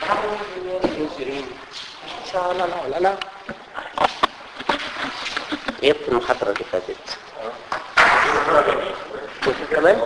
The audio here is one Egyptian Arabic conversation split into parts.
لا لا لا لا غبت المحاضرة اللي فاتت كنت كمان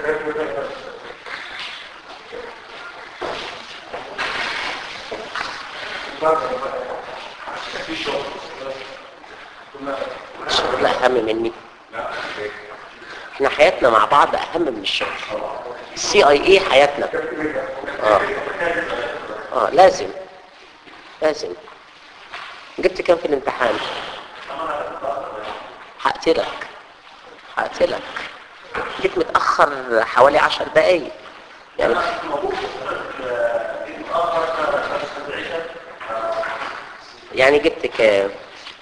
الشغل أهم مني احنا حياتنا مع بعض أهم من الشغل السي اي اي حياتنا اه اه لازم لازم جبت كام في الامتحان هقتلك هقتلك جيت متأخر حوالي عشر دقايق يعني يعني جبت كام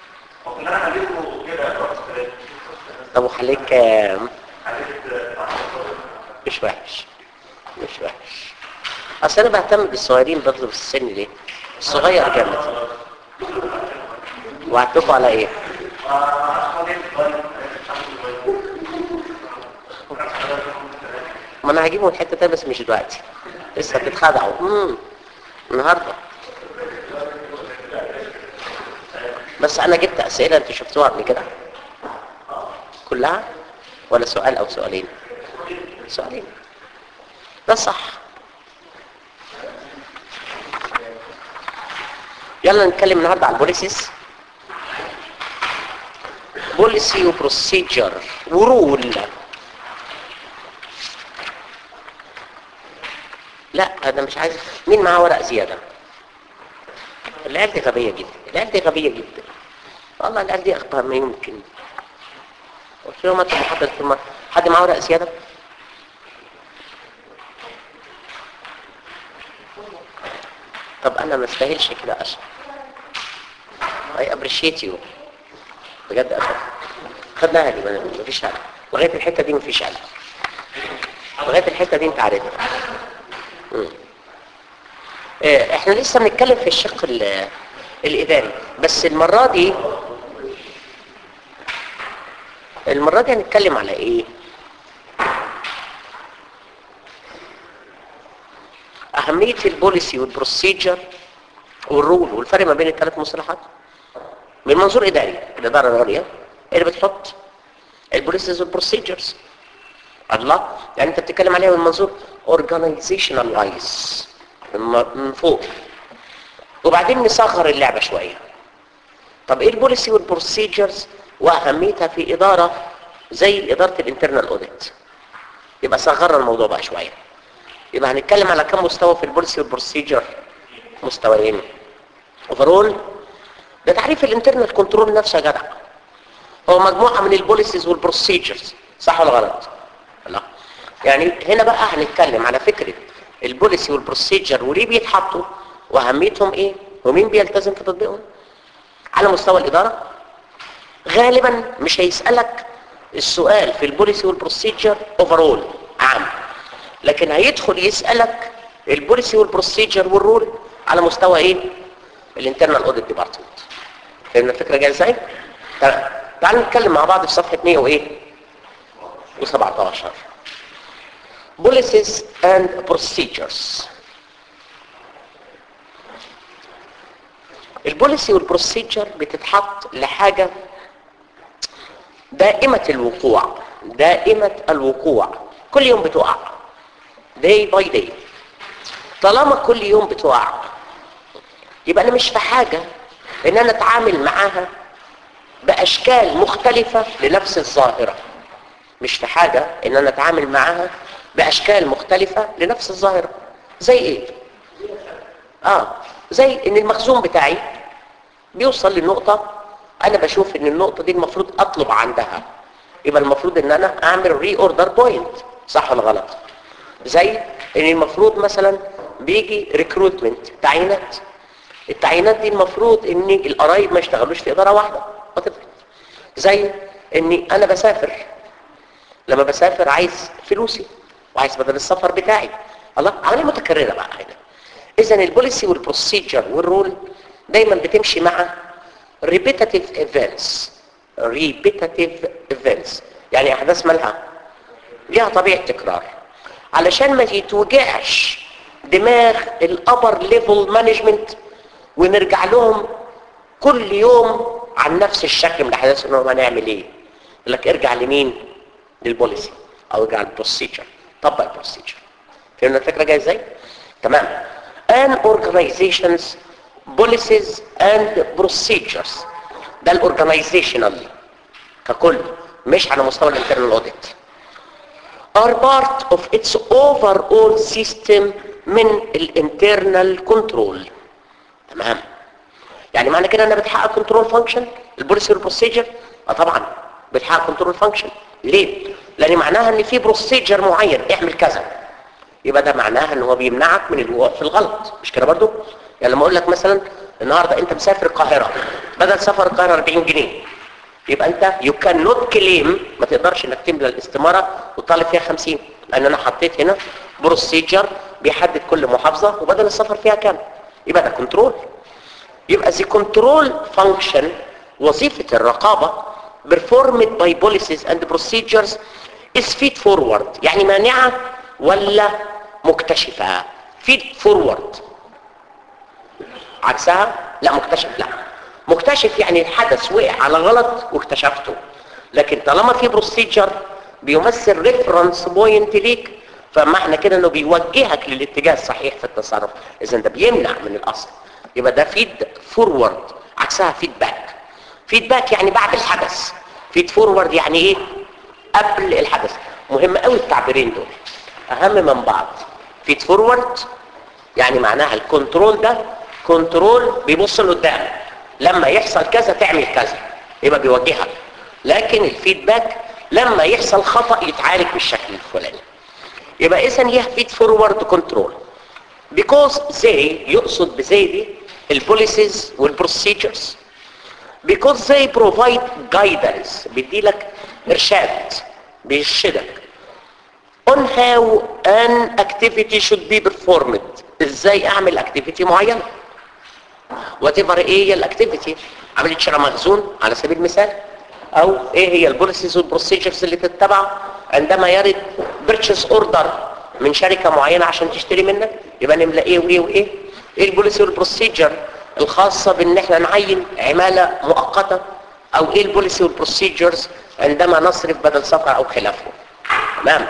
طب وحليت كام مش وحش مش وحش اصل انا بهتم بالصغيرين برضه في السن ليه الصغير جامد وعدتكم على ايه ما انا هجيبهم الحته تانية بس مش دلوقتي لسه بتتخدعوا امم النهارده بس انا جبت اسئله انتوا شفتوها قبل كده كلها ولا سؤال او سؤالين سؤالين ده صح يلا نتكلم النهارده على البوليسيس بوليسي وبروسيجر ورول لا انا مش عايز مين معاه ورق زياده العيال دي غبيه جدا العيال دي غبيه جدا والله العيال دي اخطر ما يمكن قلت لهم انت محضر في المرة. حد معاه ورق زياده طب انا ما استاهلش كده اشرح I appreciate you بجد اشرف خدناها دي ما فيش حاجه لغايه الحته دي ما فيش حاجه لغايه الحته دي انت عارفها مم. اه احنا لسه بنتكلم في الشق ال- الاداري بس المره دي المره دي هنتكلم على ايه اهميه البوليسي والبروسيجر والرول والفرق ما بين الثلاث مصطلحات من منظور اداري الاداره العليا اللي بتحط البوليسيز والبروسيجرز الله يعني انت بتتكلم عليها من منظور اورجانيزيشنال وايز من فوق وبعدين نصغر اللعبه شويه طب ايه البوليسي والبروسيجرز واهميتها في اداره زي اداره الانترنال اوديت يبقى صغرنا الموضوع بقى شويه يبقى هنتكلم على كم مستوى في البوليسي والبروسيجر مستويين اوفرول ده تعريف الانترنال كنترول نفسه يا جدع هو مجموعه من البوليسيز والبروسيجرز صح ولا غلط لا يعني هنا بقى هنتكلم على فكره البوليسي والبروسيجر وليه بيتحطوا واهميتهم ايه ومين بيلتزم في تطبيقهم على مستوى الاداره غالبا مش هيسالك السؤال في البوليسي والبروسيجر اوفرول عام لكن هيدخل يسالك البوليسي والبروسيجر والرول على مستوى ايه الانترنال اوديت ديبارتمنت فهمنا الفكره جايه ازاي تمام تعالوا نتكلم مع بعض في صفحه 100 وايه و17 policies and procedures البوليسي والبروسيجر بتتحط لحاجه دائمه الوقوع دائمه الوقوع كل يوم بتقع day by day طالما كل يوم بتقع يبقى انا مش في حاجه ان انا اتعامل معاها باشكال مختلفه لنفس الظاهره مش في حاجه ان انا اتعامل معاها باشكال مختلفه لنفس الظاهره زي ايه اه زي ان المخزون بتاعي بيوصل لنقطه انا بشوف ان النقطه دي المفروض اطلب عندها يبقى المفروض ان انا اعمل ري اوردر بوينت صح ولا غلط زي ان المفروض مثلا بيجي ريكروتمنت تعيينات التعيينات دي المفروض ان القرايب ما يشتغلوش في اداره واحده زي اني انا بسافر لما بسافر عايز فلوسي وعايز بدل السفر بتاعي الله عمليه متكرره بقى هنا اذا البوليسي والبروسيجر والرول دايما بتمشي مع repetitive events repetitive events يعني احداث مالها ليها طبيعه تكرار علشان ما يتوجعش دماغ الابر ليفل مانجمنت ونرجع لهم كل يوم عن نفس الشكل من الاحداث انهم هنعمل ايه يقول لك ارجع لمين للبوليسي او ارجع للبروسيجر طبق البروسيجر فهمنا الفكره جايه ازاي تمام an organizations policies and procedures ده الاورجنايزيشنال ككل مش على مستوى الانترنال اوديت are part of its overall system من الانترنال كنترول تمام يعني معنى كده انها بتحقق كنترول فانكشن البوليسي والبروسيجر اه طبعا بتحقق كنترول فانكشن ليه لان معناها ان في بروسيجر معين اعمل كذا يبقى ده معناها ان هو بيمنعك من الوقوع في الغلط مش كده برضو يعني لما اقول لك مثلا النهارده انت مسافر القاهره بدل سفر القاهره 40 جنيه يبقى انت يو كان نوت كليم ما تقدرش انك تملى الاستماره وتطالب فيها 50 لان انا حطيت هنا بروسيجر بيحدد كل محافظه وبدل السفر فيها كام يبقى ده كنترول يبقى the control function وظيفة الرقابة performed by policies and procedures is feed forward يعني مانعة ولا مكتشفة feed forward عكسها لا مكتشف لا مكتشف يعني الحدث وقع على غلط واكتشفته لكن طالما في بروسيجر بيمثل ريفرنس بوينت ليك فمعنى كده انه بيوجهك للاتجاه الصحيح في التصرف اذا ده بيمنع من الاصل يبقى ده فيد فورورد عكسها فيدباك فيدباك يعني بعد الحدث فيد فورورد يعني ايه قبل الحدث مهم قوي التعبيرين دول اهم من بعض فيد فورورد يعني معناها الكنترول ده كنترول بيبص لقدام لما يحصل كذا تعمل كذا يبقى بيوجهك لكن الفيدباك لما يحصل خطأ يتعالج بالشكل الفلاني يبقى اذا هي فيد فورورد كنترول because they يقصد بزي دي البوليسيز والبروسيجرز because they provide guidance بيدي لك ارشاد بيرشدك on how an activity should be performed ازاي اعمل activity معينه whatever ايه هي الاكتيفيتي عمليه شراء مخزون على سبيل المثال او ايه هي البوليسيز والبروسيجرز اللي تتبع عندما يرد بيرتشيز اوردر من شركه معينه عشان تشتري منك يبقى نملى ايه وايه وايه ايه البوليسي والبروسيجر الخاصه بان احنا نعين عماله مؤقته او ايه البوليسي والبروسيجرز عندما نصرف بدل سفر او خلافه تمام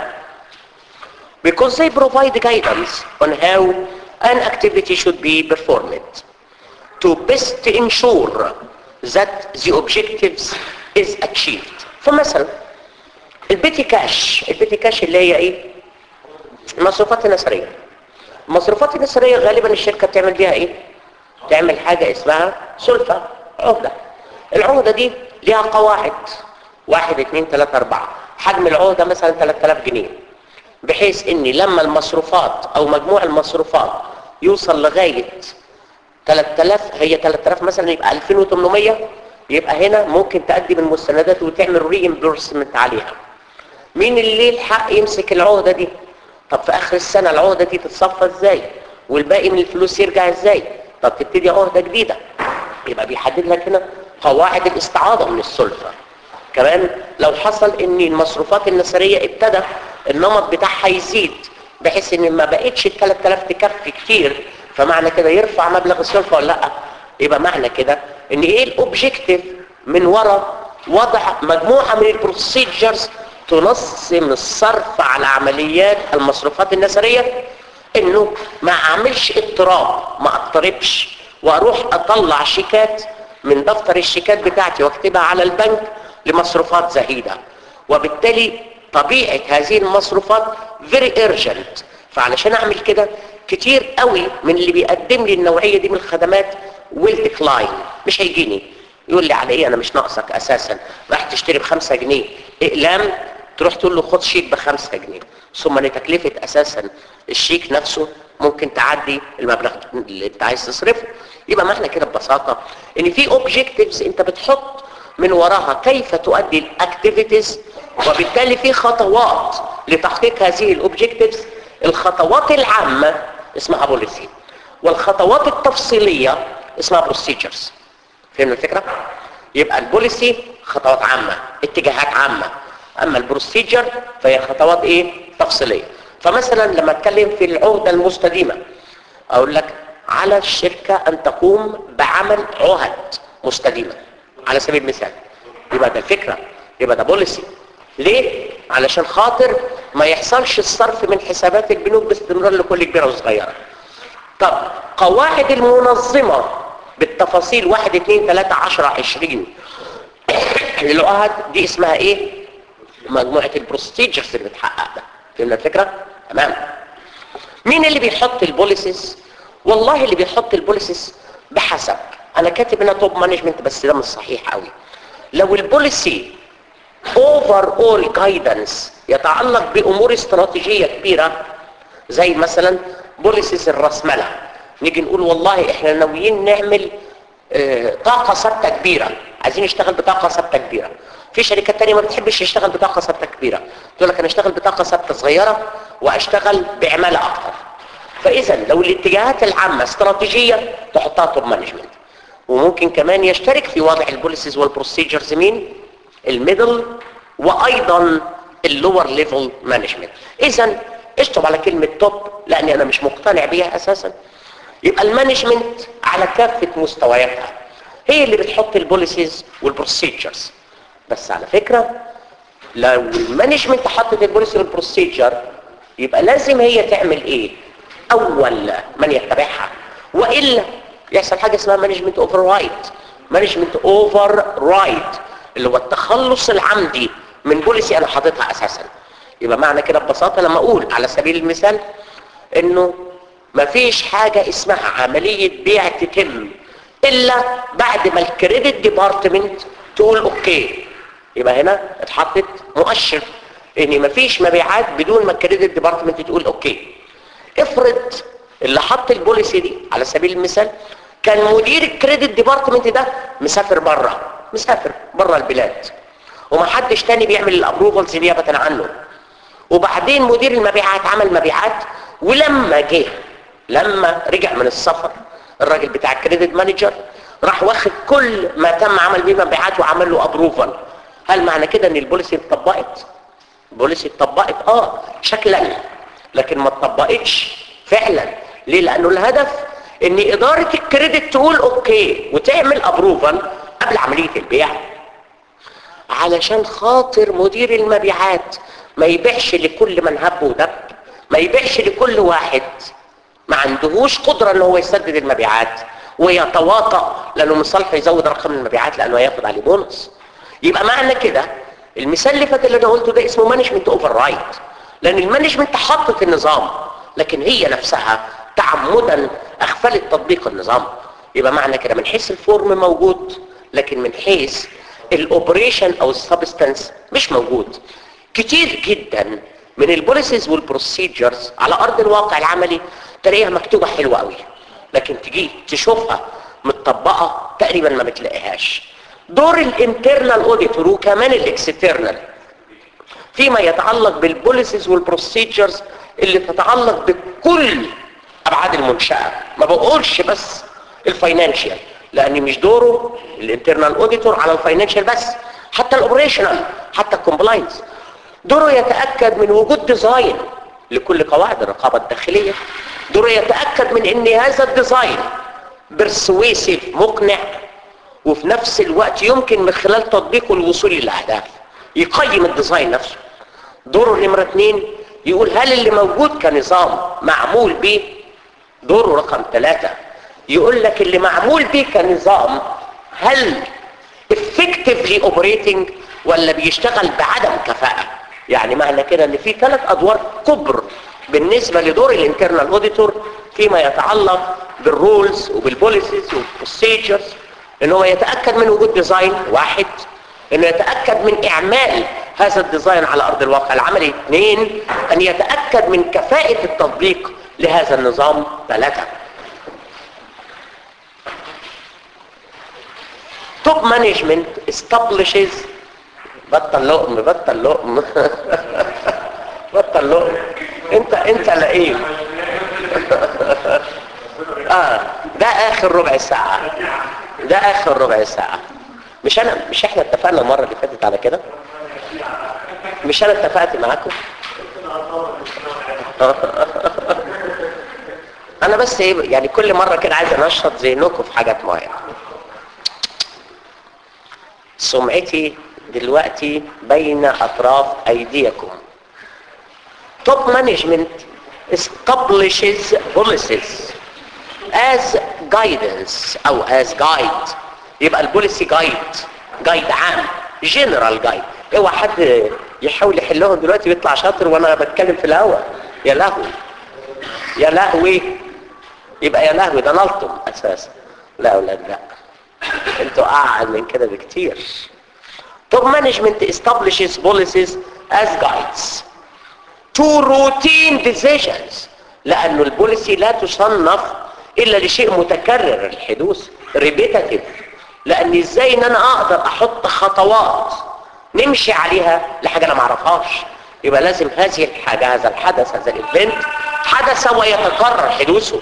because they provide guidance on how an activity should be performed to best ensure that the objectives is achieved فمثلا البيتي كاش البيتي كاش اللي هي ايه المصروفات النسرية المصروفات النسرية غالبا الشركة بتعمل بيها ايه تعمل حاجة اسمها سلفة عهدة العهدة دي ليها قواعد واحد اتنين تلاتة اربعة حجم العهدة مثلا 3000 جنيه بحيث ان لما المصروفات او مجموع المصروفات يوصل لغاية 3000 هي 3000 مثلا يبقى 2800 يبقى هنا ممكن تقدم المستندات وتعمل ريمبرسمنت عليها مين اللي ليه الحق يمسك العهدة دي طب في اخر السنة العهدة دي تتصفى ازاي والباقي من الفلوس يرجع ازاي طب تبتدي عهدة جديدة يبقى بيحدد لك هنا قواعد الاستعاضة من السلفة كمان لو حصل ان المصروفات النسرية ابتدى النمط بتاعها يزيد بحيث ان ما بقتش ال 3000 تكفي كتير فمعنى كده يرفع مبلغ السلفة ولا لا يبقى معنى كده ان ايه الاوبجيكتيف من وراء وضع مجموعة من البروسيجرز تنظم الصرف على عمليات المصروفات النسرية انه ما اعملش اضطراب ما اضطربش واروح اطلع شيكات من دفتر الشيكات بتاعتي واكتبها على البنك لمصروفات زهيدة وبالتالي طبيعة هذه المصروفات very urgent فعلشان اعمل كده كتير قوي من اللي بيقدم لي النوعية دي من الخدمات will decline مش هيجيني يقول لي على ايه انا مش ناقصك اساسا راح تشتري بخمسة جنيه اقلام تروح تقول له خد شيك بخمسة جنيه ثم ان تكلفة اساسا الشيك نفسه ممكن تعدي المبلغ اللي انت عايز تصرفه يبقى معنى كده ببساطة ان في اوبجيكتيفز انت بتحط من وراها كيف تؤدي الاكتيفيتيز وبالتالي في خطوات لتحقيق هذه الاوبجيكتيفز الخطوات العامة اسمها بوليسي والخطوات التفصيلية اسمها بروسيجرز فهمنا الفكرة؟ يبقى البوليسي خطوات عامة اتجاهات عامة اما البروسيجر فهي خطوات ايه تفصيلية فمثلا لما اتكلم في العهدة المستديمة اقول لك على الشركة ان تقوم بعمل عهد مستديمة على سبيل المثال يبقى ده الفكرة يبقى ده بوليسي ليه؟ علشان خاطر ما يحصلش الصرف من حسابات البنوك باستمرار لكل كبيرة وصغيرة طب قواعد المنظمة بالتفاصيل واحد اتنين تلاتة عشرة عشرين العهد دي اسمها ايه مجموعة البروستيجرز اللي بتحقق ده فهمنا الفكرة تمام مين اللي بيحط البوليسيس والله اللي بيحط البوليسيس بحسب انا كاتب هنا توب مانجمنت بس ده مش صحيح قوي لو البوليسي اوفر اول جايدنس يتعلق بامور استراتيجيه كبيره زي مثلا بوليسيس الرسمله نيجي نقول والله احنا ناويين نعمل اه طاقه ثابته كبيره عايزين نشتغل بطاقه ثابته كبيره في شركات تانية ما بتحبش تشتغل بطاقه ثابته كبيره تقول لك انا اشتغل بطاقه ثابته صغيره واشتغل بعماله اكتر فاذا لو الاتجاهات العامه استراتيجيه تحطها توب مانجمنت وممكن كمان يشترك في وضع البوليسيز والبروسيجرز مين الميدل وايضا اللور ليفل مانجمنت اذا اشطب على كلمه توب لاني انا مش مقتنع بيها اساسا يبقى المانجمنت على كافه مستوياتها هي اللي بتحط البوليسيز والبروسيجرز بس على فكره لو المانجمنت حطت البوليسي والبروسيجر يبقى لازم هي تعمل ايه اول من يتبعها والا يحصل حاجه اسمها مانجمنت اوفر رايت مانجمنت اوفر رايت اللي هو التخلص العمدي من بوليسي انا حاططها اساسا يبقى معنى كده ببساطه لما اقول على سبيل المثال انه مفيش حاجه اسمها عمليه بيع تتم الا بعد ما الكريدت ديبارتمنت تقول اوكي يبقى هنا اتحطت مؤشر ان مفيش مبيعات بدون ما الكريدت ديبارتمنت تقول اوكي افرض اللي حط البوليسي دي على سبيل المثال كان مدير الكريدت ديبارتمنت ده مسافر بره مسافر بره البلاد ومحدش تاني بيعمل الابروفلز نيابه عنه وبعدين مدير المبيعات عمل مبيعات ولما جه لما رجع من السفر الراجل بتاع الكريدت مانجر راح واخد كل ما تم عمل بيه مبيعات وعمل له ابروفل هل معنى كده ان البوليسي اتطبقت البوليسي اتطبقت اه شكلا لكن ما اتطبقتش فعلا ليه لانه الهدف ان اداره الكريدت تقول اوكي وتعمل ابروفل قبل عمليه البيع علشان خاطر مدير المبيعات ما يبيعش لكل من هب ودب ما يبيعش لكل واحد ما عندهوش قدره ان هو يسدد المبيعات ويتواطأ لانه من صالحه يزود رقم المبيعات لانه هياخد عليه بونص يبقى معنى كده المثال اللي فات اللي انا قلته ده اسمه مانجمنت اوفر رايت لان المانجمنت حطت النظام لكن هي نفسها تعمدا اغفلت تطبيق النظام يبقى معنى كده من حيث الفورم موجود لكن من حيث الاوبريشن او السبستانس مش موجود كتير جدا من البوليسيز والبروسيجرز على ارض الواقع العملي تلاقيها مكتوبه حلوه قوي لكن تجي تشوفها متطبقه تقريبا ما بتلاقيهاش دور الانترنال اوديتور وكمان الاكسترنال فيما يتعلق بالبوليسيز والبروسيجرز اللي تتعلق بكل ابعاد المنشاه ما بقولش بس الفاينانشال لان مش دوره الانترنال اوديتور على الفاينانشال بس حتى الاوبريشنال حتى الكومبلاينس دوره يتاكد من وجود ديزاين لكل قواعد الرقابه الداخليه دوره يتاكد من ان هذا الديزاين برسويسيف مقنع وفي نفس الوقت يمكن من خلال تطبيقه الوصول للاهداف يقيم الديزاين نفسه دوره نمرة اتنين يقول هل اللي موجود كنظام معمول به دوره رقم ثلاثة يقول لك اللي معمول به كنظام هل effectively operating ولا بيشتغل بعدم كفاءة يعني معنى كده ان في ثلاث ادوار كبر بالنسبة لدور الانترنال اوديتور فيما يتعلق بالرولز وبالبوليسيز والبروسيجرز ان هو يتأكد من وجود ديزاين واحد انه يتأكد من اعمال هذا الديزاين على ارض الواقع العملي اثنين ان يتأكد من كفاءة التطبيق لهذا النظام ثلاثة توب مانجمنت establishes بطل لقم بطل لقم بطل لقم انت انت لئيم اه ده اخر ربع ساعة ده اخر ربع ساعة مش انا مش احنا اتفقنا المرة اللي فاتت على كده مش انا اتفقت معاكم انا بس ايه يعني كل مرة كده عايز انشط ذهنكم في حاجات معينة سمعتي دلوقتي بين اطراف ايديكم top management establishes policies as guidance او as guide يبقى البوليسي جايد جايد عام جنرال جايد اوعى حد يحاول يحلهم دلوقتي ويطلع شاطر وانا بتكلم في الهوا يا لهوي يا لهوي يبقى يا لهوي ده نلطم اساسا لا اولاد لا انتوا اعقل من كده بكتير Top management establishes policies as guides to routine decisions لأنه البوليسي لا تصنف إلا لشيء متكرر الحدوث repetitive لأن إزاي إن أنا أقدر أحط خطوات نمشي عليها لحاجة أنا معرفهاش يبقى لازم هذه الحاجة هذا الحدث هذا الإيفنت حدث ويتكرر حدوثه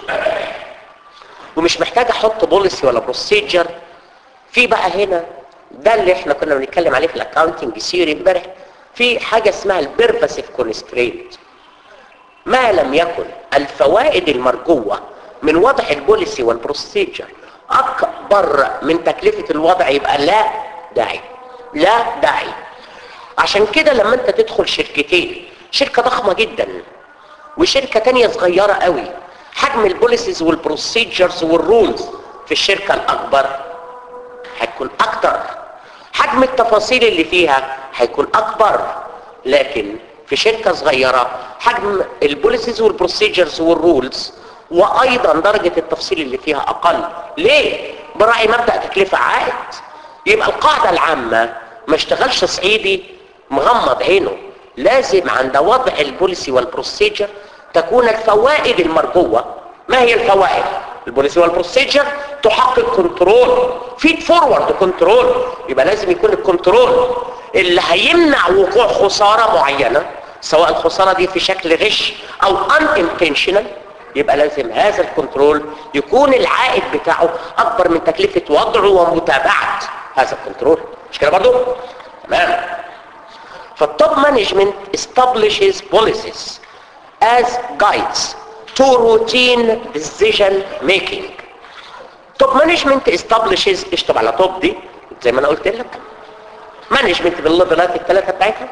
ومش محتاج أحط بوليسي ولا بروسيجر في بقى هنا ده اللي احنا كنا بنتكلم عليه في الاكاونتنج سيري امبارح في حاجه اسمها البيرفاسيف كونسترينت ما لم يكن الفوائد المرجوه من وضع البوليسي والبروسيجر اكبر من تكلفه الوضع يبقى لا داعي لا داعي عشان كده لما انت تدخل شركتين شركه ضخمه جدا وشركه تانية صغيره قوي حجم البوليسيز والبروسيجرز والرولز في الشركه الاكبر هتكون اكتر حجم التفاصيل اللي فيها هيكون اكبر لكن في شركة صغيرة حجم البوليسيز والبروسيجرز والرولز وايضا درجة التفصيل اللي فيها اقل ليه؟ براعي مبدأ تكلفة عائد يبقى القاعدة العامة ما اشتغلش صعيدي مغمض عينه لازم عند وضع البوليسي والبروسيجر تكون الفوائد المرجوة ما هي الفوائد؟ البوليسي والبروسيجر تحقق كنترول فيد فورورد كنترول يبقى لازم يكون الكنترول اللي هيمنع وقوع خسارة معينة سواء الخسارة دي في شكل غش او unintentional يبقى لازم هذا الكنترول يكون العائد بتاعه اكبر من تكلفة وضعه ومتابعة هذا الكنترول مش كده برضو؟ تمام فالتوب مانجمنت establishes policies as guides to routine decision making توب مانجمنت establishes اشطب على توب دي زي ما انا قلت لك مانجمنت بالليفلات الثلاثه بتاعتها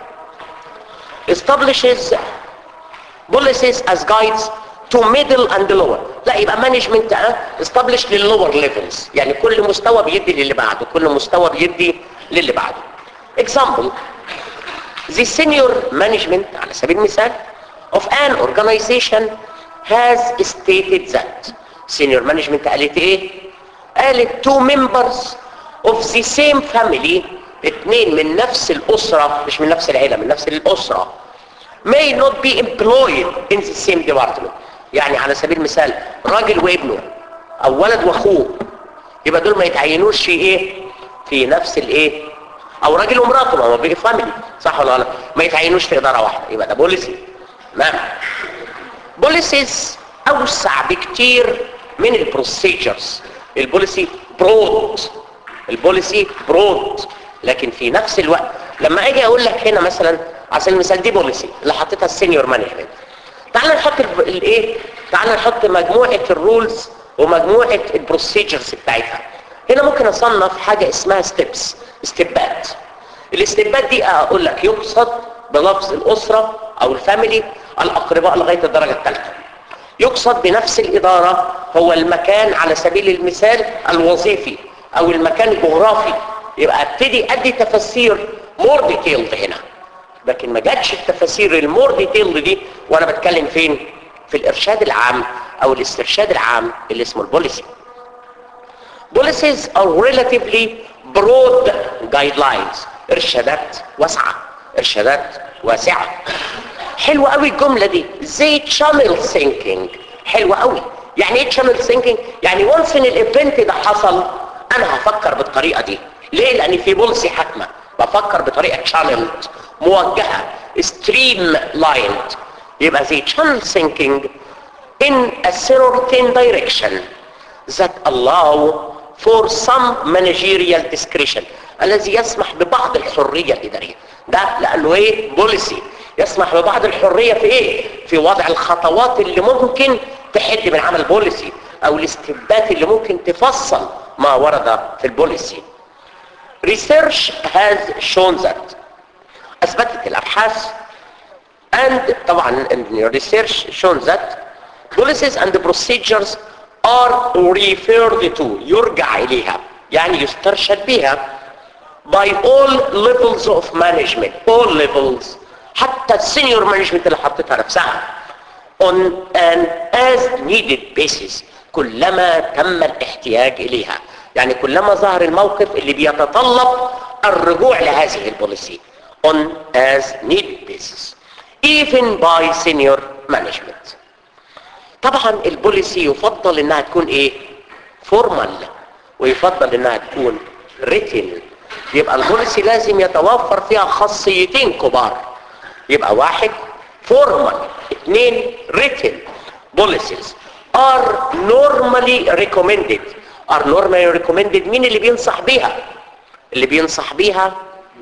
establishes policies as guides to middle and lower لا يبقى مانجمنت اه establish لللور ليفلز يعني كل مستوى بيدي للي بعده كل مستوى بيدي للي بعده example the senior management على سبيل المثال of an organization has stated that senior management قالت ايه قالت two members of the same family اتنين من نفس الاسرة مش من نفس العيلة من نفس الاسرة may not be employed in the same department يعني على سبيل المثال راجل وابنه او ولد واخوه يبقى دول ما يتعينوش في ايه في نفس الايه او راجل ومراته ما هو بيجي فاميلي صح ولا لا ما يتعينوش في اداره واحده يبقى ده بوليسي تمام بوليسيز اوسع بكتير من البروسيجرز البوليسي برود البوليسي برود لكن في نفس الوقت لما اجي اقول لك هنا مثلا على سبيل المثال دي بوليسي اللي حطيتها السينيور مانجمنت تعال نحط الايه تعال نحط مجموعه الرولز ومجموعه البروسيجرز بتاعتها هنا ممكن اصنف حاجه اسمها ستيبس ستيبات الاستيبات دي اقول لك يقصد بلفظ الاسره او الفاميلي الاقرباء لغايه الدرجه الثالثه يقصد بنفس الاداره هو المكان على سبيل المثال الوظيفي او المكان الجغرافي يبقى ابتدي ادي تفسير مور ديتيلد هنا لكن ما جاتش التفاسير المور ديتيلد دي وانا بتكلم فين في الارشاد العام او الاسترشاد العام اللي اسمه البوليسي policies are relatively broad guidelines ارشادات واسعة ارشادات واسعة حلوة قوي الجملة دي زي channel thinking حلوة قوي يعني ايه channel thinking يعني once ان الايفنت ده حصل انا هفكر بالطريقة دي ليه لان في بوليسي حاكمة بفكر بطريقة channeled موجهة streamlined يبقى زي channel thinking in a certain direction that allow for some managerial discretion الذي يسمح ببعض الحرية الإدارية ده لأنه ايه بوليسي يسمح ببعض الحرية في ايه في وضع الخطوات اللي ممكن تحد من عمل بوليسي او الاستبدات اللي ممكن تفصل ما ورد في البوليسي research has shown that اثبتت الابحاث and طبعا research shown that policies and procedures are referred to يرجع اليها يعني يسترشد بها by all levels of management all levels حتى السينيور مانجمنت اللي حطيتها نفسها on an as needed basis كلما تم الاحتياج اليها يعني كلما ظهر الموقف اللي بيتطلب الرجوع لهذه البوليسي on as needed basis even by senior management طبعا البوليسي يفضل انها تكون ايه فورمال ويفضل انها تكون written يبقى البوليسي لازم يتوفر فيها خاصيتين كبار يبقى واحد فورمال اثنين written policies are normally recommended are normally recommended مين اللي بينصح بيها اللي بينصح بيها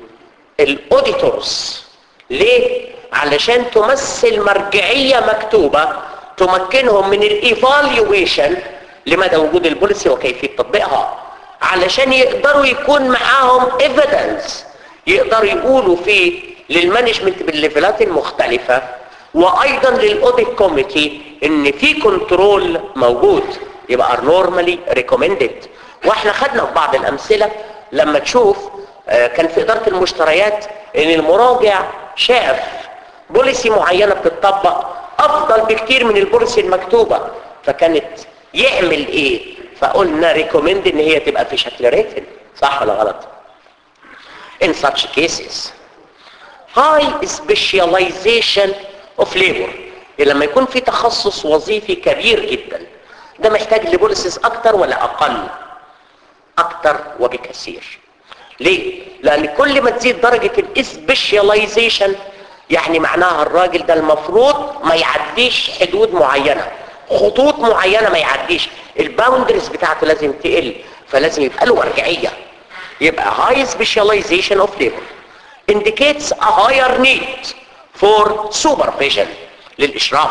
الاوديتورز ليه علشان تمثل مرجعية مكتوبة تمكنهم من الايفالويشن لمدى وجود البوليسي وكيفية تطبيقها علشان يقدروا يكون معاهم ايفيدنس يقدروا يقولوا فيه للمانجمنت بالليفلات المختلفة وايضا للاوديت كوميتي ان في كنترول موجود يبقى are normally recommended واحنا خدنا في بعض الامثلة لما تشوف آه، كان في ادارة المشتريات ان المراجع شاف بوليسي معينة بتطبق افضل بكتير من البوليسي المكتوبة فكانت يعمل ايه فقلنا ريكومند ان هي تبقى في شكل ريتن صح ولا غلط in such cases high specialization of labor لما يكون في تخصص وظيفي كبير جدا ده محتاج لبوليسز اكتر ولا اقل اكتر وبكثير ليه لان كل ما تزيد درجة الاسبيشاليزيشن يعني معناها الراجل ده المفروض ما يعديش حدود معينة خطوط معينة ما يعديش الباوندرز بتاعته لازم تقل فلازم يبقى له مرجعية يبقى high specialization of labor indicates a higher need for supervision للإشراف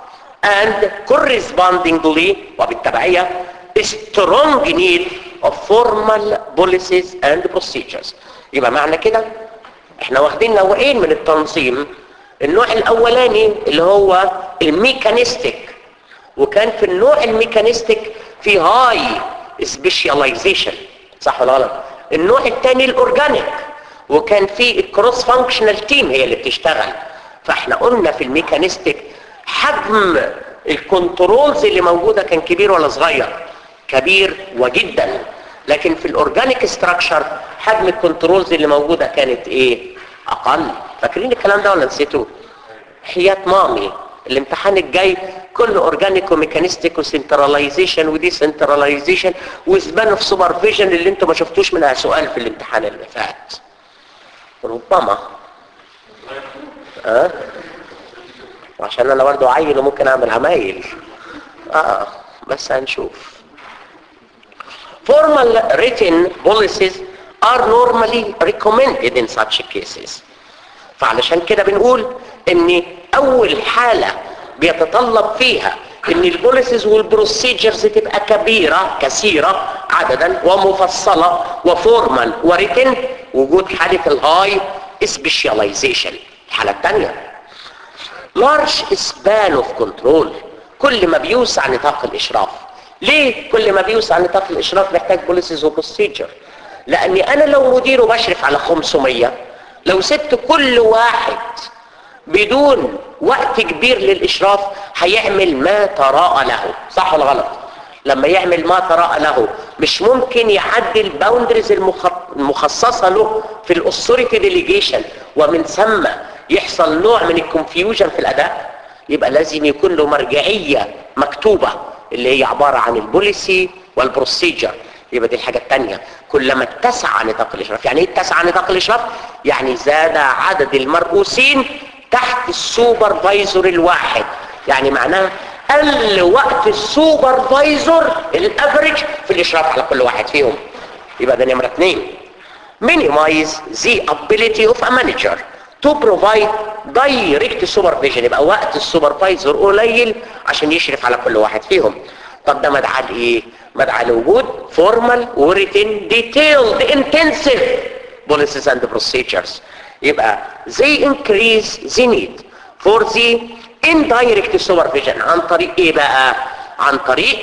and correspondingly وبالتبعية strong need of formal policies and procedures يبقى معنى كده احنا واخدين نوعين من التنظيم النوع الاولاني اللي هو الميكانيستيك وكان في النوع الميكانيستيك في هاي سبيشاليزيشن صح ولا غلط النوع الثاني الاورجانيك وكان في الكروس فانكشنال تيم هي اللي بتشتغل فاحنا قلنا في الميكانيستيك حجم الكنترولز اللي موجوده كان كبير ولا صغير كبير وجدا لكن في الاورجانيك ستراكشر حجم الكنترولز اللي موجوده كانت ايه اقل فاكرين الكلام ده ولا نسيتوه حياة مامي الامتحان الجاي كله اورجانيك وميكانيستيك وسنتراليزيشن ودي سنتراليزيشن وسبان اوف سوبرفيجن اللي انتوا ما شفتوش منها سؤال في الامتحان اللي فات ربما اه عشان انا برضو عيل وممكن اعمل عمايل اه بس هنشوف formal written policies are normally recommended in such cases فعلشان كده بنقول ان اول حالة بيتطلب فيها ان البوليسيز والبروسيجرز تبقى كبيرة كثيرة عددا ومفصلة وفورمال وريتن وجود حالة الهاي سبيشاليزيشن الحالة الثانية large span of control كل ما بيوسع نطاق الاشراف ليه كل ما بيوسع نطاق الاشراف محتاج بوليسيز وبروسيجر لاني انا لو مدير وبشرف على 500 لو سبت كل واحد بدون وقت كبير للاشراف هيعمل ما تراءى له صح ولا غلط لما يعمل ما تراءى له مش ممكن يعدي الباوندريز المخصصة له في الاثوريتي ديليجيشن ومن ثم يحصل نوع من الكونفيوجن في الاداء يبقى لازم يكون له مرجعية مكتوبة اللي هي عبارة عن البوليسي والبروسيجر يبقى دي الحاجة التانية كلما اتسع نطاق الاشراف يعني ايه اتسع نطاق الاشراف يعني زاد عدد المرؤوسين تحت السوبرفايزر الواحد يعني معناها قل وقت السوبرفايزر الافريج في الاشراف على كل واحد فيهم يبقى ده نمرة اثنين minimize the ability of a manager to provide direct supervision يبقى وقت السوبرفايزر قليل عشان يشرف على كل واحد فيهم طب ده مدعى لايه مدعى لوجود formal written detailed intensive policies and procedures يبقى they increase the need for the indirect supervision عن طريق ايه بقى عن طريق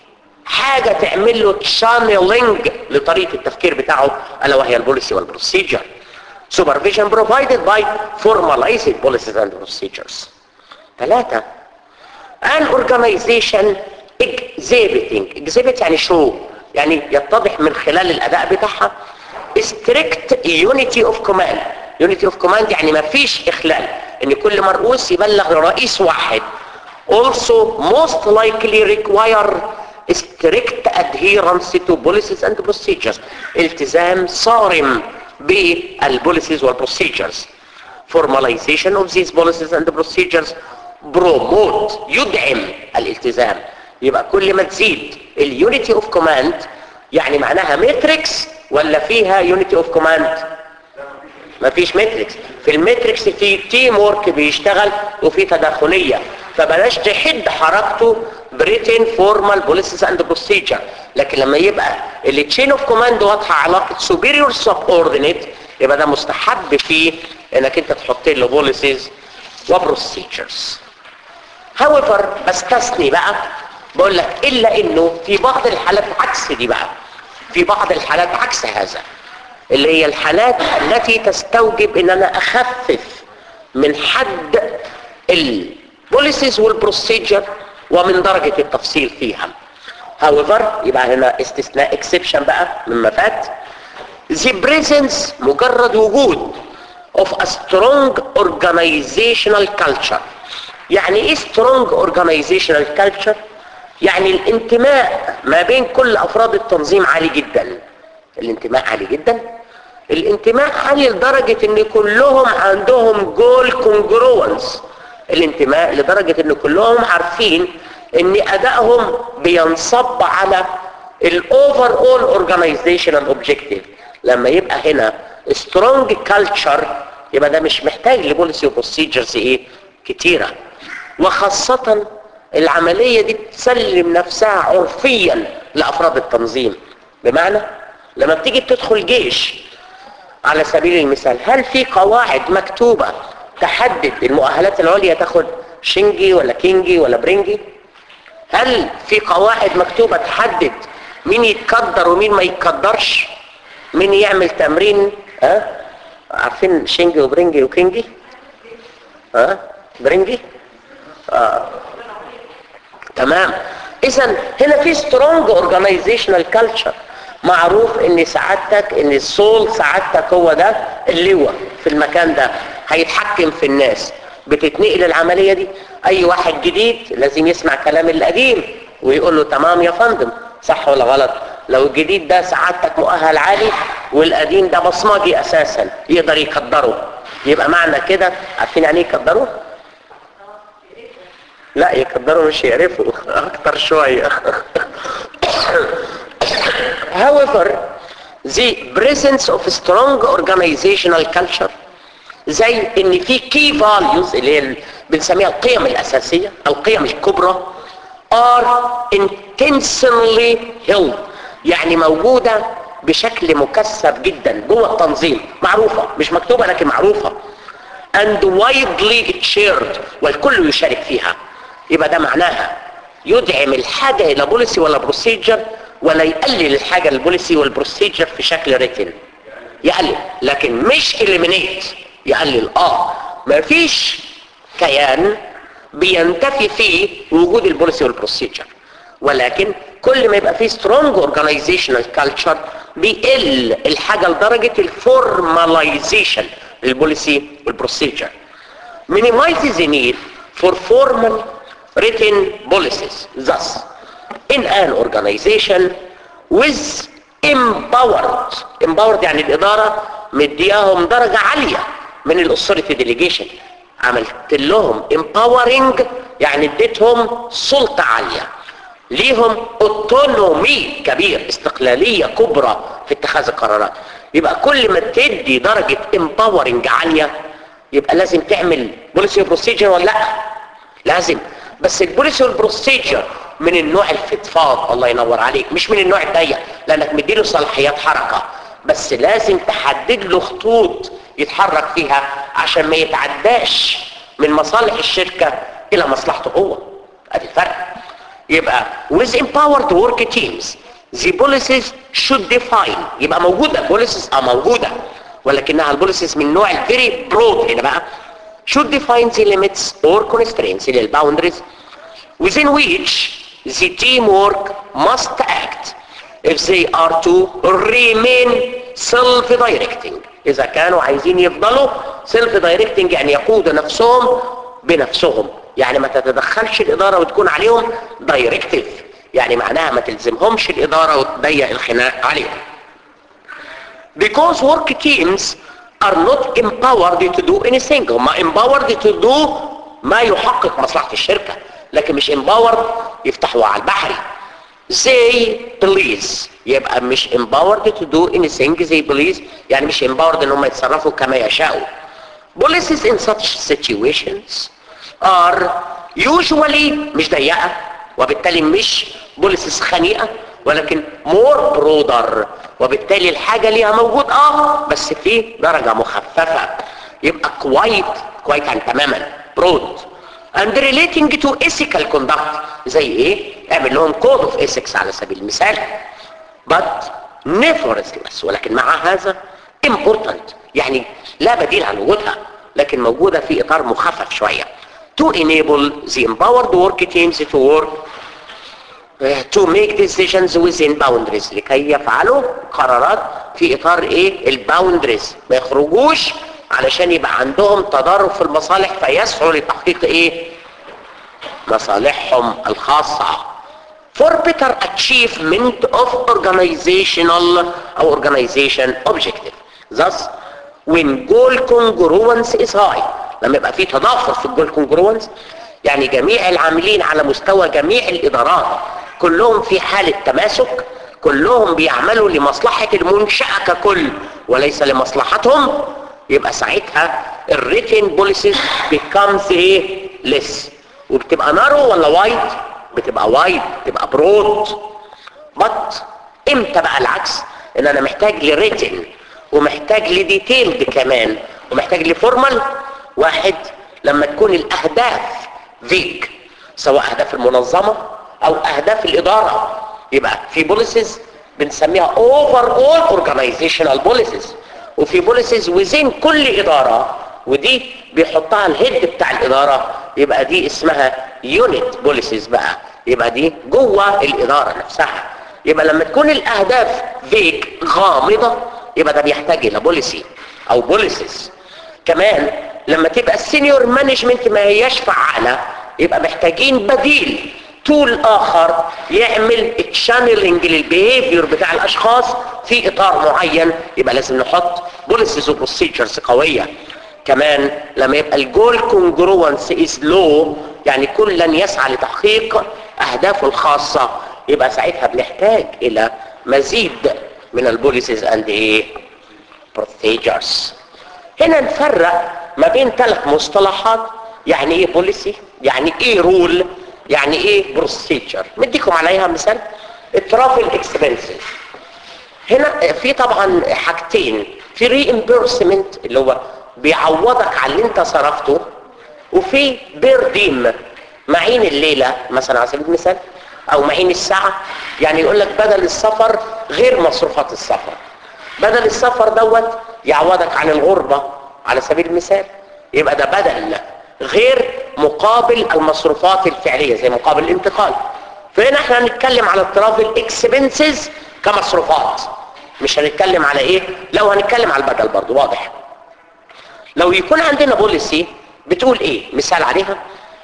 حاجة تعمل له channeling لطريقة التفكير بتاعه ألا وهي البوليسي والبروسيجر supervision provided by formalized policies and procedures ثلاثة an organization exhibiting exhibit يعني شو يعني يتضح من خلال الأداء بتاعها strict unity of command unity of command يعني ما فيش إخلال إن كل مرؤوس يبلغ رئيس واحد also most likely require strict adherence to policies and procedures التزام صارم بالبوليسيز والبروسيجرز formalization of these policies and procedures promote يدعم الالتزام يبقى كل ما تزيد اليونيتي اوف كوماند يعني معناها ماتريكس ولا فيها يونيتي اوف كوماند مفيش ماتريكس في الماتريكس في تيم وورك بيشتغل وفي تداخليه فبلاش تحد حركته بريتن فورمال بوليسيز اند بروسيجر لكن لما يبقى التشين اوف كوماند واضحه علاقه سوبيريور سب اوردينيت يبقى ده مستحب فيه انك انت تحط له بوليسيز وبروسيجرز however بستثني بقى بقول لك الا انه في بعض الحالات عكس دي بقى في بعض الحالات عكس هذا اللي هي الحالات التي تستوجب ان انا اخفف من حد البوليسيز والبروسيجر ومن درجة التفصيل فيها however يبقى هنا استثناء exception بقى مما فات the presence مجرد وجود of a strong organizational culture يعني ايه strong organizational culture يعني الانتماء ما بين كل افراد التنظيم عالي جدا الانتماء عالي جدا الانتماء عالي لدرجة ان كلهم عندهم جول كونجروانس الانتماء لدرجة ان كلهم عارفين ان ادائهم بينصب على الاوفر اول اورجانيزيشنال اوبجيكتيف لما يبقى هنا سترونج كلتشر يبقى ده مش محتاج لبوليسي وبروسيجرز ايه كتيرة وخاصة العملية دي تسلم نفسها عرفيا لافراد التنظيم بمعنى لما بتيجي تدخل جيش على سبيل المثال هل في قواعد مكتوبة تحدد المؤهلات العليا تاخد شنجي ولا كينجي ولا برينجي هل في قواعد مكتوبة تحدد مين يتقدر ومين ما يتقدرش مين يعمل تمرين ها أه؟ عارفين شنجي وبرينجي وكينجي ها أه؟ برينجي آه. تمام اذا هنا في سترونج اورجانيزيشنال كلتشر معروف ان سعادتك ان السول سعادتك هو ده اللواء في المكان ده هيتحكم في الناس بتتنقل العملية دي اي واحد جديد لازم يسمع كلام القديم ويقول له تمام يا فندم صح ولا غلط لو الجديد ده سعادتك مؤهل عالي والقديم ده بصمجي اساسا يقدر يقدره يبقى معنى كده عارفين يعني ايه يقدره لا يقدروا مش يعرفوا اكتر شوية however the presence of strong organizational culture زي ان في key values اللي هي بنسميها القيم الاساسية القيم الكبرى are intentionally held يعني موجودة بشكل مكثف جدا جوه التنظيم معروفة مش مكتوبة لكن معروفة and widely shared والكل يشارك فيها يبقى ده معناها يدعم الحاجة الى بوليسي ولا بروسيجر ولا يقلل الحاجة البوليسي والبروسيجر في شكل ريتن يقلل لكن مش eliminate يقلل اه مفيش كيان بينتفي فيه وجود البوليسي والبروسيجر ولكن كل ما يبقى فيه سترونج اورجانيزيشنال كلتشر بيقل الحاجة لدرجة الفورماليزيشن للبوليسي والبروسيجر minimizes the need for formal written policies thus in an organization with empowered empowered يعني الإدارة مدياهم درجة عالية من الأسرة ديليجيشن عملت لهم empowering يعني اديتهم سلطة عالية ليهم اوتونومي كبير استقلالية كبرى في اتخاذ القرارات يبقى كل ما تدي درجة empowering عالية يبقى لازم تعمل بوليسي وبروسيجر ولا لا لازم بس البوليسي والبروسيجر من النوع الفضفاض الله ينور عليك مش من النوع الضيق لانك مديله صلاحيات حركه بس لازم تحدد له خطوط يتحرك فيها عشان ما يتعداش من مصالح الشركه الى مصلحته هو ادي الفرق يبقى with empowered work teams the policies should define يبقى موجودة policies اه موجودة ولكنها البوليسيز من نوع very broad هنا بقى should define the limits or constraints اللي boundaries within which the teamwork must act if they are to remain self-directing إذا كانوا عايزين يفضلوا self-directing يعني يقودوا نفسهم بنفسهم يعني ما تتدخلش الإدارة وتكون عليهم دايركتيف يعني معناها ما تلزمهمش الإدارة وتضيق الخناق عليهم because work teams are not empowered to do anything هم empowered to do ما يحقق مصلحة الشركة لكن مش empowered يفتحوا على البحري they please يبقى مش empowered to do anything they please يعني مش empowered ان هم يتصرفوا كما يشاءوا policies in such situations are usually مش ضيقة وبالتالي مش بوليسز خنيقة ولكن more broader وبالتالي الحاجة ليها موجود اه بس في درجة مخففة يبقى quite quite عن تماما broad and relating to ethical conduct زي ايه اعمل لهم code of ethics على سبيل المثال but nevertheless ولكن مع هذا important يعني لا بديل عن وجودها لكن موجودة في اطار مخفف شوية to enable the empowered work teams to work uh, to make decisions within boundaries لكي يفعلوا قرارات في اطار ايه الباوندريز ما يخرجوش علشان يبقى عندهم تضارب في المصالح فيسعوا لتحقيق ايه مصالحهم الخاصة for better achievement of organizational او organization objective thus when goal congruence is high لما يبقى في تضافر في الجول كونجروانس يعني جميع العاملين على مستوى جميع الادارات كلهم في حالة تماسك كلهم بيعملوا لمصلحة المنشأة ككل وليس لمصلحتهم يبقى ساعتها الريتين بوليسيز becomes ايه less وبتبقى نارو ولا وايد بتبقى وايد بتبقى برود بط امتى بقى العكس ان انا محتاج لريتن ومحتاج لديتيلد كمان ومحتاج لفورمال واحد لما تكون الاهداف فيك سواء اهداف المنظمة او اهداف الادارة يبقى في بوليسز بنسميها اوفر اول اورجانيزيشنال بوليسز وفي بوليسز وزين كل ادارة ودي بيحطها الهيد بتاع الادارة يبقى دي اسمها يونت بوليسز بقى يبقى دي جوه الادارة نفسها يبقى لما تكون الاهداف فيك غامضة يبقى ده بيحتاج الى بوليسي او بوليسز كمان لما تبقى السينيور مانجمنت ما هياش فعالة يبقى محتاجين بديل تول اخر يعمل تشانلنج للبيهيفير بتاع الاشخاص في اطار معين يبقى لازم نحط بوليسيز وبروسيجرز قويه كمان لما يبقى الجول كونجروانس از لو يعني كلا يسعى لتحقيق اهدافه الخاصه يبقى ساعتها بنحتاج الى مزيد من البوليسيز اند ايه بروسيجرز هنا نفرق ما بين ثلاث مصطلحات يعني ايه بوليسي يعني ايه رول يعني ايه بروسيجر مديكم عليها مثال الترافل اكسبنسز هنا في طبعا حاجتين في ريمبيرسمنت اللي هو بيعوضك على اللي انت صرفته وفي بيرديم معين الليلة مثلا على سبيل المثال او معين الساعة يعني يقول لك بدل السفر غير مصروفات السفر بدل السفر دوت يعوضك عن الغربة على سبيل المثال يبقى ده بدل غير مقابل المصروفات الفعلية زي مقابل الانتقال فهنا احنا هنتكلم على الترافل اكسبنسز كمصروفات مش هنتكلم على ايه لو هنتكلم على البدل برضو واضح لو يكون عندنا بوليسي بتقول ايه مثال عليها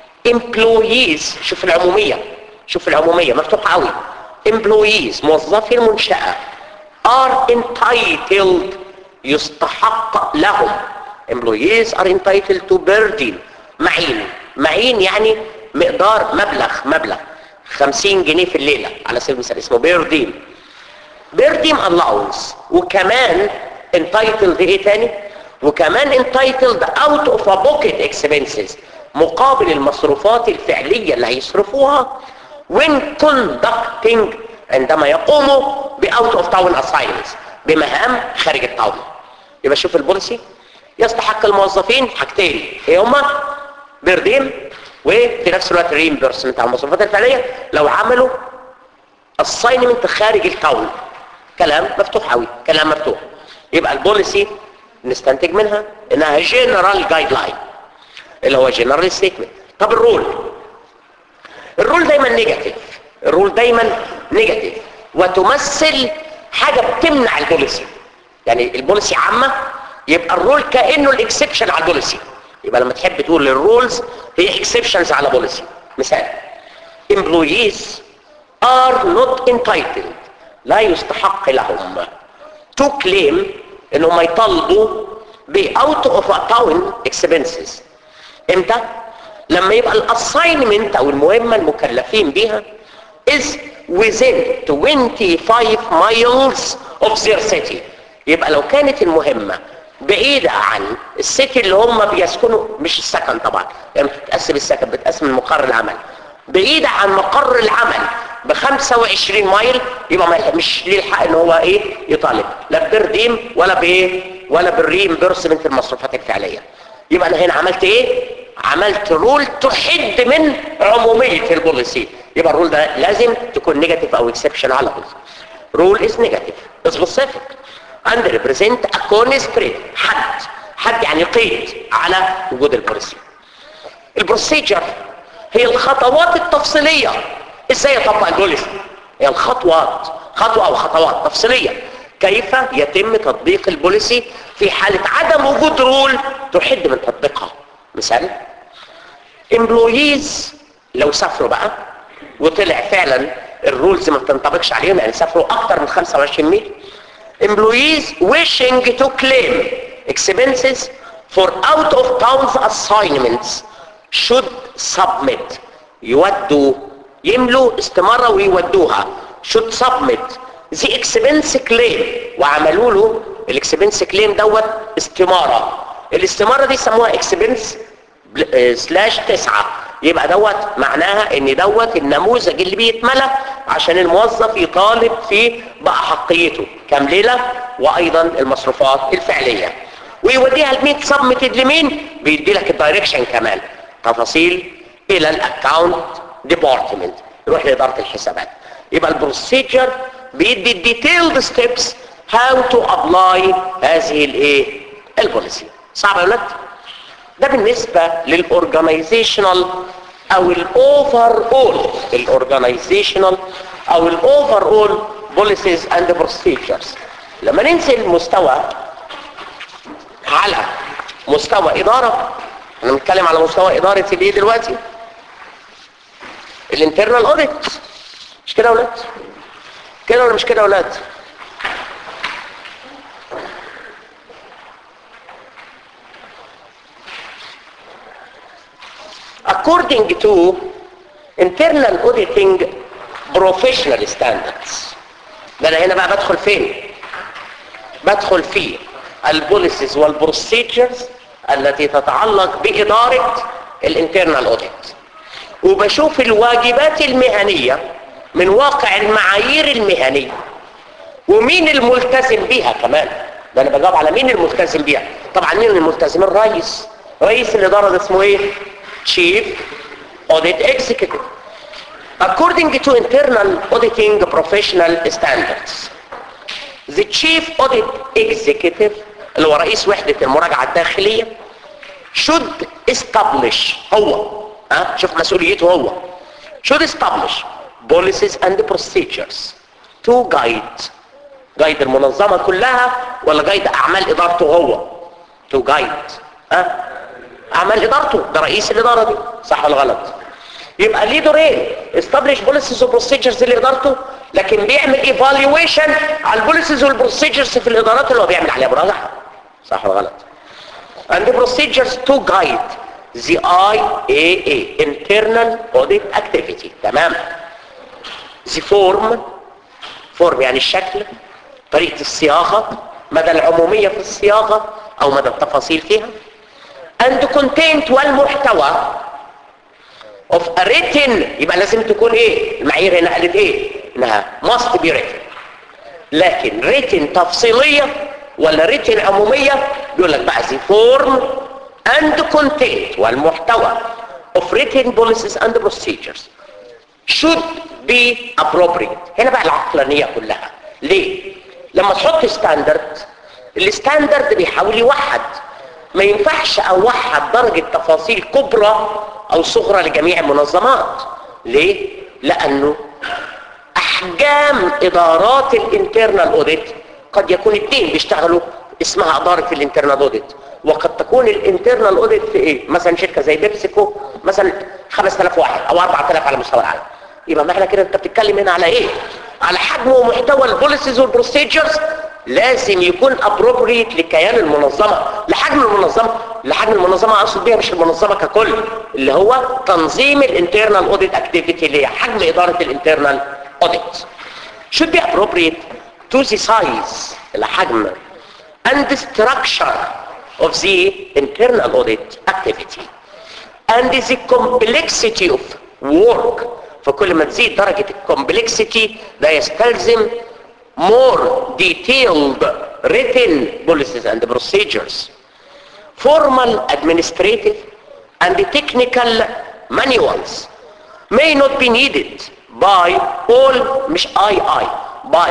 employees شوف العمومية شوف العمومية مفتوحة قوي employees موظفي المنشأة are entitled يستحق لهم employees are entitled to burden معين معين يعني مقدار مبلغ مبلغ 50 جنيه في الليلة على سبيل المثال اسمه بيرديم بيرديم allowance وكمان entitled ايه تاني وكمان entitled out of a pocket expenses مقابل المصروفات الفعلية اللي هيصرفوها when conducting عندما يقوموا ب out of town assignments بمهام خارج التاون يبقى شوف البوليسي يستحق الموظفين حاجتين ايه هما بيردين وفي نفس الوقت ريمبرسمنت على المصروفات الفعليه لو عملوا assignment خارج التاون كلام مفتوح قوي كلام مفتوح يبقى البوليسي نستنتج منها انها جنرال جايد لاين اللي هو جنرال ستيتمنت طب الرول الرول دايما نيجاتيف الرول دايما نيجاتيف وتمثل حاجه بتمنع البوليسي يعني البوليسي عامه يبقى الرول كانه الاكسبشن على البوليسي يبقى لما تحب تقول الرولز هي اكسبشنز على بوليسي مثال employees are not entitled لا يستحق لهم to claim انهم يطالبوا ب out of a town expenses امتى لما يبقى الاساينمنت او المهمه المكلفين بيها is within 25 miles of their city يبقى لو كانت المهمه بعيدة عن السيتي اللي هم بيسكنوا مش السكن طبعا يعني بتتقسم السكن بتقسم المقر العمل بعيدة عن مقر العمل ب 25 مايل يبقى ما مش ليه الحق ان هو ايه يطالب لا برديم ولا بايه ولا بالريمبرسمنت المصروفات الفعليه يبقى انا هنا عملت ايه عملت رول تحد من عموميه البوليسي يبقى الرول ده لازم تكون نيجاتيف او اكسبشن على طول رول از نيجاتيف سبيسيفيك اند ريبريزنت ا كونستريت حد حد يعني قيد على وجود البوليسي البروسيجر هي الخطوات التفصيليه ازاي اطبق البوليسي هي الخطوات خطوه او خطوات تفصيليه كيف يتم تطبيق البوليسي في حالة عدم وجود رول تحد من تطبيقها مثال امبلويز لو سافروا بقى وطلع فعلا الرولز ما بتنطبقش عليهم يعني سافروا اكتر من 25 ميل employees wishing to claim expenses for out of towns assignments should submit يودوا يملوا استمارة ويودوها should submit the expense claim وعملوا له الاكسبنس كليم دوت استمارة الاستمارة دي سموها اكسبنس سلاش تسعة يبقى دوت معناها ان دوت النموذج اللي بيتملى عشان الموظف يطالب فيه بأحقيته كام ليلة وايضا المصروفات الفعلية ويوديها الميت سبمتد لمين بيدي لك الدايركشن كمان تفاصيل الى الاكاونت ديبارتمنت يروح لاداره الحسابات يبقى البروسيجر بيدي الديتيلد ستيبس هاو تو ابلاي هذه الايه البوليسي صعب يا ولاد ده بالنسبه للاورجنايزيشنال او الاوفر اول الاورجنايزيشنال او الاوفر اول بوليسيز اند بروسيجرز لما ننزل مستوى على مستوى اداره انا بنتكلم على مستوى اداره الايه دلوقتي الانترنال اوديت مش كده يا ولاد كده ولا مش كده يا ولاد according to internal auditing professional standards ده انا هنا بقى بدخل فين بدخل في البوليسيز والبروسيجرز التي تتعلق بإدارة الانترنال اوديت وبشوف الواجبات المهنية من واقع المعايير المهنية ومين الملتزم بيها كمان ده انا بجاوب على مين الملتزم بيها طبعا مين الملتزم الرئيس رئيس الاداره ده اسمه ايه chief audit executive according to internal auditing professional standards the chief audit executive اللي هو رئيس وحدة المراجعة الداخلية should establish هو ها شوف مسؤوليته هو should establish policies and procedures to guide جايد المنظمة كلها ولا جايد اعمال ادارته هو to guide ها اعمال ادارته ده رئيس الادارة دي صح ولا غلط يبقى ليه دورين establish policies و procedures لادارته لكن بيعمل evaluation على البوليسيز والبروسيجرز في الادارات اللي هو بيعمل عليها مراجعة صح ولا غلط and the procedures to guide the IAA internal audit activity تمام the form form يعني الشكل طريقة الصياغة مدى العمومية في الصياغة او مدى التفاصيل فيها and content والمحتوى of a written يبقى لازم تكون ايه المعايير هنا قالت ايه انها must be written لكن written تفصيلية ولا written عمومية بيقول لك بقى the form and content والمحتوى of written policies and procedures should be appropriate هنا بقى العقلانية كلها ليه لما تحط ستاندرد الستاندرد بيحاول يوحد ما ينفعش اوحد درجة تفاصيل كبرى او صغرى لجميع المنظمات ليه لانه احجام ادارات الانترنال اوديت قد يكون اثنين بيشتغلوا اسمها اداره الانترنال اوديت وقد تكون الانترنال اوديت في ايه مثلا شركه زي بيبسيكو مثلا 5000 واحد او 4000 على مستوى العالم يبقى معنى كده انت بتتكلم هنا على ايه على حجم ومحتوى البوليسيز والبروسيجرز لازم يكون ابروبريت لكيان المنظمه لحجم المنظمه لحجم المنظمه اقصد بيها مش المنظمه ككل اللي هو تنظيم الانترنال اوديت اكتيفيتي اللي هي حجم اداره الانترنال audit should be appropriate to the size الحجم and the structure of the internal audit activity and the complexity of work فكل ما تزيد درجة الكومبلكسيتي ده يستلزم more detailed written policies and procedures formal administrative and technical manuals may not be needed by all مش I I by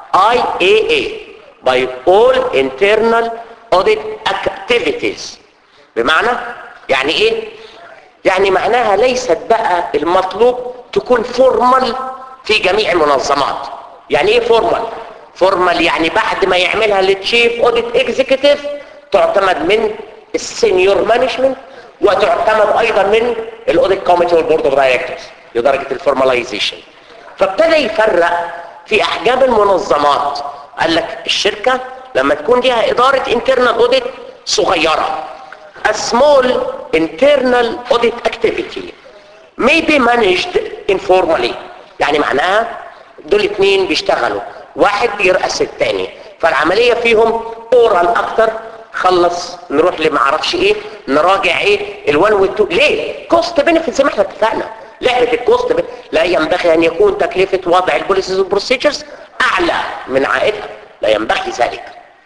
IAA by all internal audit activities بمعنى يعني ايه يعني معناها ليست بقى المطلوب تكون فورمال في جميع المنظمات يعني ايه فورمال فورمال يعني بعد ما يعملها التشيف اوديت اكزيكتيف تعتمد من السينيور مانجمنت وتعتمد ايضا من الاوديت كوميتي والبورد اوف دايركتورز لدرجه الفورماليزيشن فابتدى يفرق في احجام المنظمات قال لك الشركه لما تكون ليها اداره انترنال اوديت صغيره a small internal audit activity may be managed informally يعني معناها دول اتنين بيشتغلوا واحد بيرأس التاني فالعملية فيهم اورال اكتر خلص نروح لما اعرفش ايه نراجع ايه الوان والتو ليه كوست بنفيت زي ما احنا اتفقنا لعبة الكوست بن... لا ينبغي ان يكون تكلفة وضع البوليسيز والبروسيجرز اعلى من عائدها لا ينبغي ذلك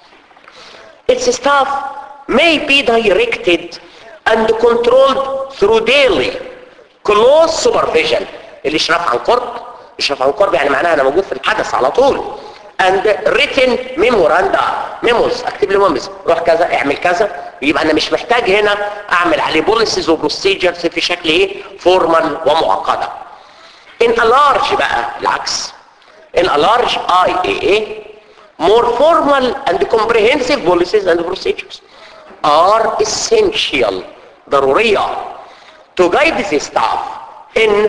its staff may be directed and controlled through daily close supervision الاشراف عن قرب اشراف عن قرب يعني معناها انا موجود في الحدث على طول and written memoranda memos اكتب لي ميموز روح كذا اعمل كذا يبقى انا مش محتاج هنا اعمل عليه بوليسيز وبروسيجرز في شكل ايه فورمال ومعقده in a large بقى العكس in a large IAA more formal and comprehensive policies and procedures are essential ضرورية to guide the staff in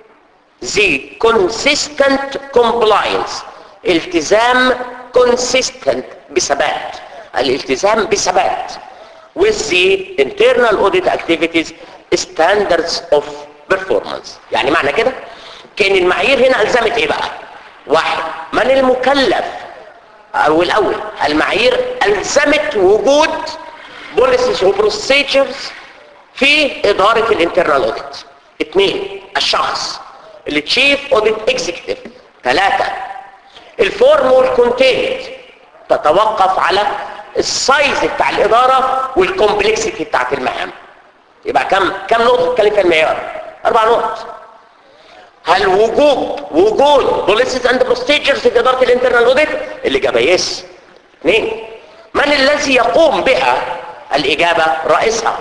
the consistent compliance التزام consistent بثبات الالتزام بثبات with the internal audit activities standards of performance يعني معنى كده كان المعايير هنا ألزمت ايه بقى واحد من المكلف او الاول المعايير ألزمت وجود بوليسيز وبروسيجرز في إدارة الانترنال اوديت اثنين الشخص اللي تشيف اوديت اكزيكتيف ثلاثة الفورم والكونتينت تتوقف على السايز بتاع الإدارة والكومبلكسيتي بتاعت المهام يبقى كم كم نقطة تتكلم في المعيار؟ أربع نقط هل وجود وجود بوليسيز اند بروسيجرز في إدارة الانترنال اوديت اللي جابها يس اثنين من الذي يقوم بها الإجابة رئيسها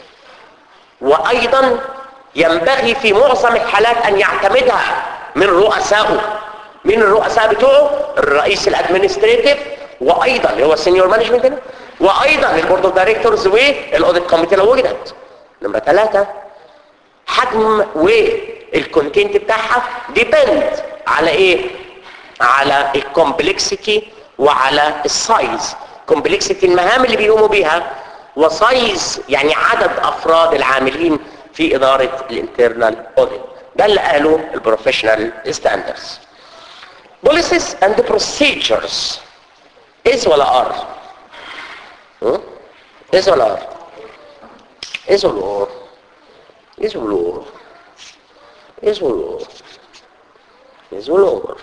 وأيضا ينبغي في معظم الحالات أن يعتمدها من رؤسائه من الرؤساء بتوعه الرئيس الادمنستريتيف وايضا اللي هو السينيور مانجمنت هنا وايضا البورد اوف دايركتورز والاوديت كوميتي لو وجدت نمره ثلاثة حجم والكونتنت بتاعها ديبند على ايه على الكومبلكسيتي وعلى السايز كومبلكسيتي المهام اللي بيقوموا بيها وسايز يعني عدد افراد العاملين في اداره الانترنال اوديت ده اللي قاله البروفيشنال ستاندردز policies and procedures is ولا are is ولا are is ولا are is ولا are is ولا are is ولا are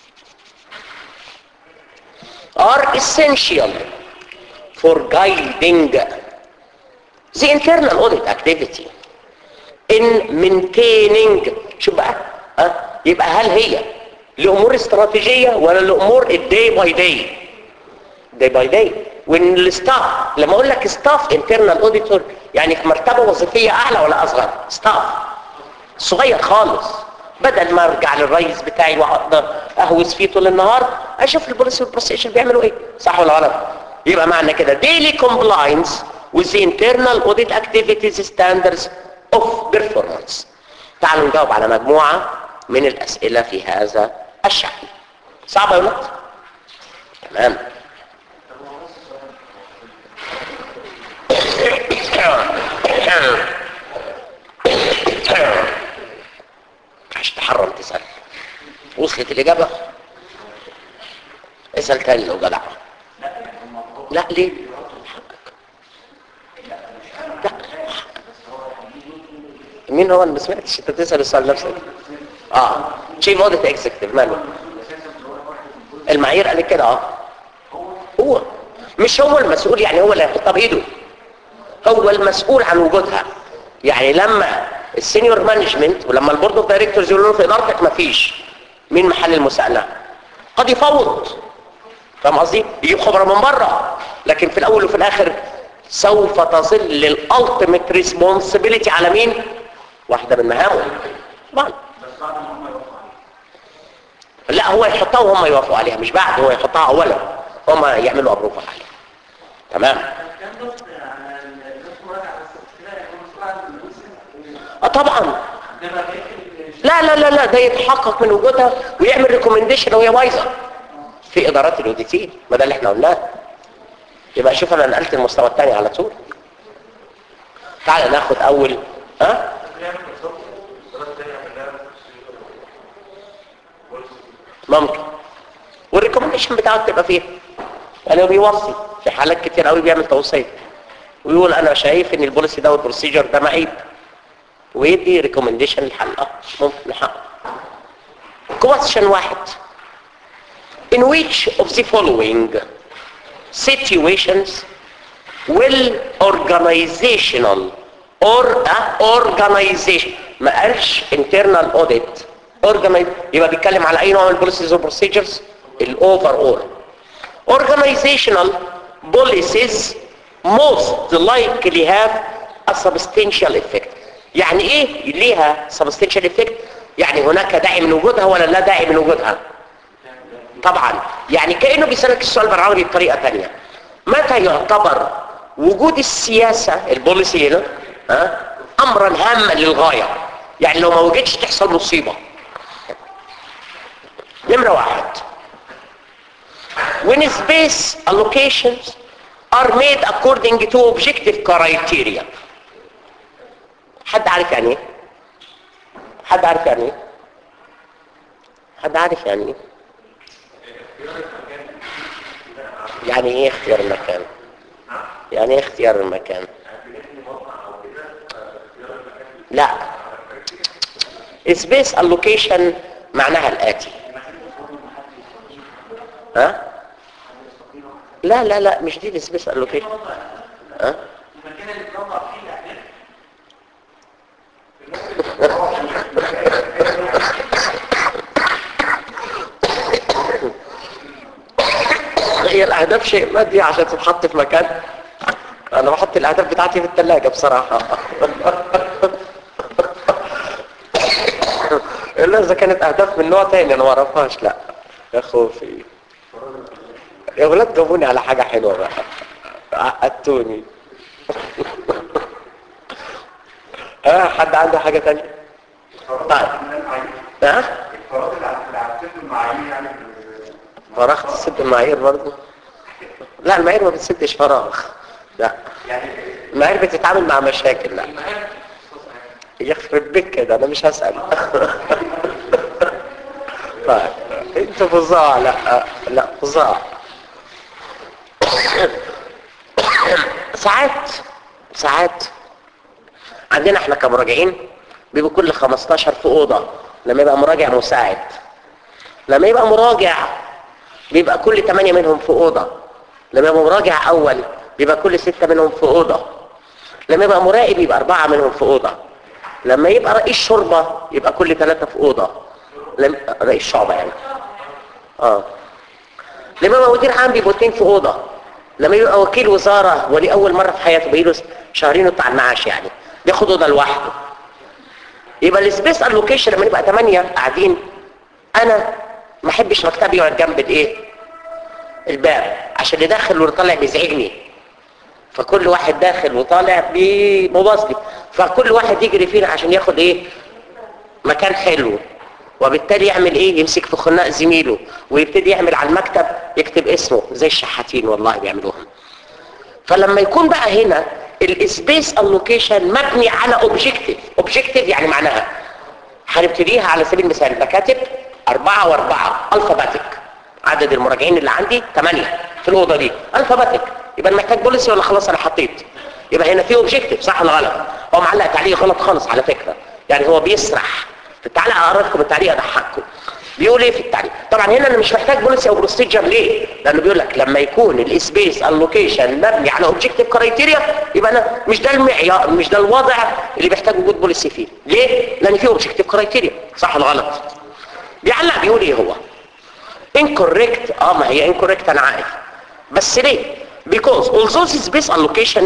are essential for guiding the internal audit activity in maintaining شو بقى أه؟ يبقى هل هي لامور استراتيجيه ولا لامور الداي باي داي داي باي داي وان الستاف لما اقول لك ستاف انترنال اوديتور يعني في مرتبه وظيفيه اعلى ولا اصغر ستاف صغير خالص بدل ما ارجع للرئيس بتاعي واقعد اهوس فيه طول النهار اشوف البوليس والبروسيشن بيعملوا ايه صح ولا غلط يبقى معنى كده daily compliance with the internal audit activities standards of performance تعالوا نجاوب على مجموعة من الأسئلة في هذا الشأن صعبة يا ولد؟ تمام عشان تحرم تسأل وصلت الإجابة اسأل تاني لو جدع لا ليه لا مين هو اللي ما سمعتش انت تسأل السؤال نفسك اه شيف اوديت اكزيكتيف ماله المعايير قال كده اه هو مش هو المسؤول يعني هو اللي هيحطها بايده هو المسؤول عن وجودها يعني لما السينيور مانجمنت ولما البورد اوف دايركتورز يقولوا له في ادارتك مفيش مين محل المساءله قد يفوض فاهم قصدي يجيب خبره من بره لكن في الاول وفي الاخر سوف تصل للالتيميت ريسبونسبيلتي على مين واحده من مهامه طبعا لا هو يحطها وهم يوافقوا عليها مش بعد هو يحطها اولا هم يعملوا ابروف عليها تمام اه طبعا لا لا لا لا ده يتحقق من وجودها ويعمل ريكومنديشن وهي بايظه في ادارات الاوديتين ما ده اللي احنا قلناه يبقى شوف انا نقلت المستوى الثاني على طول تعال ناخد اول ها ممكن والريكومنديشن بتاعه تبقى فيه يعني هو بيوصي في حالات كتير قوي بيعمل توصيه ويقول انا شايف ان البوليسي ده والبروسيجر ده معيب ويدي ريكومنديشن للحل اه ممكن نحقق question واحد in which of the following situations will organizational or uh, organization ما قالش internal audit organize يبقى بيتكلم على اي نوع من البوليسيز والبروسيجرز الاوفر اول organizational policies most likely have a substantial effect يعني ايه ليها substantial effect يعني هناك داعي من وجودها ولا لا داعي من وجودها طبعا يعني كأنه بيسألك السؤال بالعربي بطريقة تانية متى يعتبر وجود السياسة البوليسي هنا ها امرا هاما للغاية يعني لو ما وجدش تحصل مصيبة نمرة واحد when space allocations are made according to objective criteria حد عارف يعني ايه حد عارف يعني ايه حد عارف يعني ايه يعني ايه اختيار المكان يعني ايه اختيار المكان لا space allocation معناها الاتي ها لا لا لا مش دي السبيس الوكيشن ها هي الاهداف شيء مادي عشان تتحط في مكان انا بحط الاهداف بتاعتي في الثلاجه بصراحه الا اذا كانت اهداف من نوع تاني انا ما اعرفهاش لا يا خوفي يا ولاد جابوني على حاجه حلوه بقى عقدتوني اه حد عنده حاجه تانية طيب ها الفراد اللي هتسد المعايير يعني فراغ تسد المعايير برضه لا المعايير ما بتسدش فراغ لا يعني المعايير بتتعامل مع مشاكل لا يخرب بك كده انا مش هسأل طيب انت فظاع لا لا فظاع ساعات ساعات عندنا احنا كمراجعين بيبقوا كل 15 في اوضه لما يبقى مراجع مساعد لما يبقى مراجع بيبقى كل 8 منهم في اوضه لما يبقى مراجع اول بيبقى كل 6 منهم في اوضه لما يبقى مراقب يبقى أربعة منهم في اوضه لما يبقى رئيس شرطه يبقى كل ثلاثة في اوضه لما رئيس شعبه يعني اه لما يبقى مدير عام بيبقوا اثنين في اوضه لما يبقى وكيل وزاره ولي اول مره في حياته بيجيله شهرين يطلع المعاش يعني بياخد اوضه لوحده يبقى السبيس الوكيشن لما نبقى ثمانية قاعدين انا ما احبش مكتبي يقعد جنب الايه الباب عشان اللي داخل واللي طالع بيزعجني فكل واحد داخل وطالع بمباصلي فكل واحد يجري فينا عشان ياخد ايه مكان حلو وبالتالي يعمل ايه يمسك في خناق زميله ويبتدي يعمل على المكتب يكتب اسمه زي الشحاتين والله بيعملوها فلما يكون بقى هنا السبيس اللوكيشن مبني على اوبجكتيف اوبجكتيف يعني معناها هنبتديها على سبيل المثال بكاتب أربعة وأربعة ألفاباتيك عدد المراجعين اللي عندي ثمانية في الأوضة دي ألفاباتيك يبقى أنا محتاج بوليسي ولا خلاص أنا حطيت يبقى هنا في اوبجكتيف صح ولا غلط هو معلق تعليق غلط خالص على فكرة يعني هو بيسرح في التعليق اقرا لكم التعليق اضحككم بيقول ايه في التعليق طبعا هنا انا مش محتاج بوليسي او بروسيجر ليه لانه بيقول لك لما يكون السبيس اللوكيشن مبني على اوبجكتيف كرايتيريا يبقى انا مش ده المعيار مش ده الوضع اللي بيحتاج وجود بوليسي فيه ليه لان في اوبجكتيف كرايتيريا صح ولا غلط بيعلق بيقول ايه هو incorrect اه ما هي incorrect انا عارف بس ليه because although the space allocation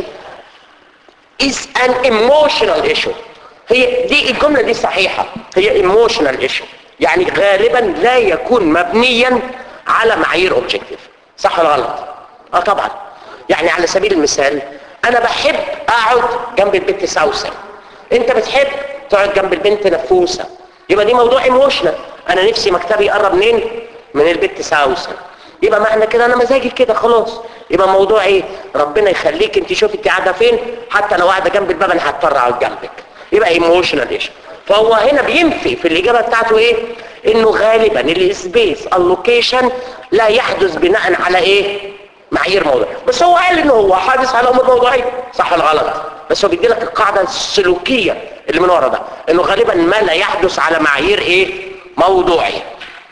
is an emotional issue هي دي الجملة دي صحيحة هي emotional issue يعني غالبا لا يكون مبنيا على معايير objective صح ولا غلط اه طبعا يعني على سبيل المثال انا بحب اقعد جنب البنت سوسن انت بتحب تقعد جنب البنت نفوسة يبقى دي موضوع ايموشنال انا نفسي مكتبي يقرب منين من البنت سوسن يبقى معنى كده انا مزاجي كده خلاص يبقى موضوع ايه ربنا يخليك انت شوفي انت قاعده فين حتى لو قاعده جنب الباب انا هضطر اقعد جنبك يبقى ايموشنال ايش فهو هنا بينفي في الاجابه بتاعته ايه انه غالبا السبيس اللوكيشن لا يحدث بناء على ايه معايير موضوع بس هو قال انه هو حادث على امور موضوعيه صح ولا غلط بس هو بيدي لك القاعده السلوكيه اللي من ورا ده انه غالبا ما لا يحدث على معايير ايه موضوعيه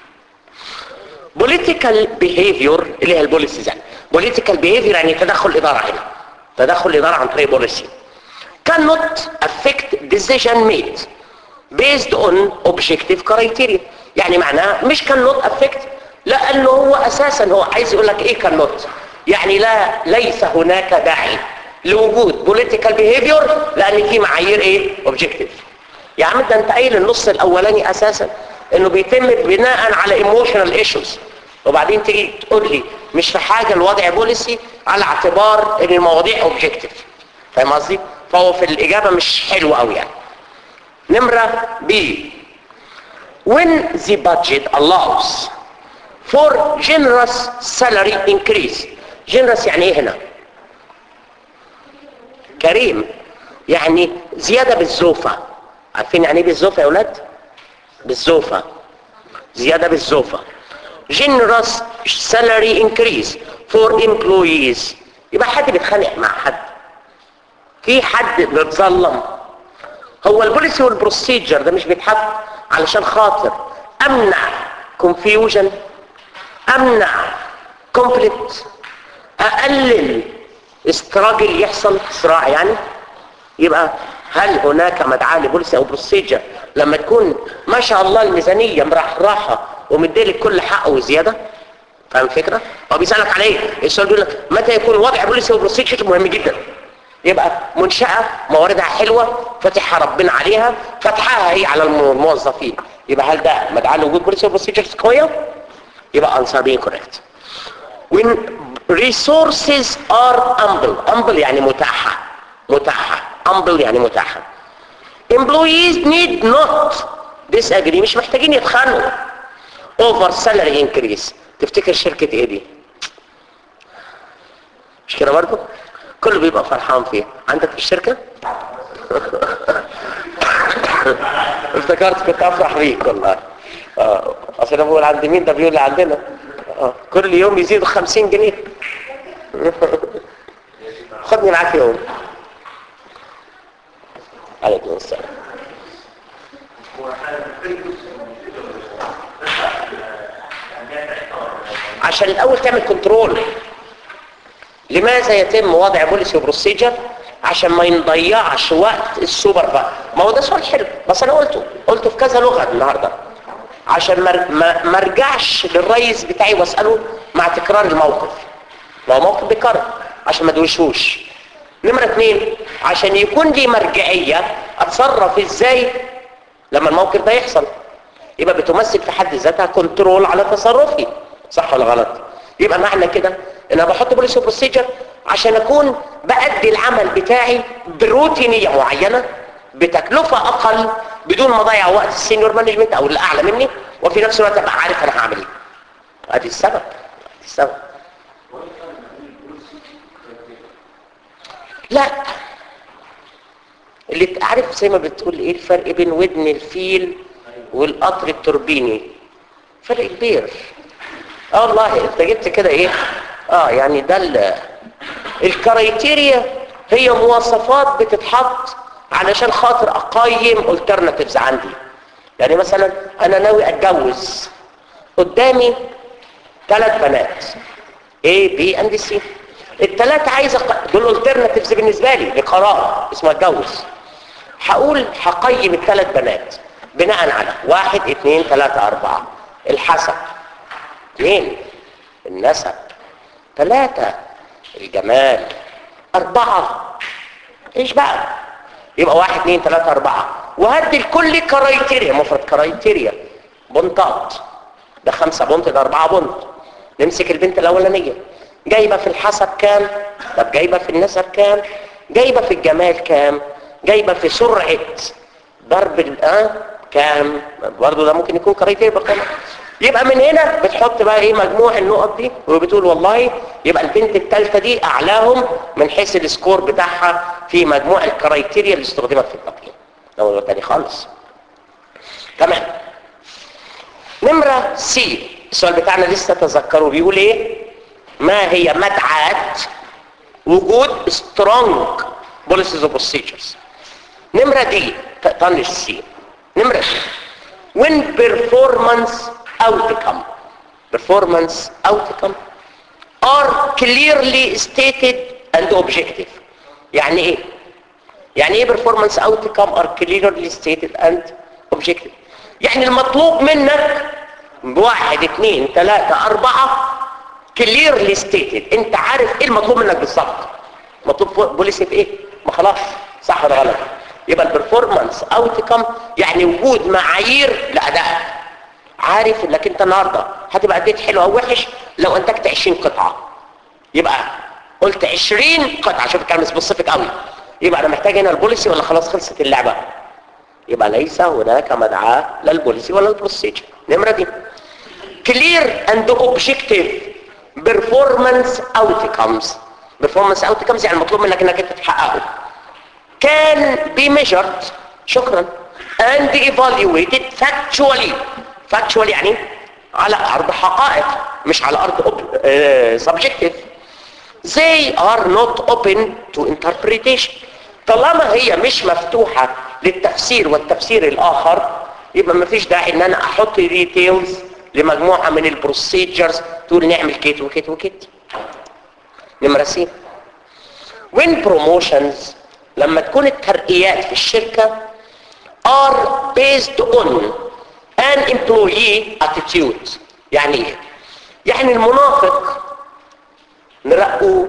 political behavior اللي هي البوليسيز يعني political behavior يعني تدخل اداره هنا تدخل اداره عن طريق بوليسي cannot affect decision made based on objective criteria يعني معناها مش cannot affect لانه هو اساسا هو عايز يقول لك ايه cannot يعني لا ليس هناك داعي لوجود political behavior لان في معايير ايه objective يا عم ده انت قايل النص الاولاني اساسا انه بيتم بناء على ايموشنال ايشوز وبعدين تيجي تقول لي مش في حاجه الوضع بوليسي على اعتبار ان المواضيع اوبجكتيف فاهم قصدي فهو في الاجابه مش حلو قوي يعني نمره بي when the budget allows for generous salary increase generous يعني ايه هنا كريم يعني زياده بالزوفه عارفين يعني ايه بالزوفه يا اولاد بالزوفة زيادة بالزوفة generous salary increase for employees يبقى حد بيتخانق مع حد في حد بيتظلم هو البوليسي والبروسيجر ده مش بيتحط علشان خاطر امنع confusion امنع conflict اقلل استراجل يحصل صراع يعني يبقى هل هناك مدعاة لبوليسي او بروسيجر لما تكون ما شاء الله الميزانية مرحرحة ومديلك كل حقه وزيادة فاهم الفكرة؟ هو بيسألك على ايه؟ السؤال بيقول لك متى يكون وضع بوليسي وبروسيجر مهم جدا يبقى منشأة مواردها حلوة فتحها ربنا عليها فتحها هي على الموظفين يبقى هل ده مدعاة لوجود بوليسي وبروسيجرز قوية؟ يبقى answer being correct when resources are ample ample يعني متاحة متاحة ample يعني متاحة employees need not disagree مش محتاجين يتخانقوا over salary increase تفتكر شركة ايه دي مش كده برضه كله بيبقى فرحان فيه عندك في الشركة افتكرت كنت افرح بيك والله اه اصل انا بقول عند مين ده بيقول لي عندنا اه كل يوم يزيدوا 50 جنيه خد خدني معاك يوم عليكم السلام عشان الاول تعمل كنترول لماذا يتم وضع بوليسي وبروسيجر عشان ما ينضيعش وقت السوبر بقى ما هو ده سؤال حلو بس انا قلته قلته في كذا لغه النهارده عشان ما ما ما ارجعش للرئيس بتاعي واساله مع تكرار الموقف لو موقف بيكرر عشان ما ادوشوش نمره اثنين عشان يكون لي مرجعيه اتصرف ازاي لما الموقف ده يحصل يبقى بتمثل في حد ذاتها كنترول على تصرفي صح ولا غلط يبقى معنى كده ان انا بحط بوليسي بروسيجر عشان اكون بأدي العمل بتاعي بروتينيه معينه بتكلفه اقل بدون ما اضيع وقت السينيور مانجمنت او اللي اعلى مني وفي نفس الوقت ابقى عارف انا هعمل ايه ادي السبب ادي السبب لا اللي تعرف زي ما بتقول ايه الفرق بين ودن الفيل والقطر التوربيني فرق كبير اه والله انت جبت كده ايه اه يعني ده ال- الكرايتيريا هي مواصفات بتتحط علشان خاطر اقيم alternatives عندي يعني مثلا انا ناوي اتجوز قدامي ثلاث بنات A B and C الثلاثة عايز أق... دول alternatives بالنسبة لي لقرار اسمه اتجوز هقول هقيم الثلاث بنات بناء على واحد اثنين ثلاثة أربعة الحسب اثنين النسب ثلاثة الجمال أربعة ايش بقى يبقى واحد اثنين ثلاثة أربعة وهدي لكل كرايتيريا مفرد كرايتيريا بنطات ده خمسة بنط ده أربعة بنط نمسك البنت الأولانية جايبة في الحسب كام طب جايبة في النسب كام جايبة في الجمال كام جايبة في سرعة ضرب الآن كام برضه ده ممكن يكون كرايتيريا بالقمر يبقى من هنا بتحط بقى ايه مجموع النقط دي وبتقول والله يبقى البنت الثالثه دي اعلاهم من حيث السكور بتاعها في مجموع الكرايتيريا اللي استخدمت في التقييم ده موضوع تاني خالص تمام نمرة سي السؤال بتاعنا لسه تذكروا بيقول ايه ما هي مدعاة وجود strong policies of procedures نمرة دي طنش سي نمرة دي when performance outcome performance outcome are clearly stated and objective يعني ايه يعني ايه performance outcome are clearly stated and objective يعني المطلوب منك بواحد اثنين ثلاثة أربعة clearly stated انت عارف ايه المطلوب منك بالظبط مطلوب بوليسي في ايه ما خلاص صح ولا غلط يبقى البرفورمانس اوتكم يعني وجود معايير لاداء عارف انك انت النهارده هتبقى اديت حلو او وحش لو انتجت 20 قطعه يبقى قلت 20 قطعه شوف الكلام سبيسيفيك قوي يبقى انا محتاج هنا البوليسي ولا خلاص خلصت اللعبه يبقى ليس هناك مدعاه لا البوليسي ولا البروسيجر نمره دي clear and objective performance outcomes performance outcomes يعني المطلوب منك انك انت تحققه can be measured شكرا and evaluated factually factually يعني على ارض حقائق مش على ارض ob- آه، subjective they are not open to interpretation طالما هي مش مفتوحة للتفسير والتفسير الآخر يبقى مفيش داعي ان انا احط ديتيلز لمجموعة من البروسيجرز تقول نعمل كيت وكيت وكيت نمرة سي when promotions لما تكون الترقيات في الشركة are based on an employee attitude يعني ايه؟ يعني المنافق نرقوه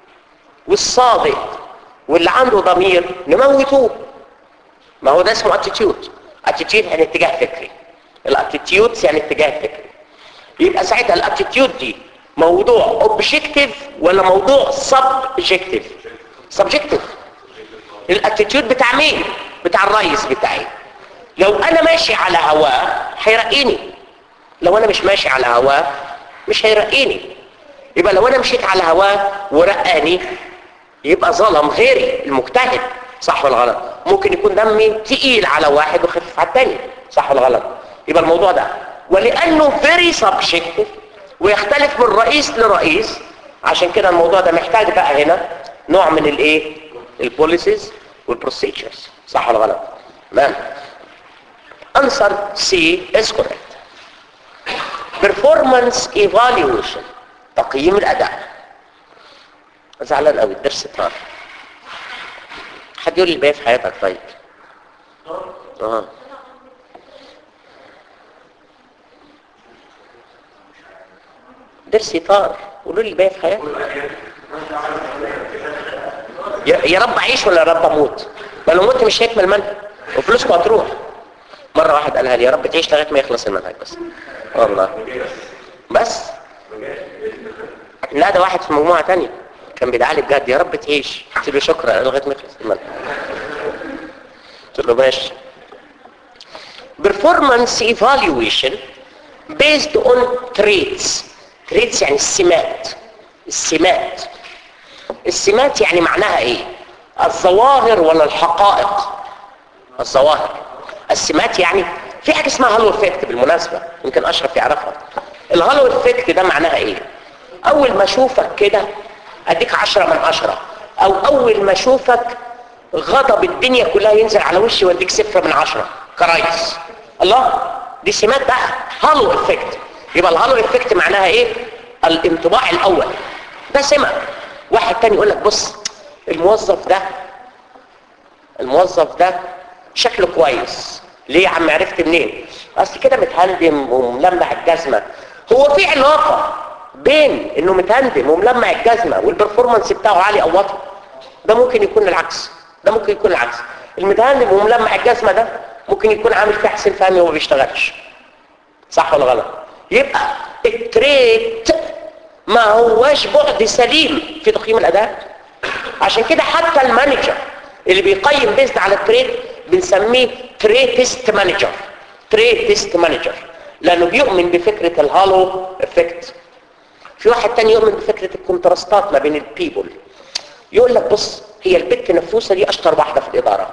والصادق واللي عنده ضمير نموتوه ما هو ده اسمه اتيتيود اتيتيود يعني اتجاه فكري الاتيتيود يعني اتجاه فكري يبقى ساعتها الاتيتيود دي موضوع اوبجكتيف ولا موضوع سبجكتيف سبجكتيف الاتيتيود بتاع مين بتاع الرئيس بتاعي لو انا ماشي على هواه هيرقيني لو انا مش ماشي على هواه مش هيرقيني يبقى لو انا مشيت على هواه ورقاني يبقى ظلم غيري المجتهد صح ولا غلط ممكن يكون دمي تقيل على واحد وخفيف على الثاني صح ولا غلط يبقى الموضوع ده ولانه very subjective ويختلف من رئيس لرئيس عشان كده الموضوع ده محتاج بقى هنا نوع من الايه البوليسيز والبروسيجرز صح ولا غلط تمام answer C is correct performance evaluation تقييم الاداء زعلان قوي الدرس طار حد يقول لي الباقي في حياتك طيب اه درسي طار قولوا لي الباقي في حياتك يا يا رب اعيش ولا يا رب اموت ما لو مت مش هيكمل منهج وفلوسكم هتروح مره واحد قالها لي يا رب تعيش لغايه ما يخلص المنهج بس والله بس لا ده واحد في مجموعه تانية كان بيدعي لي بجد يا رب تعيش قلت له شكرا لغايه ما يخلص المنهج قلت له ماشي performance evaluation based on traits traits يعني السمات السمات السمات يعني معناها ايه الظواهر ولا الحقائق الظواهر السمات يعني في حاجه اسمها هالو افكت بالمناسبه يمكن اشرف يعرفها الهالو افكت ده معناها ايه اول ما اشوفك كده اديك عشرة من عشرة او اول ما اشوفك غضب الدنيا كلها ينزل على وشي واديك صفر من عشرة كرايس الله دي سمات بقى هالو افكت يبقى الهالو افكت معناها ايه الانطباع الاول ده سمة واحد تاني يقول لك بص الموظف ده الموظف ده شكله كويس ليه يا عم عرفت منين اصل كده متهندم وملمع الجزمه هو في علاقه بين انه متهندم وملمع الجزمه والبرفورمانس بتاعه عالي او واطي ده ممكن يكون العكس ده ممكن يكون العكس المتهندم وملمع الجزمه ده ممكن يكون عامل فيه حسين فهمي وما بيشتغلش صح ولا غلط يبقى التريت ما هواش بعد سليم في تقييم الاداء عشان كده حتى المانجر اللي بيقيم بيزد على التريد بنسميه تريتست مانجر تريتست مانجر لانه بيؤمن بفكره الهالو افكت في واحد تاني يؤمن بفكره الكونتراستات ما بين البيبل يقول لك بص هي البت نفوسه دي اشطر واحده في الاداره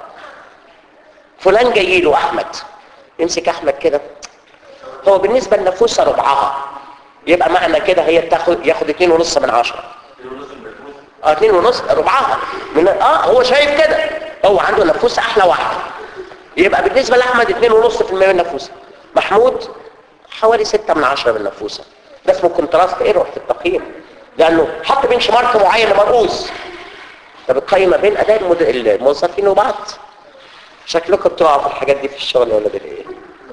فلان جاي له احمد يمسك احمد كده هو بالنسبه لنفوسه ربعها يبقى معنى كده هي تاخد ياخد اتنين ونص من عشرة اه اتنين ونص ربعها من اه هو شايف كده هو عنده نفوس احلى واحده يبقى بالنسبه لاحمد اتنين ونص في المية من النفوسه محمود حوالي ستة من عشرة من النفوسه ده اسمه كونتراست ايرور في التقييم لانه حط بنش مارك معين لمرؤوس ده بتقيم ما بين اداء المد... الموظفين وبعض شكلكم بتقعوا في الحاجات دي في الشغل ولا ده ايه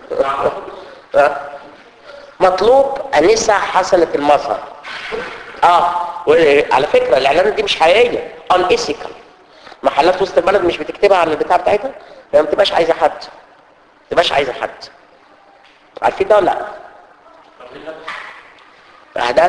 آه. مطلوب انسه حسنه المظهر اه وعلى فكره الاعلانات دي مش حقيقيه ان ايثيكال محلات وسط البلد مش بتكتبها على البتاع بتاعتها هي ما بتبقاش عايزه حد ما بتبقاش عايزه حد عارفين ده ولا لا اهداف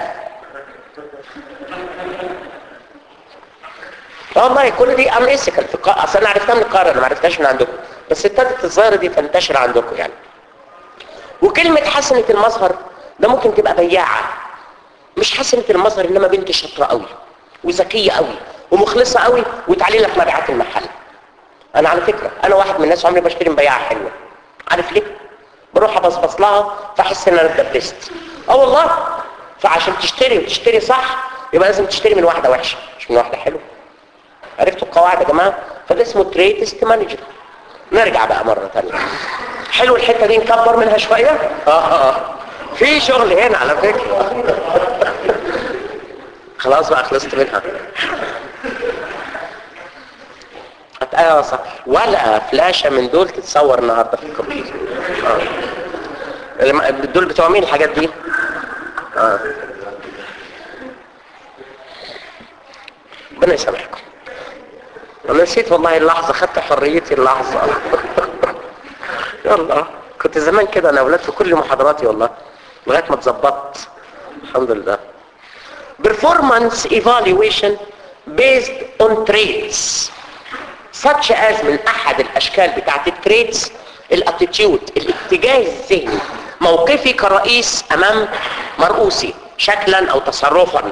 والله كل دي ان ايثيكال في القا... اصل انا عرفتها من القاهره انا ما عرفتهاش من عندكم بس ابتدت الظاهره دي تنتشر عندكم يعني وكلمه حسنه المظهر ده ممكن تبقى بياعه مش حسنة المظهر انما بنت شاطرة قوي وذكية قوي ومخلصة قوي وتعلي لك مبيعات المحل انا على فكرة انا واحد من الناس عمري بشتري مبيعة حلوة عارف ليه بروح ابصبص لها فاحس ان انا اتدبست اه والله فعشان تشتري وتشتري صح يبقى لازم تشتري من واحدة وحشة مش من واحدة حلوة عرفتوا القواعد يا جماعة فده اسمه تريتست مانجر نرجع بقى مرة تانية حلو الحتة دي نكبر منها شوية اه اه في شغل هنا على فكرة خلاص بقى خلصت منها ايوه صح ولا فلاشة من دول تتصور النهاردة في الكمبيوتر آه. دول بتوع مين الحاجات دي اه ربنا يسامحكم انا نسيت والله اللحظة خدت حريتي اللحظة يلا كنت زمان كده انا اولاد في كل محاضراتي والله لغايه ما اتظبطت الحمد لله performance evaluation based on traits such as من احد الاشكال بتاعت التريتس الاتيتيود الاتجاه الذهني موقفي كرئيس امام مرؤوسي شكلا او تصرفا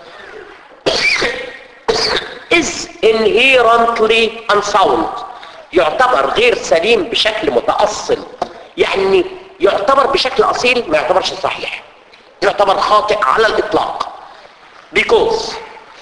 is inherently unsound يعتبر غير سليم بشكل متأصل يعني يعتبر بشكل أصيل ما يعتبرش صحيح يعتبر خاطئ على الإطلاق because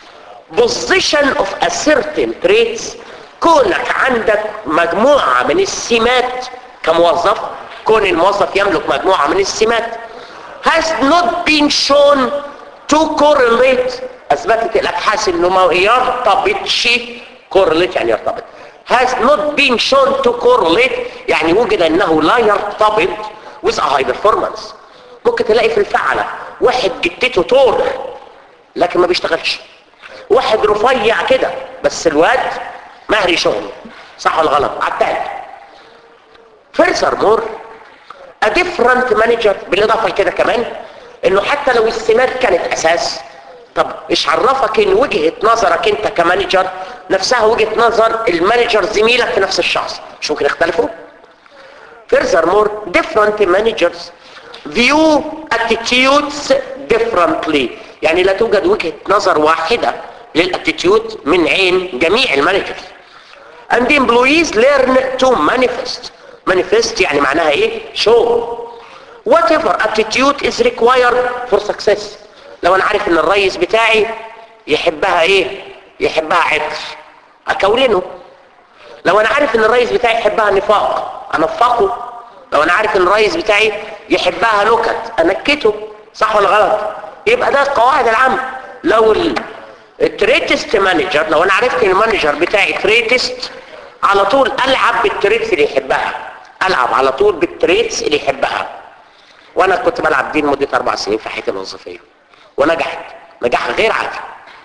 position of a certain traits كونك عندك مجموعة من السمات كموظف كون الموظف يملك مجموعة من السمات has not been shown to correlate اثبتت الابحاث انه ما يرتبطش correlate يعني يرتبط has not been shown to correlate يعني وجد انه لا يرتبط with a high performance ممكن تلاقي في الفعلة واحد جدته طور لكن ما بيشتغلش واحد رفيع كده بس الواد مهري شغله صح ولا غلط عتال furthermore a different manager بالاضافه لكده كمان انه حتى لو السمات كانت اساس طب ايش عرفك ان وجهه نظرك انت كمانجر نفسها وجهه نظر المانجر زميلك في نفس الشخص مش ممكن يختلفوا furthermore different managers view attitudes differently يعني لا توجد وجهه نظر واحده للاتيتيود من عين جميع المانجرز and the employees learn to manifest manifest يعني معناها ايه show whatever attitude is required for success لو انا عارف ان الرئيس بتاعي يحبها ايه يحبها عطر اكولنه لو انا عارف ان الرئيس بتاعي يحبها نفاق انفقه لو انا عارف ان الرئيس بتاعي يحبها نكت انكته صح ولا غلط يبقى ده القواعد العامه لو التريتست مانجر لو انا عرفت ان المانجر بتاعي تريتست على طول العب بالتريتس اللي يحبها العب على طول بالتريتس اللي يحبها وانا كنت بلعب دي لمده اربع سنين في حياتي الوظيفيه ونجحت نجاح غير عادي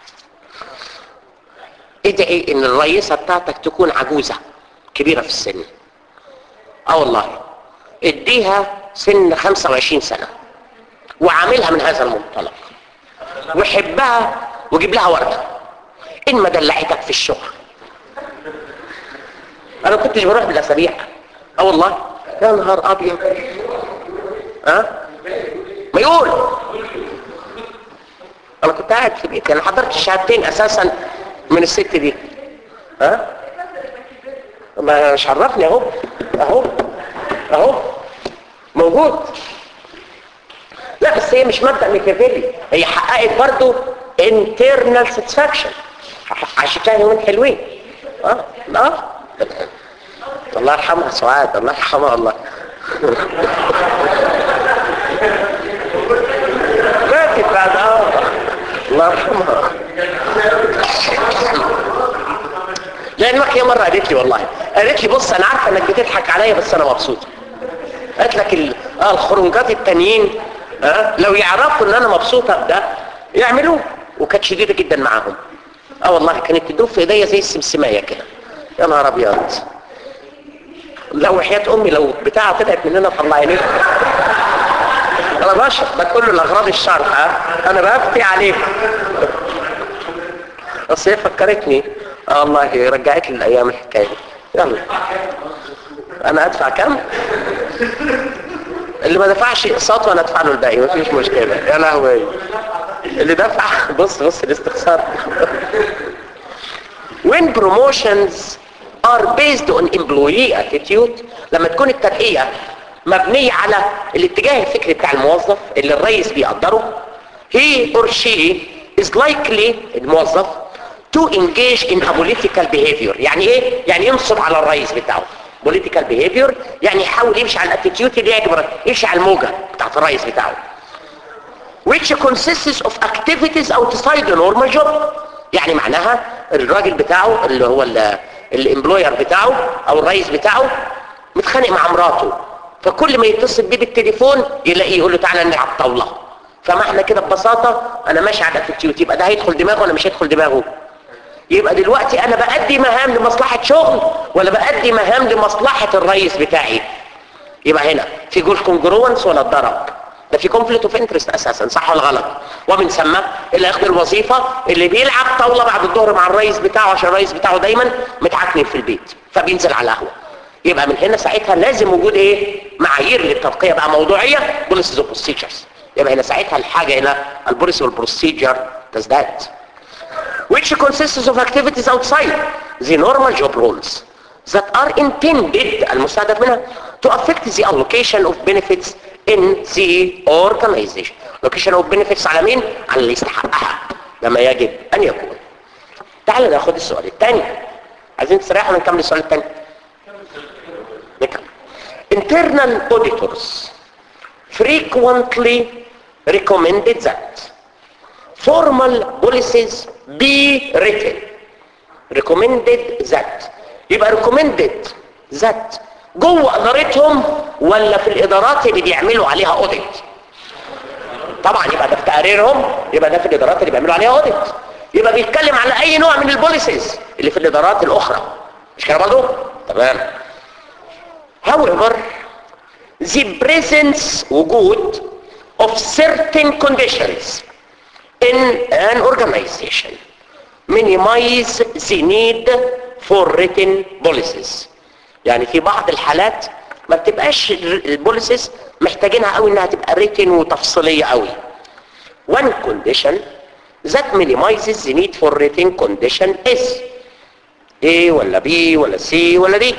ادعي ان الرئيسة بتاعتك تكون عجوزة كبيرة في السن اه والله اديها سن 25 سنة وعاملها من هذا المنطلق وحبها وجيب لها وردة ان ما دلعتك في الشغل انا كنتش بروح بالاسابيع اه والله يا نهار ابيض ها أه؟ ما يقول انا كنت قاعد في بيتي انا حضرت الشهادتين اساسا من الست دي ها ما مش عرفني اهو اهو اهو موجود لا بس هي مش مبدأ ميكافيلي هي حققت برضو internal satisfaction عشتها يومين حلوين اه اه الله يرحمها سعاد الله يرحمها الله ماتت بعد اه الله يرحمها لانك هي مره قالت لي والله قالت لي بص انا عارفه انك بتضحك عليا بس انا مبسوطه قالت لك ال... اه الخرنجات التانيين آه لو يعرفوا ان انا مبسوطه بده يعملوه وكانت شديده جدا معاهم اه والله كانت تدوب في ايديا زي السمسمايه كده يا نهار ابيض لو وحياه امي لو بتاعه طلعت مننا طلعيني انا بشرح ده كله لاغراض الشرح ها انا بفتي عليك بس هي فكرتني اه والله رجعت لي الايام الحكايه يلا انا ادفع كم اللي ما دفعش اقساط وانا ادفع له الباقي مفيش مشكله يا لهوي اللي دفع بص بص الاستخسار when promotions are based on employee attitude لما تكون الترقية مبنية على الاتجاه الفكري بتاع الموظف اللي الرئيس بيقدره he or she is likely الموظف to engage in a political behavior يعني ايه؟ يعني ينصب على الرئيس بتاعه political behavior يعني يحاول يمشي على الاتيتيود اللي يعجب يمشي على الموجة بتاعت الرئيس بتاعه which consists of activities outside the normal job يعني معناها الراجل بتاعه اللي هو الامبلوير بتاعه او الرئيس بتاعه متخانق مع مراته فكل ما يتصل بيه بالتليفون يلاقيه يقول له تعالى نلعب طاوله فمعنى كده ببساطه انا ماشي على الاتيتيود يبقى ده هيدخل دماغه ولا مش هيدخل دماغه يبقى دلوقتي انا بأدي مهام لمصلحة شغل ولا بأدي مهام لمصلحة الرئيس بتاعي يبقى هنا في جول كونجروانس ولا الضرب ده في كونفليكت اوف انترست اساسا صح ولا غلط ومن ثم اللي ياخد الوظيفه اللي بيلعب طاوله بعد الظهر مع الرئيس بتاعه عشان الرئيس بتاعه دايما متعكنن في البيت فبينزل على القهوه يبقى من هنا ساعتها لازم وجود ايه معايير للترقيه بقى موضوعيه بوليسيز اوف بروسيجرز يبقى هنا ساعتها الحاجه هنا البوليسي والبروسيجر تزداد which consists of activities outside the normal job roles that are intended المستهدف منها to affect the allocation of benefits in the organization allocation of benefits على مين؟ على اللي يستحقها لما يجب أن يكون تعالوا ناخد السؤال الثاني عايزين تستريحوا نكمل السؤال الثاني نكمل internal auditors frequently recommended that formal policies be written recommended that يبقى recommended that جوه ادارتهم ولا في الادارات اللي بيعملوا عليها اوديت طبعا يبقى ده في تقاريرهم يبقى ده في الادارات اللي بيعملوا عليها اوديت يبقى بيتكلم على اي نوع من البوليسيز اللي في الادارات الاخرى مش كده برضه تمام however the presence وجود of certain conditions in an organization minimize the need for written policies يعني في بعض الحالات ما بتبقاش البوليسيز محتاجينها قوي انها تبقى written وتفصيليه قوي one condition that minimizes the need for written condition is A ولا B ولا C ولا D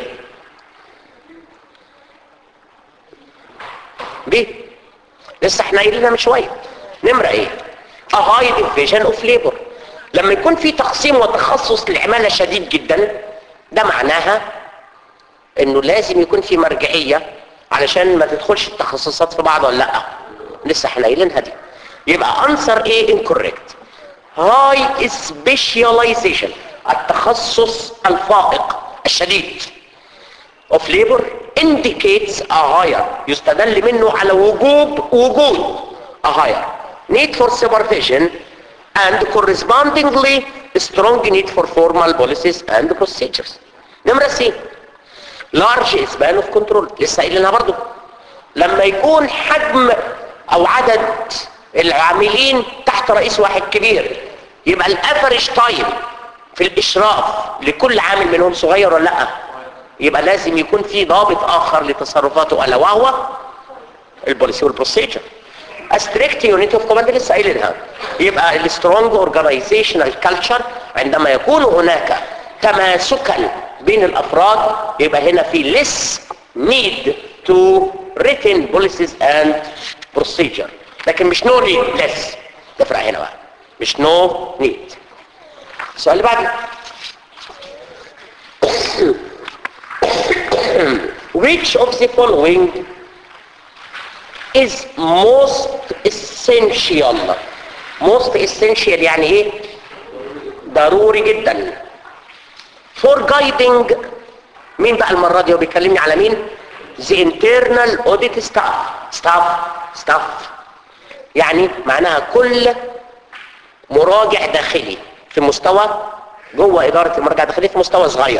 B لسه احنا قايلينها من شويه نمره ايه a high division of labor لما يكون في تقسيم وتخصص للعماله شديد جدا ده معناها انه لازم يكون في مرجعيه علشان ما تدخلش التخصصات في بعض ولا لا لسه احنا قايلينها دي يبقى انسر ايه incorrect high specialization التخصص الفائق الشديد of labor indicates a higher يستدل منه على وجوب وجود a higher need for supervision and correspondingly strong need for formal policies and procedures نمرة سي large span of control لسه قايلينها برضو لما يكون حجم او عدد العاملين تحت رئيس واحد كبير يبقى الافرج تايم في الاشراف لكل عامل منهم صغير ولا لا يبقى لازم يكون في ضابط اخر لتصرفاته الا وهو البوليسي والبروسيجر ستريكت يونيت اوف كوماند لسه قايلينها يبقى السترونج اورجانيزيشنال كلتشر عندما يكون هناك تماسكا بين الافراد يبقى هنا في less need to written policies and procedure لكن مش no need less تفرق هنا بقى مش no need السؤال اللي بعده which of the following is most essential most essential يعني ايه ضروري جدا for guiding مين بقى المرة دي وبيكلمني على مين the internal audit staff staff staff يعني معناها كل مراجع داخلي في مستوى جوه إدارة المراجعة الداخلية في مستوى صغير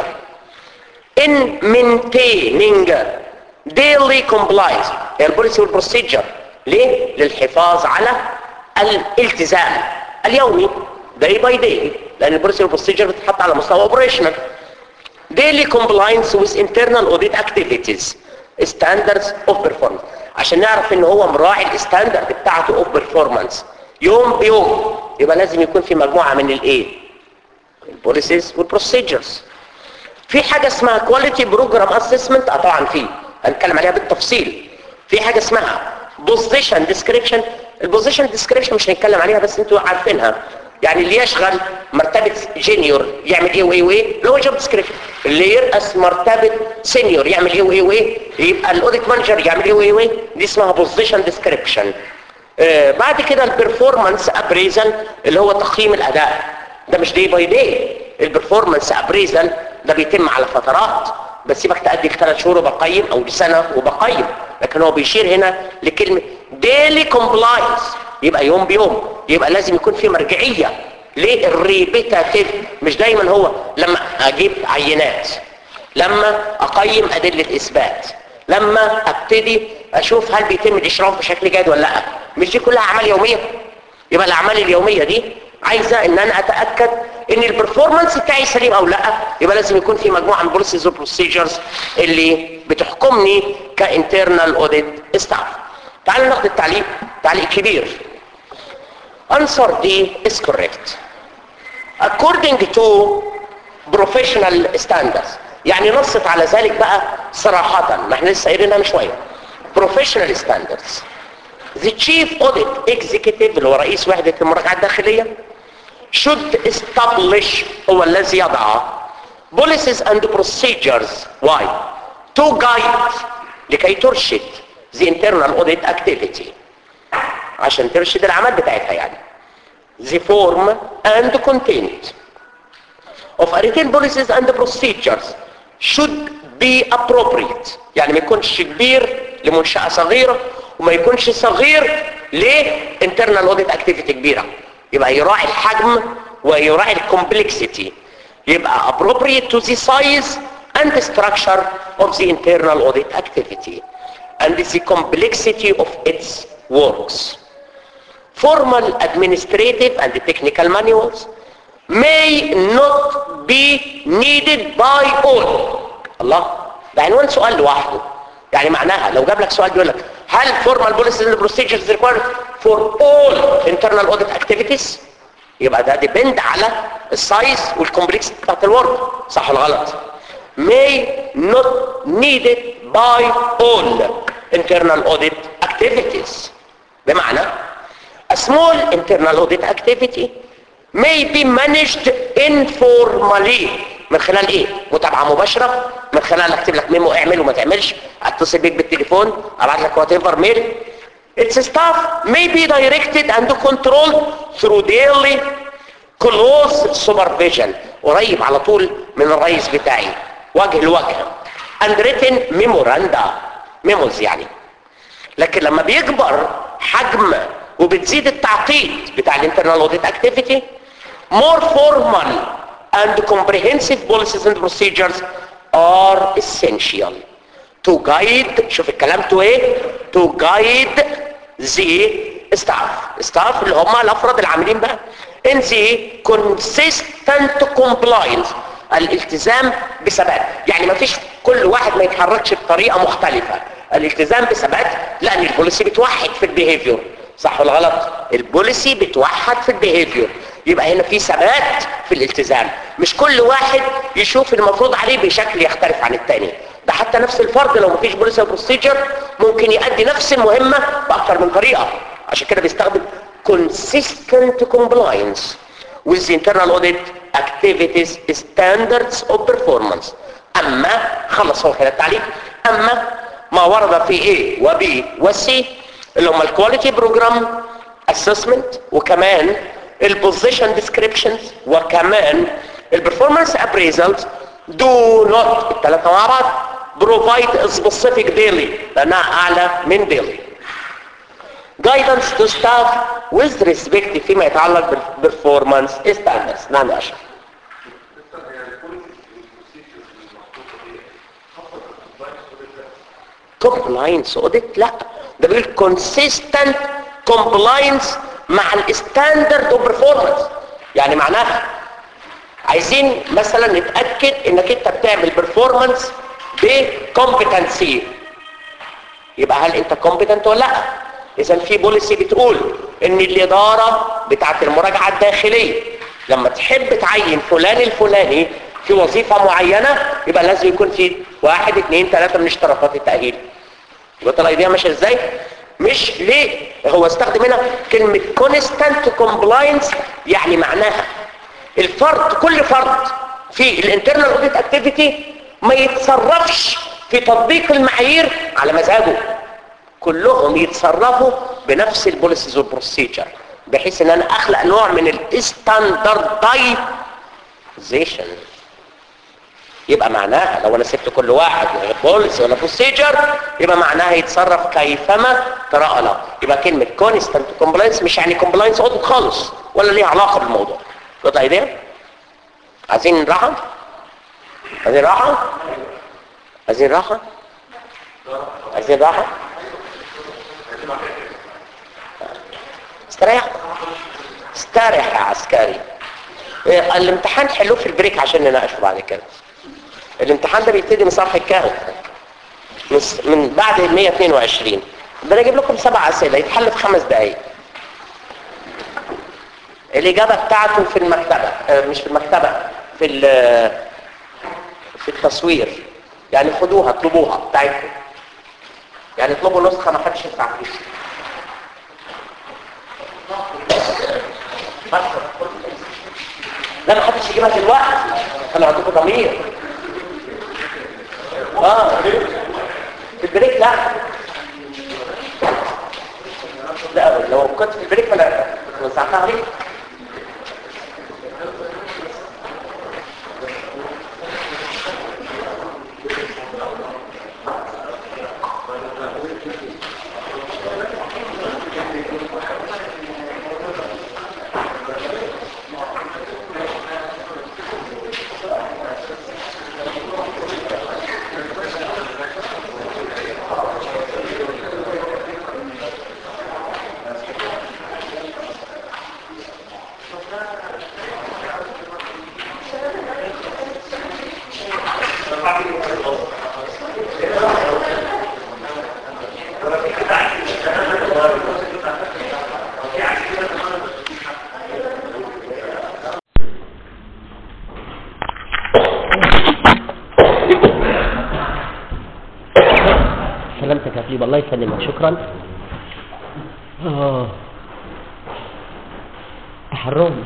in maintaining daily compliance هي البوليسي والبروسيجر ليه؟ للحفاظ على الالتزام اليومي day by day لأن البوليسي والبروسيجر بتتحط على مستوى operational daily compliance with internal audit activities standards of performance عشان نعرف ان هو مراعي الستاندرد بتاعته اوف بيرفورمانس يوم بيوم يبقى لازم يكون في مجموعه من الايه البوليسيز والبروسيجرز في حاجه اسمها كواليتي بروجرام اسسمنت اه طبعا في هنتكلم عليها بالتفصيل في حاجه اسمها بوزيشن ديسكريبشن البوزيشن ديسكريبشن مش هنتكلم عليها بس انتوا عارفينها يعني اللي يشغل مرتبة جينيور يعمل ايه وايه وايه اللي هو جوب ديسكريبشن اللي يرأس مرتبة سينيور يعمل ايه وايه وايه يبقى الاوديت مانجر يعمل ايه وايه وايه دي اسمها بوزيشن ديسكريبشن آه بعد كده البرفورمانس ابريزل اللي هو تقييم الاداء ده مش دي باي دي البرفورمانس ابريزل ده بيتم على فترات بسيبك تأدي لثلاث شهور وبقيم او لسنة وبقيم لكن هو بيشير هنا لكلمة ديلي كومبلاينس يبقى يوم بيوم يبقى لازم يكون في مرجعية ليه الريبيتاتيف مش دايما هو لما اجيب عينات لما اقيم ادلة اثبات لما ابتدي اشوف هل بيتم الاشراف بشكل جيد ولا لا مش دي كلها اعمال يومية يبقى الاعمال اليومية دي عايزة ان انا اتأكد ان البرفورمانس بتاعي سليم او لا يبقى لازم يكون في مجموعة من البوليسيز والبروسيجرز اللي بتحكمني كانترنال اوديت ستاف تعالوا ناخد التعليق تعليق كبير answer D is correct according to professional standards يعني نصت على ذلك بقى صراحة ما احنا لسه قايلينها من شوية professional standards the chief audit executive اللي هو رئيس وحدة المراجعة الداخلية should establish هو الذي يضع policies and procedures why to guide لكي ترشد the internal audit activity عشان ترشد العمل بتاعتها يعني the form and content of a written policies and procedures should be appropriate يعني ما يكونش كبير لمنشأة صغيرة وما يكونش صغير ل internal audit activity كبيرة يبقى يراعي الحجم ويراعي الكومبلكسيتي يبقى appropriate to the size and the structure of the internal audit activity and the complexity of its works. Formal administrative and technical manuals may not be needed by all. الله ده عنوان سؤال لوحده يعني معناها لو جاب لك سؤال بيقول لك هل formal policies and procedures required for all internal audit activities يبقى ده depend على السايز والكومبلكسيتي بتاعت الورك صح ولا غلط may not needed by all internal audit activities بمعنى a small internal audit activity may be managed informally من خلال ايه متابعه مباشره من خلال اكتب لك ميمو اعمل وما تعملش اتصل بيك بالتليفون ابعت لك وات ايفر ميل its staff may be directed and controlled through daily close supervision قريب على طول من الرئيس بتاعي وجه لوجه and written memoranda memos يعني لكن لما بيكبر حجم وبتزيد التعقيد بتاع الانترنال اوديت اكتيفيتي more formal and comprehensive policies and procedures are essential to guide شوف الكلام تو ايه to guide the staff staff اللي هم الافراد العاملين بقى in the consistent compliance الالتزام بثبات يعني ما فيش كل واحد ما يتحركش بطريقه مختلفه الالتزام بثبات لان البوليسي بتوحد في البيهيفير صح ولا غلط البوليسي بتوحد في البيهيفير يبقى هنا في ثبات في الالتزام مش كل واحد يشوف المفروض عليه بشكل يختلف عن التاني ده حتى نفس الفرد لو مفيش بوليسي بروسيجر ممكن يؤدي نفس المهمة بأكتر من طريقة عشان كده بيستخدم consistent compliance with the internal audit activities standards of performance اما خلص هو كده التعليق اما ما ورد في A و B و C اللي هم الكواليتي بروجرام اسسمنت وكمان البوزيشن ديسكريبشنز وكمان البرفورمانس ابريزلز دو نوت الثلاثه مع بعض بروفايد سبيسيفيك ديلي لانها اعلى من ديلي guidance to staff with respect فيما يتعلق بالبرفورمانس ستاندردز نعم يا اشرف compliance audit لا ده بيقول consistent compliance مع الستاندرد اوف performance يعني معناها عايزين مثلا نتاكد انك انت بتعمل performance بكومبتنسي يبقى هل انت كومبتنت ولا لا اذا في بوليسي بتقول ان الاداره بتاعه المراجعه الداخليه لما تحب تعين فلان الفلاني في وظيفه معينه يبقى لازم يكون في واحد اثنين ثلاثه من اشتراطات التاهيل يبقى الايديا ماشيه ازاي مش ليه هو استخدم هنا كلمة constant compliance يعني معناها الفرد كل فرد في الانترنال اوديت اكتيفيتي ما يتصرفش في تطبيق المعايير على مزاجه كلهم يتصرفوا بنفس البوليسيز والبروسيجر بحيث ان انا اخلق نوع من الستاندردايزيشن يبقى معناها لو انا سبت كل واحد من غير بوليسي ولا بروسيجر يبقى معناها يتصرف كيفما تراءى له يبقى كلمه كونستانت كومبلاينس مش يعني كومبلاينس اوديت خالص ولا ليها علاقه بالموضوع واضح ايديا عايزين راحه عايزين راحه عايزين راحه عايزين راحه استريح استريح يا عسكري إيه، الامتحان حلوه في البريك عشان نناقشه بعد كده الامتحان ده بيبتدي من صفحه كام من س- من بعد ال 122 ده انا اجيب لكم سبع اسئله يتحل في خمس دقائق الاجابه بتاعته في المكتبه آه، مش في المكتبه في ال- في التصوير يعني خدوها اطلبوها بتاعتكم يعني اطلبوا نسخه ما حدش يدفع فيها لا ما حدش يجيبها دلوقتي خلوا عندكم ضمير اه في البريك لا لا لو كنت في البريك ما انا كنت وزعتها عليك سلامتك يا حبيب الله يسلمك شكرا آه. حرام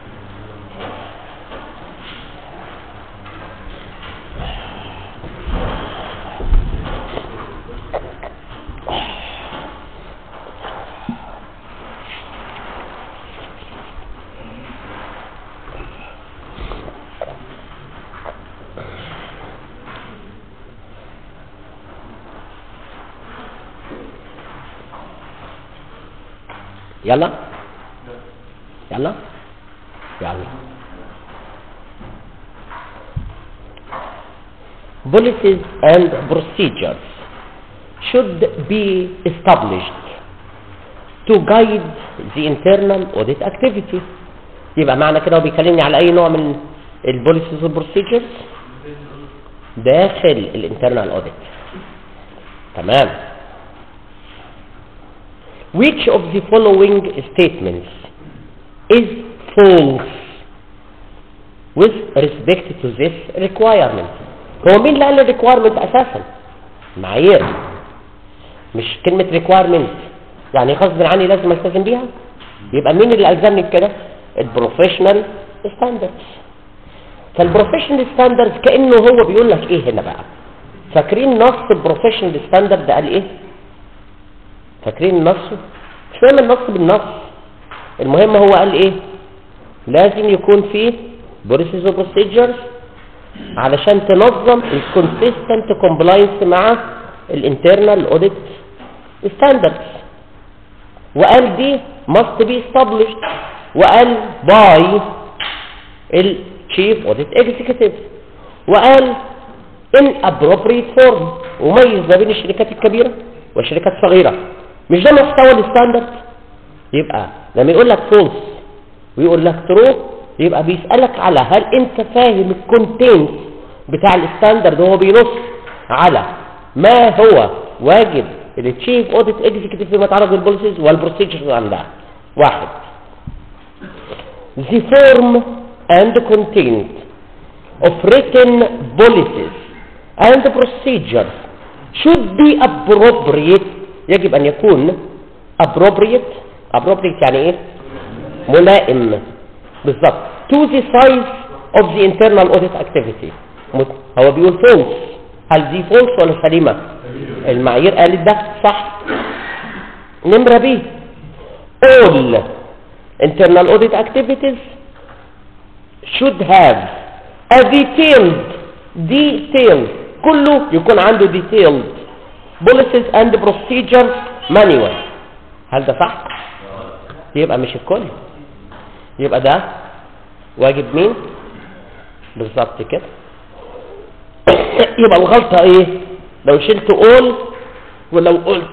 يلا يلا يلا policies and procedures should be established to guide the internal audit activity يبقى معنى كده هو بيكلمني على اي نوع من البوليسيز والبروسيجرز داخل الانترنال اوديت تمام which of the following statements is false with respect to this requirement هو مين اللي قال الريكويرمنت اساسا معايير مش كلمة requirement يعني غصب عني لازم التزم بيها يبقى مين اللي الزمني بكده البروفيشنال ستاندردز فالبروفيشنال ستاندردز كانه هو بيقول لك ايه هنا بقى فاكرين نص البروفيشنال ستاندرد قال ايه فاكرين النص مش فاهم النص بالنص المهم هو قال ايه لازم يكون فيه بوليسيز وبروسيجرز علشان تنظم الكونسيستنت كومبلاينس مع الانترنال اوديت ستاندردز وقال دي must be established وقال by الشيف اوديت اكزيكتيف وقال in appropriate form وميز ما بين الشركات الكبيره والشركات الصغيره مش ده محتوى الستاندرد يبقى لما يقول لك فولس ويقول لك ترو يبقى بيسالك على هل انت فاهم الكونتنت بتاع الستاندرد وهو بينص على ما هو واجب التشيف اوديت اكزيكتيف فيما يتعلق بالبوليسيز والبروسيجرز عندها واحد the form and content of written policies and procedures should be appropriate يجب أن يكون appropriate appropriate يعني إيه؟ ملائم بالظبط to the size of the internal audit activity مت- هو بيقول false هل دي false ولا سليمة؟ المعايير قالت ده صح نمرة بي all internal audit activities should have a detailed detailed كله يكون عنده detailed policies and procedures manual هل ده صح؟ يبقى مش الكل يبقى ده واجب مين؟ بالظبط كده يبقى الغلطة ايه؟ لو شلت all ولو قلت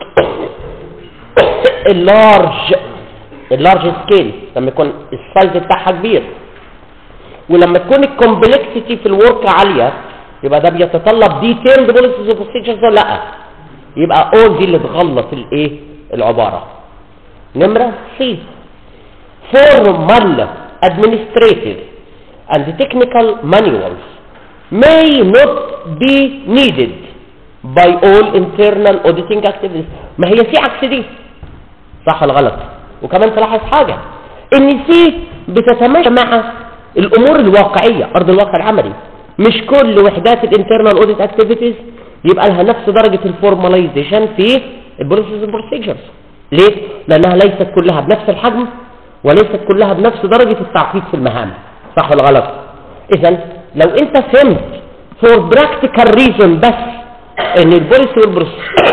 اللارج اللارج سكيل لما يكون السايز بتاعها كبير ولما تكون الكومبلكسيتي في الورك عاليه يبقى ده بيتطلب ديتيلد بوليسيز وبروسيجرز ولا لا يبقى اول دي اللي تغلط الايه العباره نمره سي formal administrative and technical manuals may not be needed by all internal auditing activities ما هي في عكس دي صح ولا غلط وكمان تلاحظ حاجة ان سي بتتماشى مع الامور الواقعيه ارض الواقع العملي مش كل وحدات الانترنال اوديت اكتيفيتيز يبقى لها نفس درجه الفورماليزيشن في البروسيس بروسيجرز ليه لانها ليست كلها بنفس الحجم وليست كلها بنفس درجه التعقيد في المهام صح ولا غلط اذا لو انت فهمت فور براكتيكال ريزون بس ان البوليسي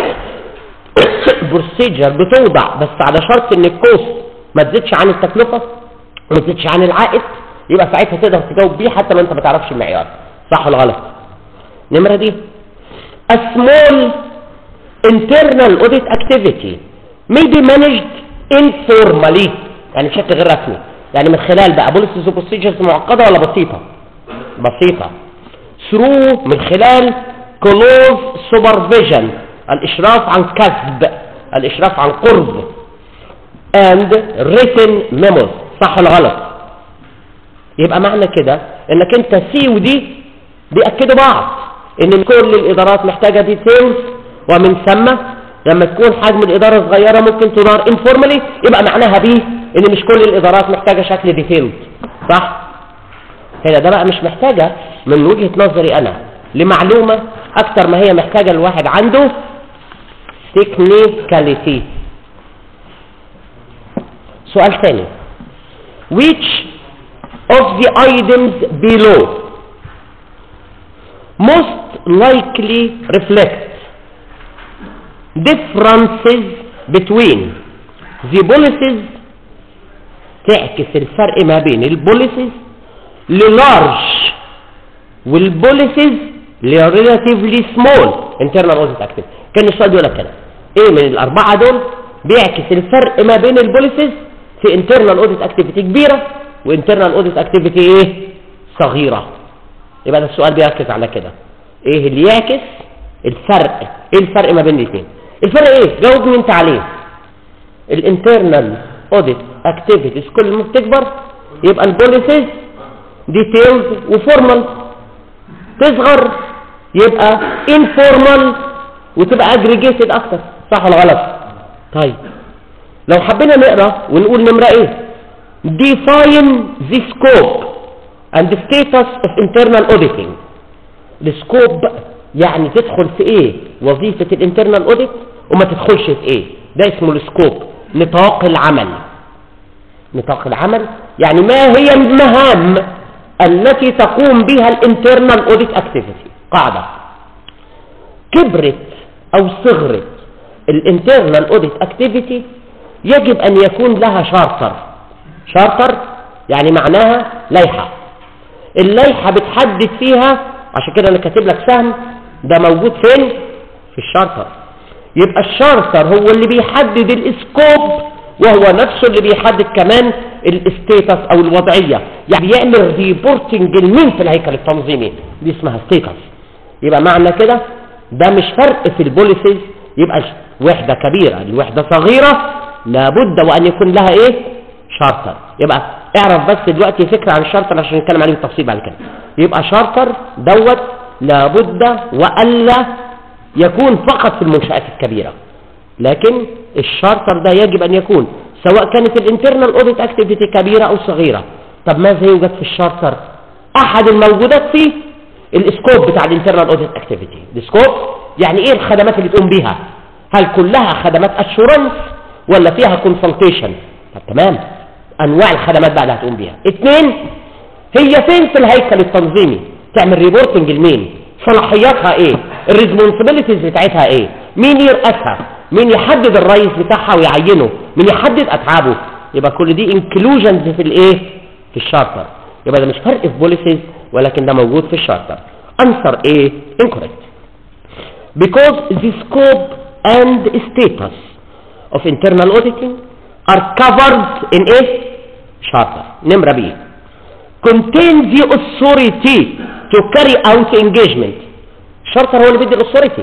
والبروسيجر بتوضع بس على شرط ان الكوست ما تزيدش عن التكلفه وما تزيدش عن العائد يبقى ساعتها تقدر تجاوب بيه حتى لو انت ما تعرفش المعيار صح ولا غلط النمره دي a small internal audit activity may be managed informally يعني بشكل غير رسمي يعني من خلال بقى بوليسيز وبروسيجرز معقده ولا بسيطه بسيطه through من خلال close supervision الاشراف عن كسب الاشراف عن قرب and written memos صح ولا غلط يبقى معنى كده انك انت سي ودي بيأكدوا بعض ان كل الادارات محتاجة ديتيلز ومن ثم لما تكون حجم الادارة صغيرة ممكن تدار انفورمالي يبقى معناها بيه ان مش كل الادارات محتاجة شكل ديتيلز صح هنا ده بقى مش محتاجة من وجهة نظري انا لمعلومة اكتر ما هي محتاجة الواحد عنده technicality سؤال ثاني which of the items below most likely reflect differences between the policies تعكس الفرق ما بين البوليسيز للارج والبوليسيز لريلاتيفلي سمول internal audit activity كان السؤال بيقول لك كده ايه من الاربعه دول بيعكس الفرق ما بين البوليسيز في internal audit activity كبيره وانترنال اوديت اكتيفيتي ايه صغيره يبقى ده السؤال بيركز على كده ايه اللي يعكس الفرق ايه الفرق ما بين الاثنين الفرق ايه جاوبني انت عليه الانترنال اوديت اكتيفيتيز كل ما بتكبر يبقى البوليسيز ديتيلز وفورمال تصغر يبقى انفورمال وتبقى اجريجيتد اكتر صح ولا غلط طيب لو حبينا نقرا ونقول نمره ايه define the scope and the status of internal auditing السكوب يعني تدخل في ايه وظيفة الانترنال اوديت وما تدخلش في ايه ده اسمه السكوب نطاق العمل نطاق العمل يعني ما هي المهام التي تقوم بها الانترنال اوديت اكتيفيتي قاعدة كبرت او صغرت الانترنال اوديت اكتيفيتي يجب ان يكون لها شارتر شارتر يعني معناها لائحة اللائحة بتحدد فيها عشان كده انا كاتب لك سهم ده موجود فين في الشارتر يبقى الشارتر هو اللي بيحدد الاسكوب وهو نفسه اللي بيحدد كمان الاستيتس او الوضعية يعني بيعمل ريبورتنج لمين في الهيكل التنظيمي دي اسمها ستيتس يبقى معنى كده ده مش فرق في البوليسيز يبقى وحدة كبيرة الوحدة صغيرة لابد وان يكون لها ايه شارتر يبقى اعرف بس دلوقتي فكرة عن الشارتر عشان نتكلم عليه بالتفصيل بعد كده يبقى شارتر دوت لابد والا يكون فقط في المنشآت الكبيرة لكن الشارتر ده يجب ان يكون سواء كانت الانترنال اوديت اكتيفيتي كبيرة او صغيرة طب ماذا يوجد في الشارتر احد الموجودات فيه الاسكوب بتاع الانترنال اوديت اكتيفيتي الاسكوب يعني ايه الخدمات اللي تقوم بيها هل كلها خدمات اشورنس ولا فيها كونسلتيشن طب تمام انواع الخدمات بقى اللي هتقوم بيها اثنين هي فين في الهيكل التنظيمي تعمل ريبورتنج لمين صلاحياتها ايه الريسبونسبيلتيز بتاعتها ايه مين يرأسها مين يحدد الرئيس بتاعها ويعينه مين يحدد اتعابه يبقى كل دي انكلوجنز في الايه في الشارتر يبقى ده مش فرق في بوليسيز ولكن ده موجود في الشارتر answer A incorrect because the scope and status of internal auditing are covered in a charter نمرة B contain the authority to carry out engagement الشارتر هو اللي بيدي الاثوريتي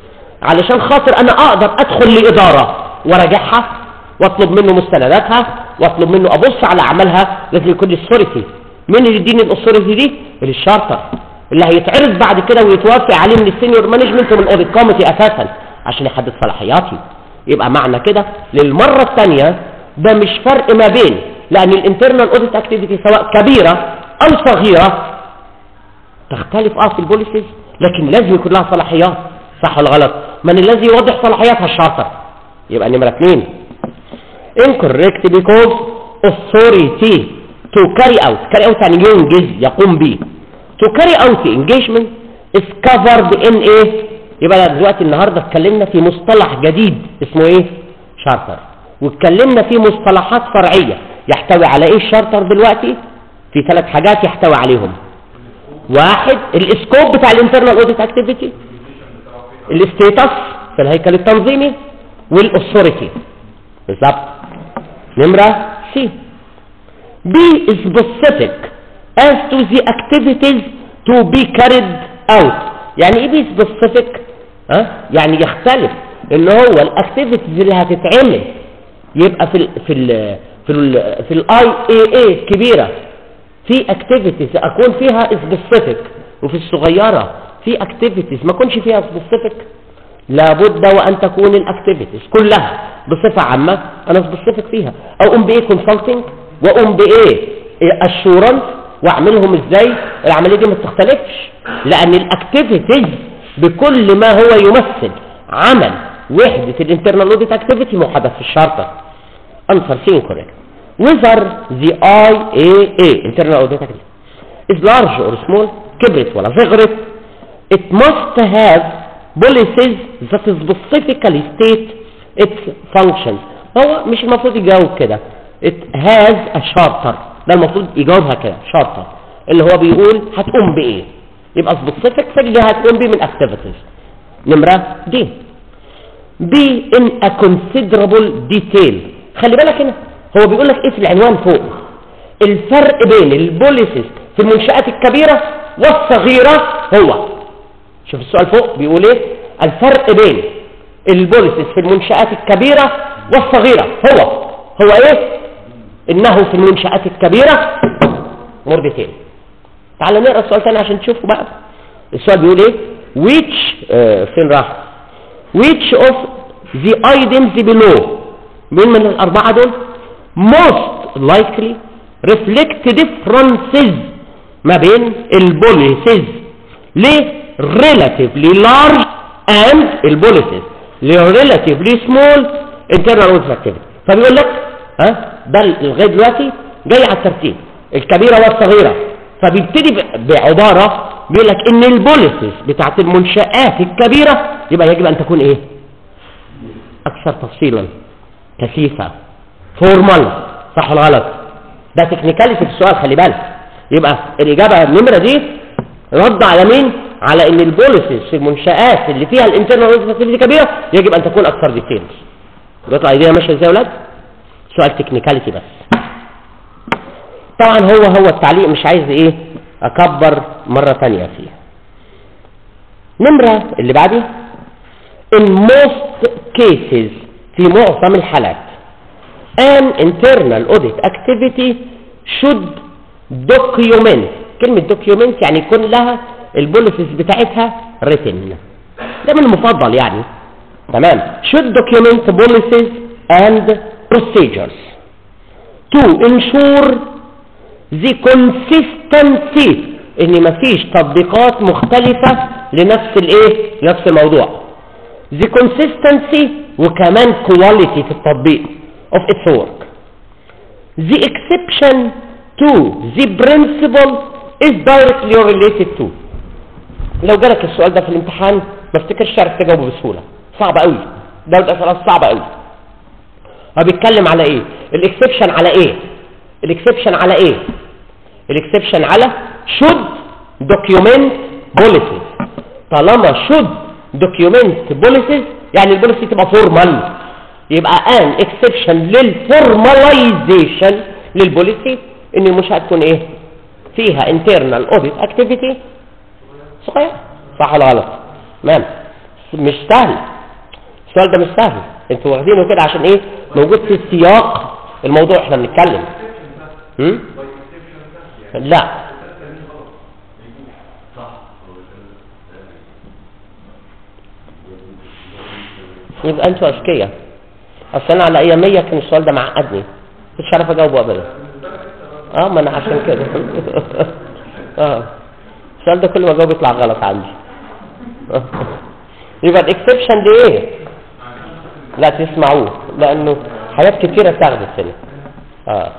علشان خاطر انا اقدر ادخل لاداره وراجعها واطلب منه مستنداتها واطلب منه ابص على اعمالها لازم يكون لي authority مين اللي يديني الاثوريتي دي الشارتر اللي هيتعرض بعد كده ويتوافق عليه من السينيور مانجمنت ومن الاوديت كوميتي اساسا عشان يحدد صلاحياتي يبقى معنى كده للمره الثانيه ده مش فرق ما بين لان الانترنال اوديت اكتيفيتي سواء كبيره او صغيرة تختلف اه في البوليسز لكن لازم يكون لها صلاحيات صح ولا غلط من الذي يوضح صلاحياتها الشاطر يبقى نمرة اثنين incorrect because authority to carry out carry out يعني ينجز يقوم به to carry out engagement is covered in ايه يبقى دلوقتي النهاردة اتكلمنا في مصطلح جديد اسمه ايه شارتر واتكلمنا في مصطلحات فرعية يحتوي على ايه الشارتر دلوقتي في ثلاث حاجات يحتوي عليهم واحد الاسكوب بتاع الانترنال اوديت اكتيفيتي الاستيتس في الهيكل التنظيمي والاثوريتي بالظبط نمرة سي be specific as to the activities to be carried out يعني ايه be specific ها يعني يختلف ان هو الاكتيفيتيز اللي هتتعمل يبقى في ال في ال في ال في الاي اي اي كبيره في اكتيفيتيز اكون فيها سبيسيفيك وفي الصغيره في اكتيفيتيز ما اكونش فيها سبيسيفيك لابد وان تكون الاكتيفيتيز كلها بصفه عامه انا سبيسيفيك فيها او اقوم بايه كونسلتنج واقوم بايه اشورنس واعملهم ازاي العمليه دي ما بتختلفش لان الاكتيفيتيز بكل ما هو يمثل عمل وحده الانترنال اوديت اكتيفيتي محدد في الشارتر answer C incorrect whether the IAA internal audit activity is large or small كبرت ولا صغرت it must have policies that specifically state its functions هو مش المفروض يجاوب كده it has a charter ده المفروض يجاوبها كده charter اللي هو بيقول هتقوم بايه يبقى specific في اللي هتقوم بيه من activities نمرة دي be in a considerable detail خلي بالك هنا هو بيقول لك ايه في العنوان فوق الفرق بين البوليسز في المنشآت الكبيرة والصغيرة هو شوف السؤال فوق بيقول ايه الفرق بين البوليسز في المنشآت الكبيرة والصغيرة هو هو ايه انه في المنشآت الكبيرة مربتين تعال نقرا السؤال تاني عشان تشوفوا بقى السؤال بيقول ايه which آه فين راح which of the items below مين من الأربعة دول most likely reflect differences ما بين البوليسز ليه relatively large and البوليسز ليه relatively small internal audit activity فبيقول لك ها ده لغايه دلوقتي جاي على الترتيب الكبيره والصغيره فبيبتدي بعباره بيقول لك ان البوليسز بتاعت المنشآت الكبيره يبقى يجب ان تكون ايه اكثر تفصيلا كثيفة فورمال صح ولا غلط ده تكنيكاليتي في السؤال خلي بالك يبقى الإجابة النمرة دي رد على مين على ان البوليسز في المنشآت اللي فيها الانترنال اكتيفيتي كبيرة يجب ان تكون اكثر ديتيلز بيطلع ايدينا ماشية ازاي يا ولاد سؤال تكنيكاليتي بس طبعا هو هو التعليق مش عايز ايه اكبر مرة تانية فيه نمرة اللي بعدي in most cases في معظم الحالات an internal audit activity should document كلمة document يعني يكون لها البوليسز بتاعتها written ده من المفضل يعني تمام should document policies and procedures to ensure the consistency ان مفيش تطبيقات مختلفة لنفس الايه لنفس الموضوع the consistency وكمان quality في التطبيق of its work the exception to the principle is directly related to لو جالك السؤال ده في الامتحان ما افتكرش تعرف تجاوبه بسهولة صعب قوي ده الاسئله صعبة قوي هو بيتكلم على ايه الاكسبشن على ايه الاكسبشن على ايه الاكسبشن على should document policies طالما should document policies يعني البوليسي تبقى فورمال يبقى ان اكسبشن للفورماليزيشن للبوليسي ان المنشاه تكون ايه فيها internal audit activity صحيح صح ولا غلط تمام مش سهل السؤال ده مش سهل انتوا واخدينه كده عشان ايه موجود في سياق الموضوع احنا بنتكلم هم؟ لا يبقى انتوا اذكياء اصل انا على اياميه كان السؤال ده معقدني مش عارف اجاوبه ابدا اه ما انا عشان كده اه السؤال ده كل ما اجاوب يطلع غلط عندي آه. يبقى الاكسبشن دي ايه لا تسمعوه لانه حاجات كتيره اتاخدت هنا اه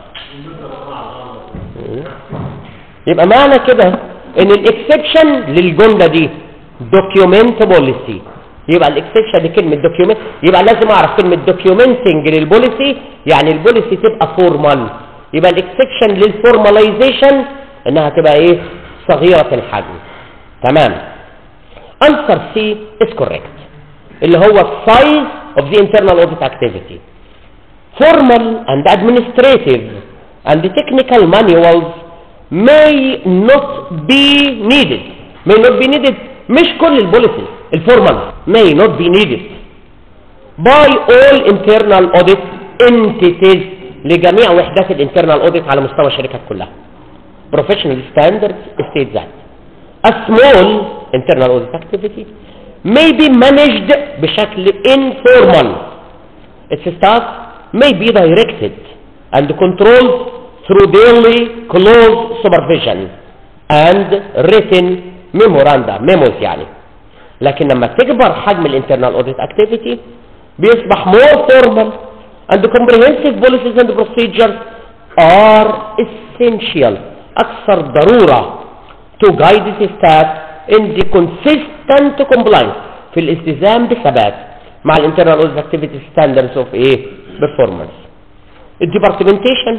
مم. يبقى معنى كده ان الاكسبشن للجمله دي دوكيومنت بوليسي يبقى الاكسبشن لكلمه دوكيومنت يبقى لازم اعرف كلمه دوكيومنتنج للبوليسي يعني البوليسي تبقى فورمال يبقى الاكسبشن للفورماليزيشن انها تبقى ايه صغيره الحجم تمام answer C is correct اللي هو size of the internal audit activity formal and administrative and the technical manuals may not be needed may not be needed مش كل البوليسيز الفورمال may not be needed by all internal audit entities لجميع وحدات الانترنال audit على مستوى الشركات كلها professional standards state that a small internal audit activity may be managed بشكل informal its staff may be directed and controlled through daily close supervision and written memoranda memos يعني لكن لما تكبر حجم الانترنال audit activity بيصبح more formal and the comprehensive policies and procedures are essential أكثر ضرورة to guide the staff in the consistent compliance في الالتزام بثبات مع الانترنال audit activity standards of ايه performance الديبارتمنتيشن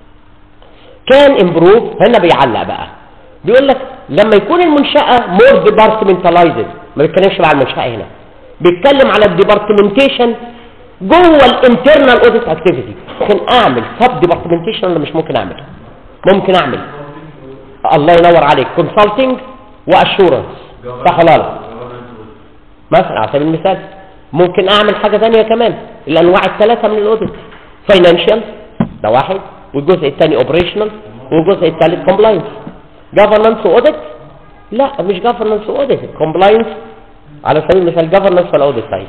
كان امبروف هنا بيعلق بقى بيقول لك لما يكون المنشأة مور ديبارتمنتالايزد ما بيتكلمش مع المنشأة هنا بيتكلم على الديبارتمنتيشن جوه الانترنال اوديت اكتيفيتي ممكن اعمل سب ديبارتمنتيشن ولا مش ممكن اعمل ممكن اعمل الله ينور عليك كونسلتنج واشورنس صح ولا لا مثلا على سبيل المثال ممكن اعمل حاجه ثانيه كمان الانواع الثلاثه من الاوديت فاينانشال ده واحد والجزء الثاني اوبريشنال والجزء الثالث كومبلاينس جفرنس اوديت لا مش جفرنس اوديت كومبلاينس على سبيل المثال جفرنس ولا اوديت طيب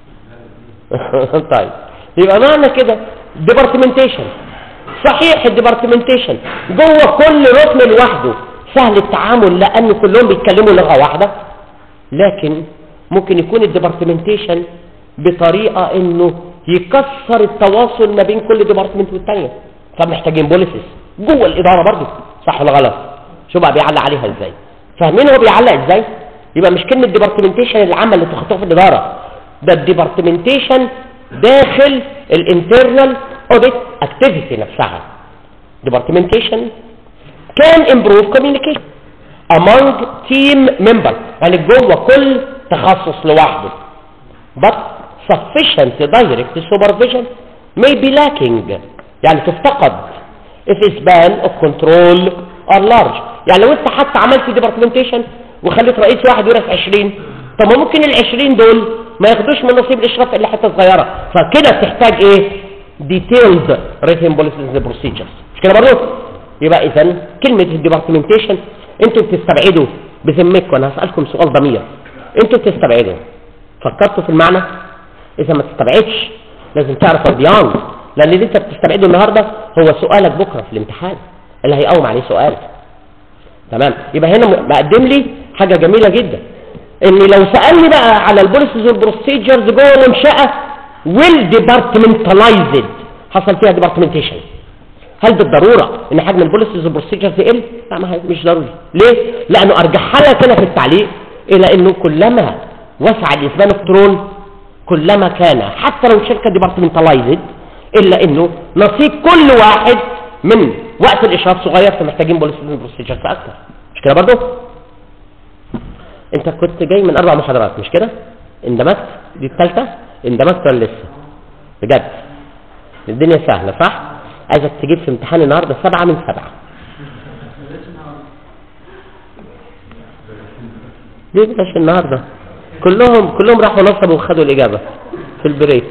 طيب يبقى معنى كده ديبارتمنتيشن صحيح الديبارتمنتيشن جوه كل ركن لوحده سهل التعامل لان كلهم بيتكلموا لغه واحده لكن ممكن يكون الديبارتمنتيشن بطريقه انه يكسر التواصل ما بين كل ديبارتمنت والثانيه فمحتاجين بوليسز جوه الاداره برضه صح ولا غلط شو بقى بيعلق عليها ازاي فاهمين هو بيعلق ازاي يبقى مش كلمه ديبارتمنتيشن العامه اللي تخطوها في الاداره ده الديبارتمنتيشن داخل الانترنال اوديت اكتيفيتي نفسها documentation can improve communication among team members يعني جوه كل تخصص لوحده but sufficient direct supervision may be lacking يعني تفتقد if span of control are large يعني لو انت حتى عملت documentation وخليت رئيس واحد يرأس 20 طب ما ممكن ال 20 دول ما ياخدوش من نصيب الاشراف الا حته صغيره فكده تحتاج ايه detailed written policies and procedures مش كده برضه يبقى اذا كلمه الديبارتمنتيشن انتوا بتستبعدوا بذمتكم انا هسالكم سؤال ضمير انتوا بتستبعدوا فكرتوا في المعنى اذا ما تستبعدش لازم تعرف البيان لان اللي انت بتستبعده النهارده هو سؤالك بكره في الامتحان اللي هيقوم عليه سؤالك تمام يبقى هنا مقدم لي حاجه جميله جدا ان لو سالني بقى على البوليسز والبروسيجرز جوه منشاه ويل ديبارتمنتالايزد حصل فيها ديبارتمنتيشن هل بالضروره ان حجم البوليسز والبروسيجرز يقل؟ لا ما هي مش ضروري ليه؟ لانه ارجحها لك انا في التعليق الى انه كلما وسع الاسبان الترون كلما كان حتى لو شركه ديبارتمنتالايزد الا انه نصيب كل واحد من وقت الاشراف صغير فمحتاجين بوليسز والبروسيجرز اكتر مش كده برضه؟ انت كنت جاي من اربع محاضرات مش كده اندمجت دي الثالثه اندمجت ولا لسه بجد الدنيا سهله صح عايزك تجيب في امتحان النهارده سبعة من سبعة ليه بلاش النهارده كلهم كلهم راحوا نصبوا وخدوا الاجابه في البريك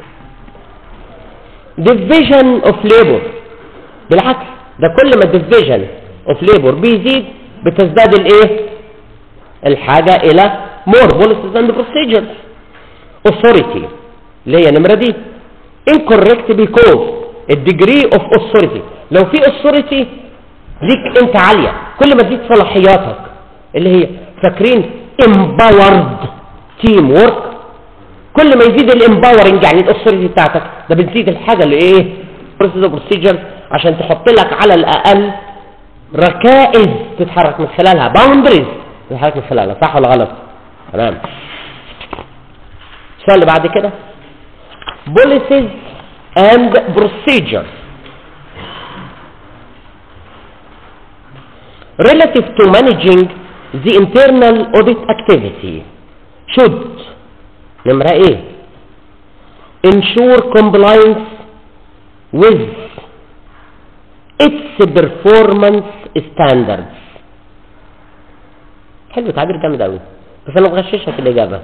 division of labor بالعكس ده كل ما division of labor بيزيد بتزداد الايه الحاجة إلى more policies and procedures authority اللي هي نمرة دي incorrect because the degree of authority لو في authority ليك انت عالية كل ما تزيد صلاحياتك اللي هي فاكرين empowered team work كل ما يزيد الامباورنج يعني الاثوريتي بتاعتك ده بتزيد الحاجه اللي ايه بروسيس بروسيجر عشان تحط لك على الاقل ركائز تتحرك من خلالها باوندريز تتحرك من خلالها صح ولا غلط تمام السؤال اللي بعد كده policies and procedures relative to managing the internal audit activity should نمرة ايه ensure compliance with its performance standards حلو تعبير جامد قوي بس انا بغششها في الاجابه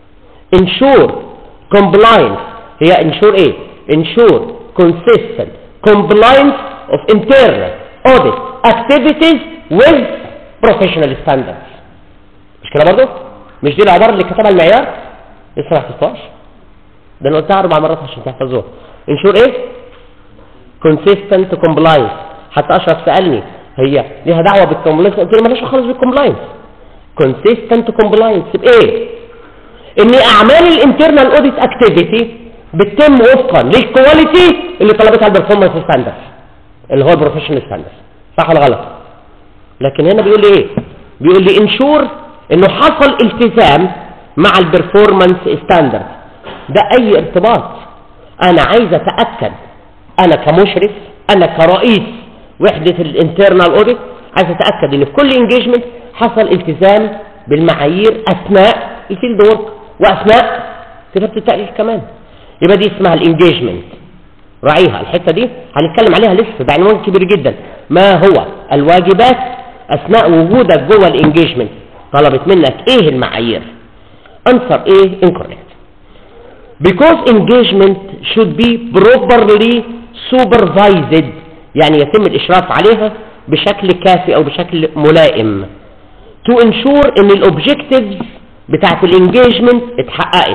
ensure compliance هي ensure ايه ensure consistent compliance of internal audit activities with professional standards مش كده برضه مش دي العباره اللي كتبها المعيار لسه ما حفظتهاش ده انا قلتها اربع مرات عشان تحفظوها انشور ايه consistent compliance حتى اشرف سالني هي ليها دعوه بالكومبلاينس قلت له مالهاش خالص بالكومبلاينس consistent compliance بايه ان اعمال الانترنال اوديت اكتيفيتي بتتم وفقا للكواليتي اللي طلبتها البرفورمانس ستاندرز اللي هو البروفيشنال ستاندرز صح ولا غلط لكن هنا بيقول لي ايه بيقول لي انشور انه حصل التزام مع البرفورمانس ستاندرد ده اي ارتباط انا عايز اتاكد انا كمشرف انا كرئيس وحده الانترنال اوديت عايز اتاكد ان في كل انجيجمنت حصل التزام بالمعايير اثناء الفيلد ورك واثناء كتابه التقرير كمان يبقى دي اسمها الانجيجمنت راعيها الحته دي هنتكلم عليها لسه ده عنوان كبير جدا ما هو الواجبات اثناء وجودك جوه الانجيجمنت طلبت منك ايه المعايير answer A incorrect because engagement should be properly supervised يعني يتم الاشراف عليها بشكل كافي او بشكل ملائم to ensure ان الاوبجكتيفز بتاعت الانجيجمنت اتحققت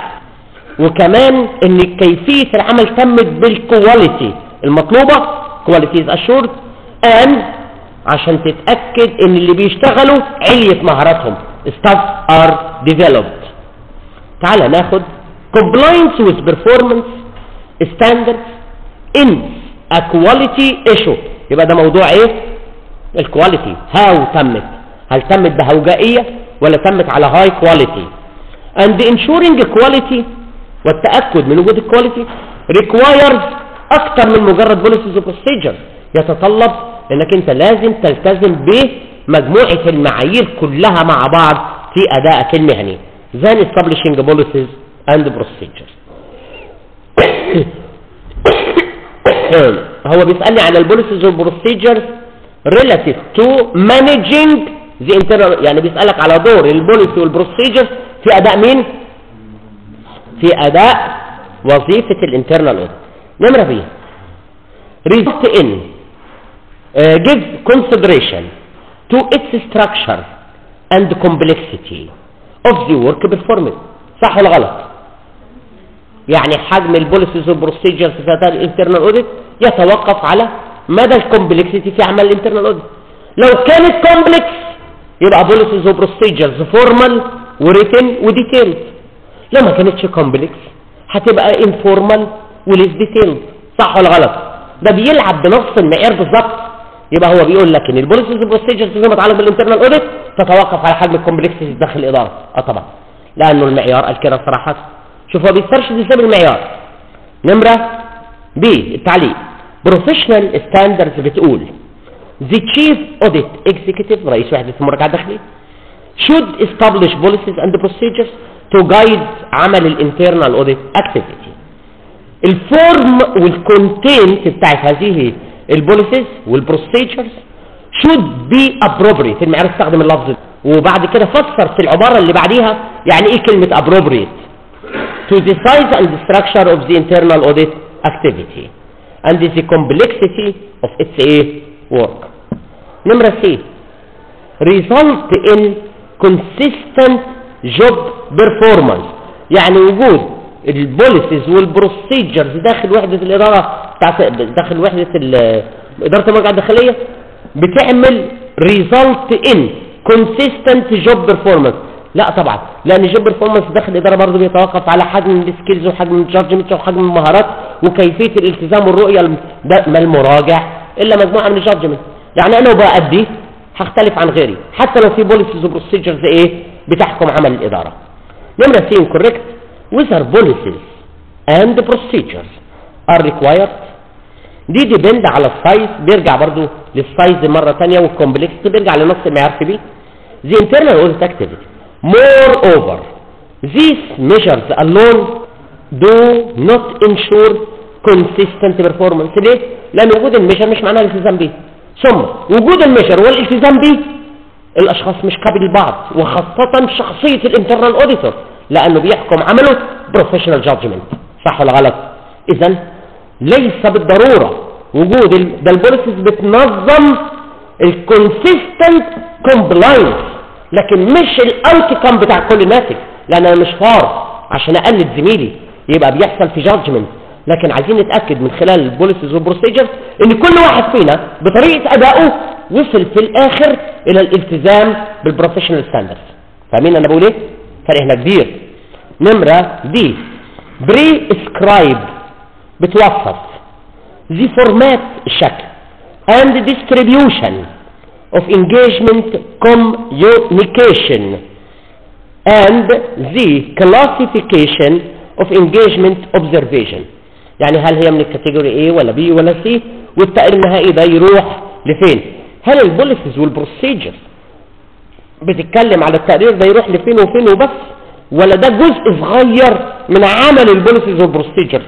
وكمان ان كيفيه العمل تمت بالكواليتي المطلوبه كواليتي از assured and عشان تتاكد ان اللي بيشتغلوا علية مهاراتهم staff are developed تعال ناخد compliance with performance standards in a quality issue يبقى ده موضوع ايه الكواليتي هاو تمت هل تمت بهوجائية ولا تمت على هاي كواليتي and ensuring quality والتأكد من وجود الكواليتي requires اكتر من مجرد policies و procedures يتطلب انك انت لازم تلتزم بمجموعة المعايير كلها مع بعض في ادائك المهني than establishing policies and procedures هو بيسألني عن البوليسيز والبروسيجرز relative to managing the internal يعني بيسألك على دور البوليسي والبروسيجرز في أداء مين؟ في أداء وظيفة الانترنال اوديت نمرة فيه result in uh, give consideration to its structure and complexity of the work performed صح ولا غلط يعني حجم البوليسيز والبروسيجرز في اداء الانترنال اوديت يتوقف على مدى الكومبلكسيتي في اعمال الانترنال اوديت لو كانت كومبلكس يبقى بوليسيز وبروسيجرز فورمال وريتن وديتيلز لو ما كانتش كومبلكس هتبقى انفورمال وليس ديتيلز صح ولا غلط ده بيلعب بنفس المعيار بالظبط يبقى هو بيقول لك ان البوليسيز والبروسيجرز فيما يتعلق بالانترنال اوديت تتوقف على حجم الكومبلكسيتي داخل الاداره اه طبعا لانه المعيار قال كده صراحه شوف هو بيسترشد ازاي بالمعيار نمره بي التعليق بروفيشنال ستاندردز بتقول the chief audit executive رئيس وحدة المراجعة الداخلية should establish policies and procedures to guide عمل الانترنال audit activity الفورم والكونتنت بتاعت هذه البوليسيز والبروسيجرز should be appropriate المعيار استخدم اللفظ ده. وبعد كده فسر في العبارة اللي بعديها يعني ايه كلمة appropriate to the size and the structure of the internal audit activity and the complexity of its a work. نمرة C result in consistent job performance يعني وجود البوليسيز والبروسيجرز داخل وحدة الإدارة بتاعت داخل وحدة اداره المراجعه الداخليه بتعمل ريزلت ان كونسيستنت جوب بيرفورمانس لا طبعا لان الجوب بيرفورمانس داخل الاداره برضه بيتوقف على حجم السكيلز وحجم الجادجمنت وحجم المهارات وكيفيه الالتزام والرؤيه الم- ده ما المراجع الا مجموعه من الجادجمنت يعني انا وبأدي هختلف عن غيري حتى لو في بوليسيز وبروسيجرز ايه بتحكم عمل الاداره نمره سي incorrect whether policies and procedures are required دي ديبند على السايز بيرجع برضو للسايز مرة تانية والكومبلكس بيرجع لنص المعيار في بي the internal audit activity moreover these measures alone do not ensure consistent performance ليه؟ لأن وجود الميجر مش معناه الالتزام بيه ثم وجود الميجر والالتزام بيه الأشخاص مش قابل لبعض وخاصة شخصية الانترنال اوديتور لأنه بيحكم عمله بروفيشنال جادجمنت صح ولا غلط؟ إذا ليس بالضرورة وجود ال- ده البوليسيز بتنظم الكونسيستنت كومبلاينس لكن مش الاوتكم بتاع كل ناتج لان انا مش فار عشان اقلد زميلي يبقى بيحصل في جادجمنت لكن عايزين نتاكد من خلال البوليسيز والبروسيجرز ان كل واحد فينا بطريقه ادائه وصل في الاخر الى الالتزام بالبروفيشنال ستاندردز فاهمين انا بقول ايه فرق هنا كبير نمره دي بري اسكرايب بتوصف the format الشكل and the distribution of engagement communication and the classification of engagement observation يعني هل هي من الكاتيجوري A ولا B ولا C والتقرير النهائي ده يروح لفين هل البوليسيز والبروسيجرز بتتكلم على التقرير ده يروح لفين وفين وبس ولا ده جزء صغير من عمل البوليسيز والبروسيجرز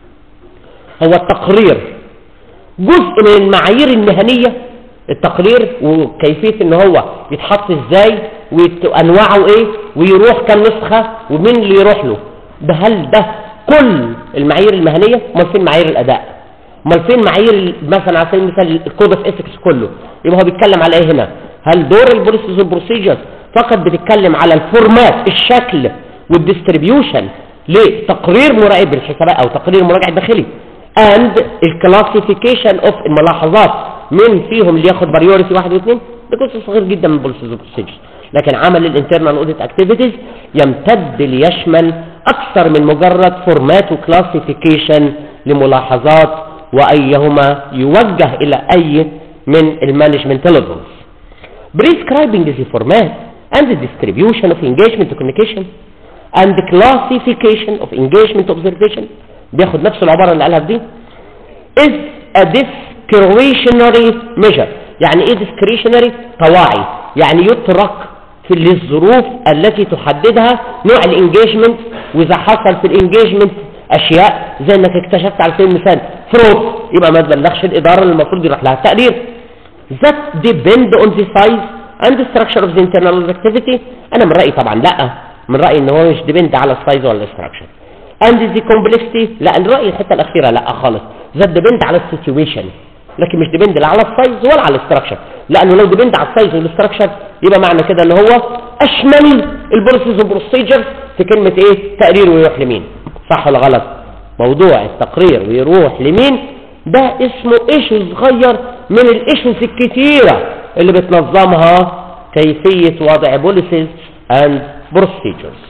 هو التقرير جزء من المعايير المهنية التقرير وكيفية ان هو يتحط ازاي وانواعه ايه ويروح كم نسخة ومين اللي يروح له ده هل ده كل المعايير المهنية امال فين معايير الاداء امال فين معايير ال- مثلا على سبيل المثال الكود اوف ايثكس كله يبقى هو بيتكلم على ايه هنا هل دور البوليسيز والبروسيجرز فقط بتتكلم على الفورمات الشكل والديستريبيوشن لتقرير مراقب الحسابات او تقرير مراجع داخلي and الكلاسيفيكيشن اوف الملاحظات مين فيهم اللي ياخد بريوريتي واحد واثنين ده جزء صغير جدا من البوليسيز والبروسيجرز لكن عمل الانترنال اوديت اكتيفيتيز يمتد ليشمل اكثر من مجرد فورمات وكلاسيفيكيشن لملاحظات وايهما يوجه الى اي من المانجمنت ليفلز prescribing the format and the distribution of engagement communication and the classification of engagement observation بياخد نفس العبارة اللي قالها في دي is a discretionary measure يعني ايه discretionary طواعي يعني يترك في للظروف التي تحددها نوع الانجيجمنت واذا حصل في الانجيجمنت اشياء زي انك اكتشفت على سبيل المثال فرود يبقى ما تبلغش الاداره اللي المفروض يروح لها التقرير that depend on the size and the structure of the internal activity انا من رايي طبعا لا من رايي ان هو مش depend على السايز ولا الستراكشر and the complexity لا انا رايي الحته الاخيره لا خالص that depend على السيتويشن لكن مش ديبند لا على السايز ولا على الاستراكشر لانه لو ديبند على السايز والاستراكشر يبقى معنى كده ان هو اشمل البروسيس والبروسيجر في كلمه ايه تقرير ويروح لمين صح ولا غلط موضوع التقرير ويروح لمين ده اسمه ايشو صغير من الايشوز الكتيره اللي بتنظمها كيفيه وضع بوليسيز اند بروسيجرز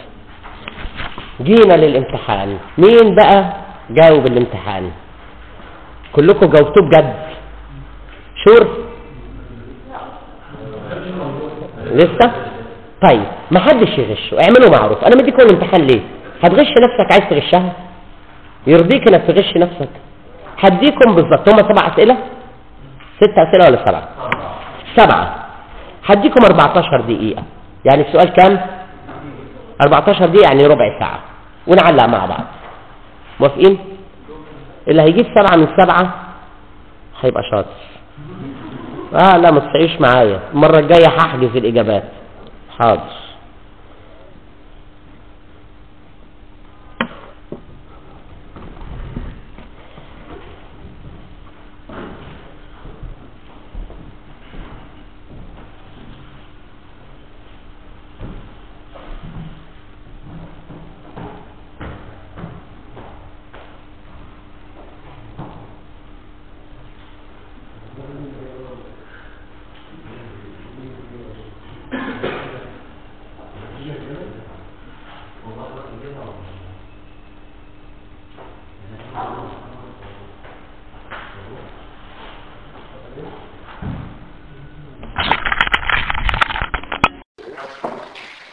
جينا للامتحان مين بقى جاوب الامتحان كلكم جاوبتوه بجد شور لسه طيب ما حدش يغش اعملوا معروف انا مديكم الامتحان ليه هتغش نفسك عايز تغشها يرضيك انك تغش نفسك هديكم بالظبط هما سبع اسئله ست اسئله ولا سبعه سبعه هديكم 14 دقيقه يعني السؤال كام 14 دقيقه يعني ربع ساعه ونعلق مع بعض موافقين اللي هيجيب سبعة من سبعة هيبقى شاطر اه لا ما تصحيش معايا المرة الجاية هحجز الإجابات حاضر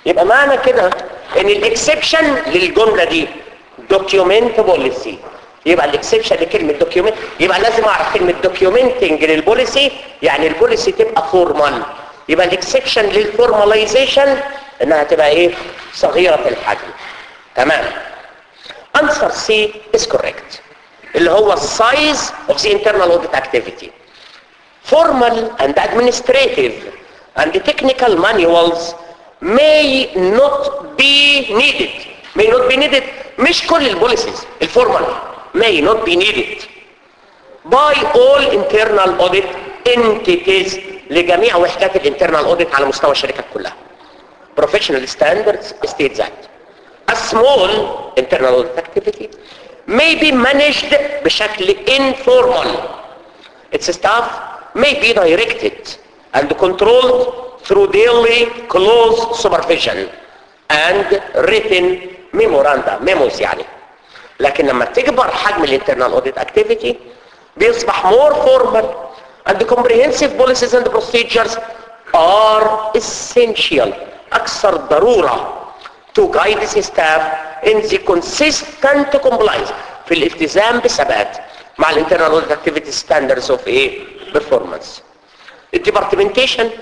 يبقى معنى كده ان الاكسبشن للجمله دي دوكيومنت بوليسي يبقى الاكسبشن لكلمه دوكيومنت يبقى لازم اعرف كلمه دوكيومنتنج للبوليسي يعني البوليسي تبقى فورمال يبقى الاكسبشن للفورماليزيشن انها تبقى ايه صغيره الحجم تمام answer C is correct اللي هو size of the internal audit activity formal and administrative and technical manuals may not be needed may not be needed مش كل البوليسيز الفورمال may not be needed by all internal audit entities لجميع وحدات الانترنال audit على مستوى الشركات كلها professional standards state that a small internal audit activity may be managed بشكل informal its staff may be directed and controlled through daily close supervision and written memoranda memos يعني لكن لما تكبر حجم الانترنال اوديت اكتيفيتي بيصبح more formal and the comprehensive policies and procedures are essential اكثر ضرورة to guide the staff in the consistent compliance في الالتزام بثبات مع الانترنال اوديت اكتيفيتي ستاندردز اوف ايه performance الديبارتمنتيشن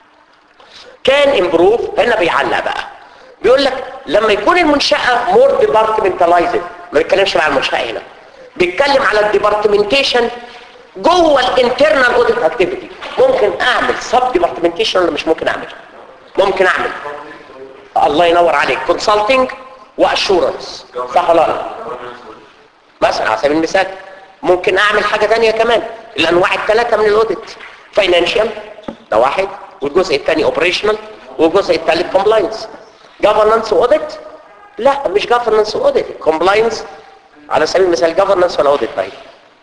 كان امبروف هنا بيعلق بقى بيقول لك لما يكون المنشأة مور ديبارتمنتالايزد ما بيتكلمش مع المنشأة هنا بيتكلم على الديبارتمنتيشن جوه الانترنال اوديت اكتيفيتي ممكن اعمل سب ديبارتمنتيشن ولا مش ممكن اعمل ممكن اعمل الله ينور عليك كونسلتنج واشورنس صح ولا لا مثلا على سبيل المثال ممكن اعمل حاجة تانية كمان الانواع الثلاثة من الاوديت فاينانشال ده واحد والجزء الثاني اوبريشنال والجزء الثالث كومبلاينس جفرنانس اوديت لا مش جفرنانس اوديت كومبلاينس على سبيل المثال جفرنانس ولا اوديت طيب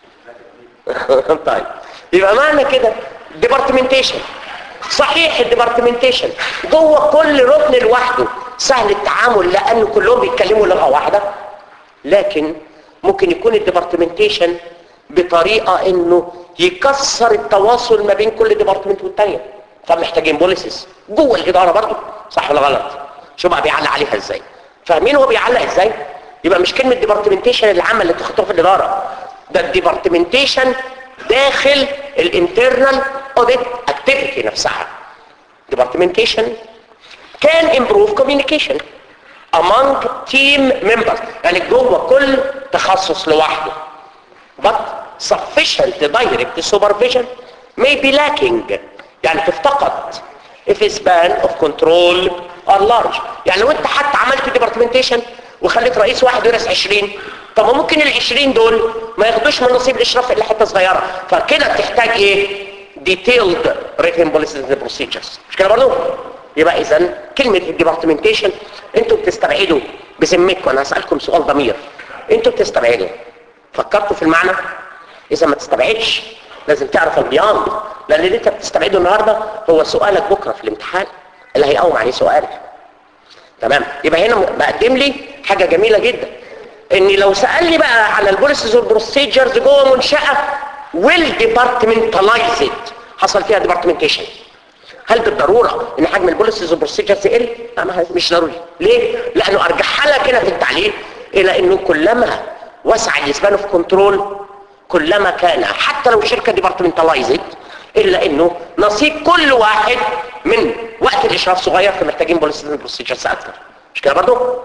طيب يبقى معنى كده ديبارتمنتيشن صحيح الديبارتمنتيشن جوه كل ركن لوحده سهل التعامل لانه كلهم بيتكلموا لغه واحده لكن ممكن يكون الديبارتمنتيشن بطريقه انه يكسر التواصل ما بين كل ديبارتمنت والتانيه فمحتاجين بوليسز جوه الاداره برضه صح ولا غلط شو بقى بيعلق عليها ازاي فاهمين هو بيعلق ازاي يبقى مش كلمه ديبارتمنتيشن العامه اللي تخطوها في الاداره ده الديبارتمنتيشن داخل الانترنال اوديت اكتيفيتي نفسها ديبارتمنتيشن كان امبروف كوميونيكيشن among team members يعني جوه كل تخصص لوحده but sufficient direct supervision may be lacking يعني تفتقد if a span of control are large يعني لو انت حتى عملت ديبارتمنتيشن وخليت رئيس واحد يرأس 20 طب ما ممكن ال 20 دول ما ياخدوش من نصيب الاشراف الا حته صغيره فكده بتحتاج ايه detailed written policies and procedures مش كده برضه يبقى اذا كلمه الديبارتمنتيشن انتوا بتستبعدوا بذمتكم انا هسالكم سؤال ضمير انتوا بتستبعدوا فكرتوا في المعنى اذا ما تستبعدش لازم تعرف البياند لان اللي انت بتستبعده النهارده هو سؤالك بكره في الامتحان اللي هيقوم عليه سؤالك تمام يبقى هنا بقدم لي حاجه جميله جدا اني لو سالني بقى على البوليسز والبروسيجرز جوه منشاه ويل ديبارتمنتالايزد حصل فيها ديبارتمنتيشن هل بالضروره ان حجم البوليسز والبروسيجرز يقل؟ لا ما مش ضروري ليه؟ لانه ارجحها لك هنا في التعليل الى انه كلما وسع الاسبان اوف كنترول كلما كان حتى لو شركه ديبارتمنتالايزد الا انه نصيب كل واحد من وقت الاشراف صغير فمحتاجين بوليسز والبروسيجرز اكتر مش كده برضه؟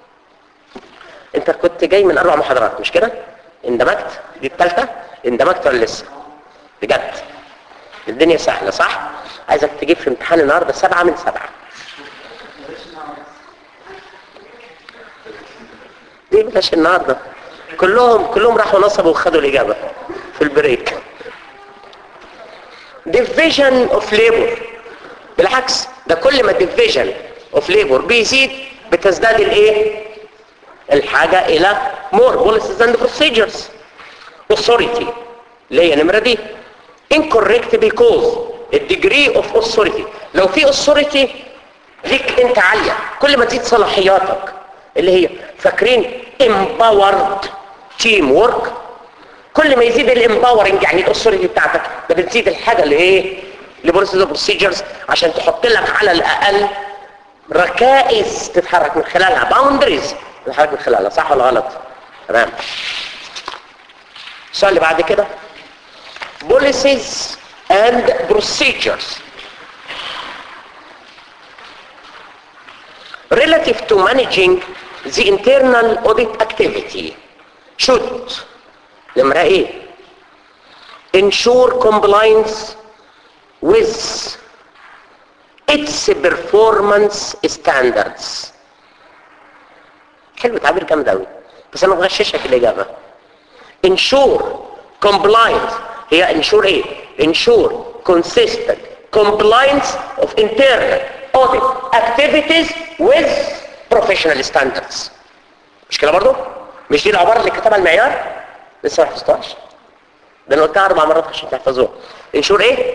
انت كنت جاي من اربع محاضرات مش كده اندمجت دي الثالثه اندمجت ولا لسه بجد الدنيا سهله صح عايزك تجيب في امتحان النهارده سبعة من سبعة دي بلاش النهارده كلهم كلهم راحوا نصبوا وخدوا الاجابه في البريك division of labor بالعكس ده كل ما division of labor بيزيد بتزداد الايه الحاجة الى more policies and procedures authority اللي هي نمرة دي incorrect because الديجري of authority لو في authority ليك انت عالية كل ما تزيد صلاحياتك اللي هي فاكرين empowered team work كل ما يزيد الامباورنج يعني الاثوريتي بتاعتك ده بتزيد الحاجه اللي ايه لبوليسيز بروسيجرز عشان تحط لك على الاقل ركائز تتحرك من خلالها باوندريز تتحرك من خلالها صح ولا غلط تمام السؤال اللي بعد كده policies and procedures relative to managing the internal audit activity should نمرة ايه ensure compliance with its performance standards حلو تعبير جامد قوي بس انا بغششك الاجابه ensure compliance هي ensure ايه ensure consistent compliance of internal audit activities with professional standards مش كده برضو مش دي العباره اللي كتبها المعيار لسه ما حفظتهاش ده انا قلتها اربع مرات عشان تحفظوها ensure ايه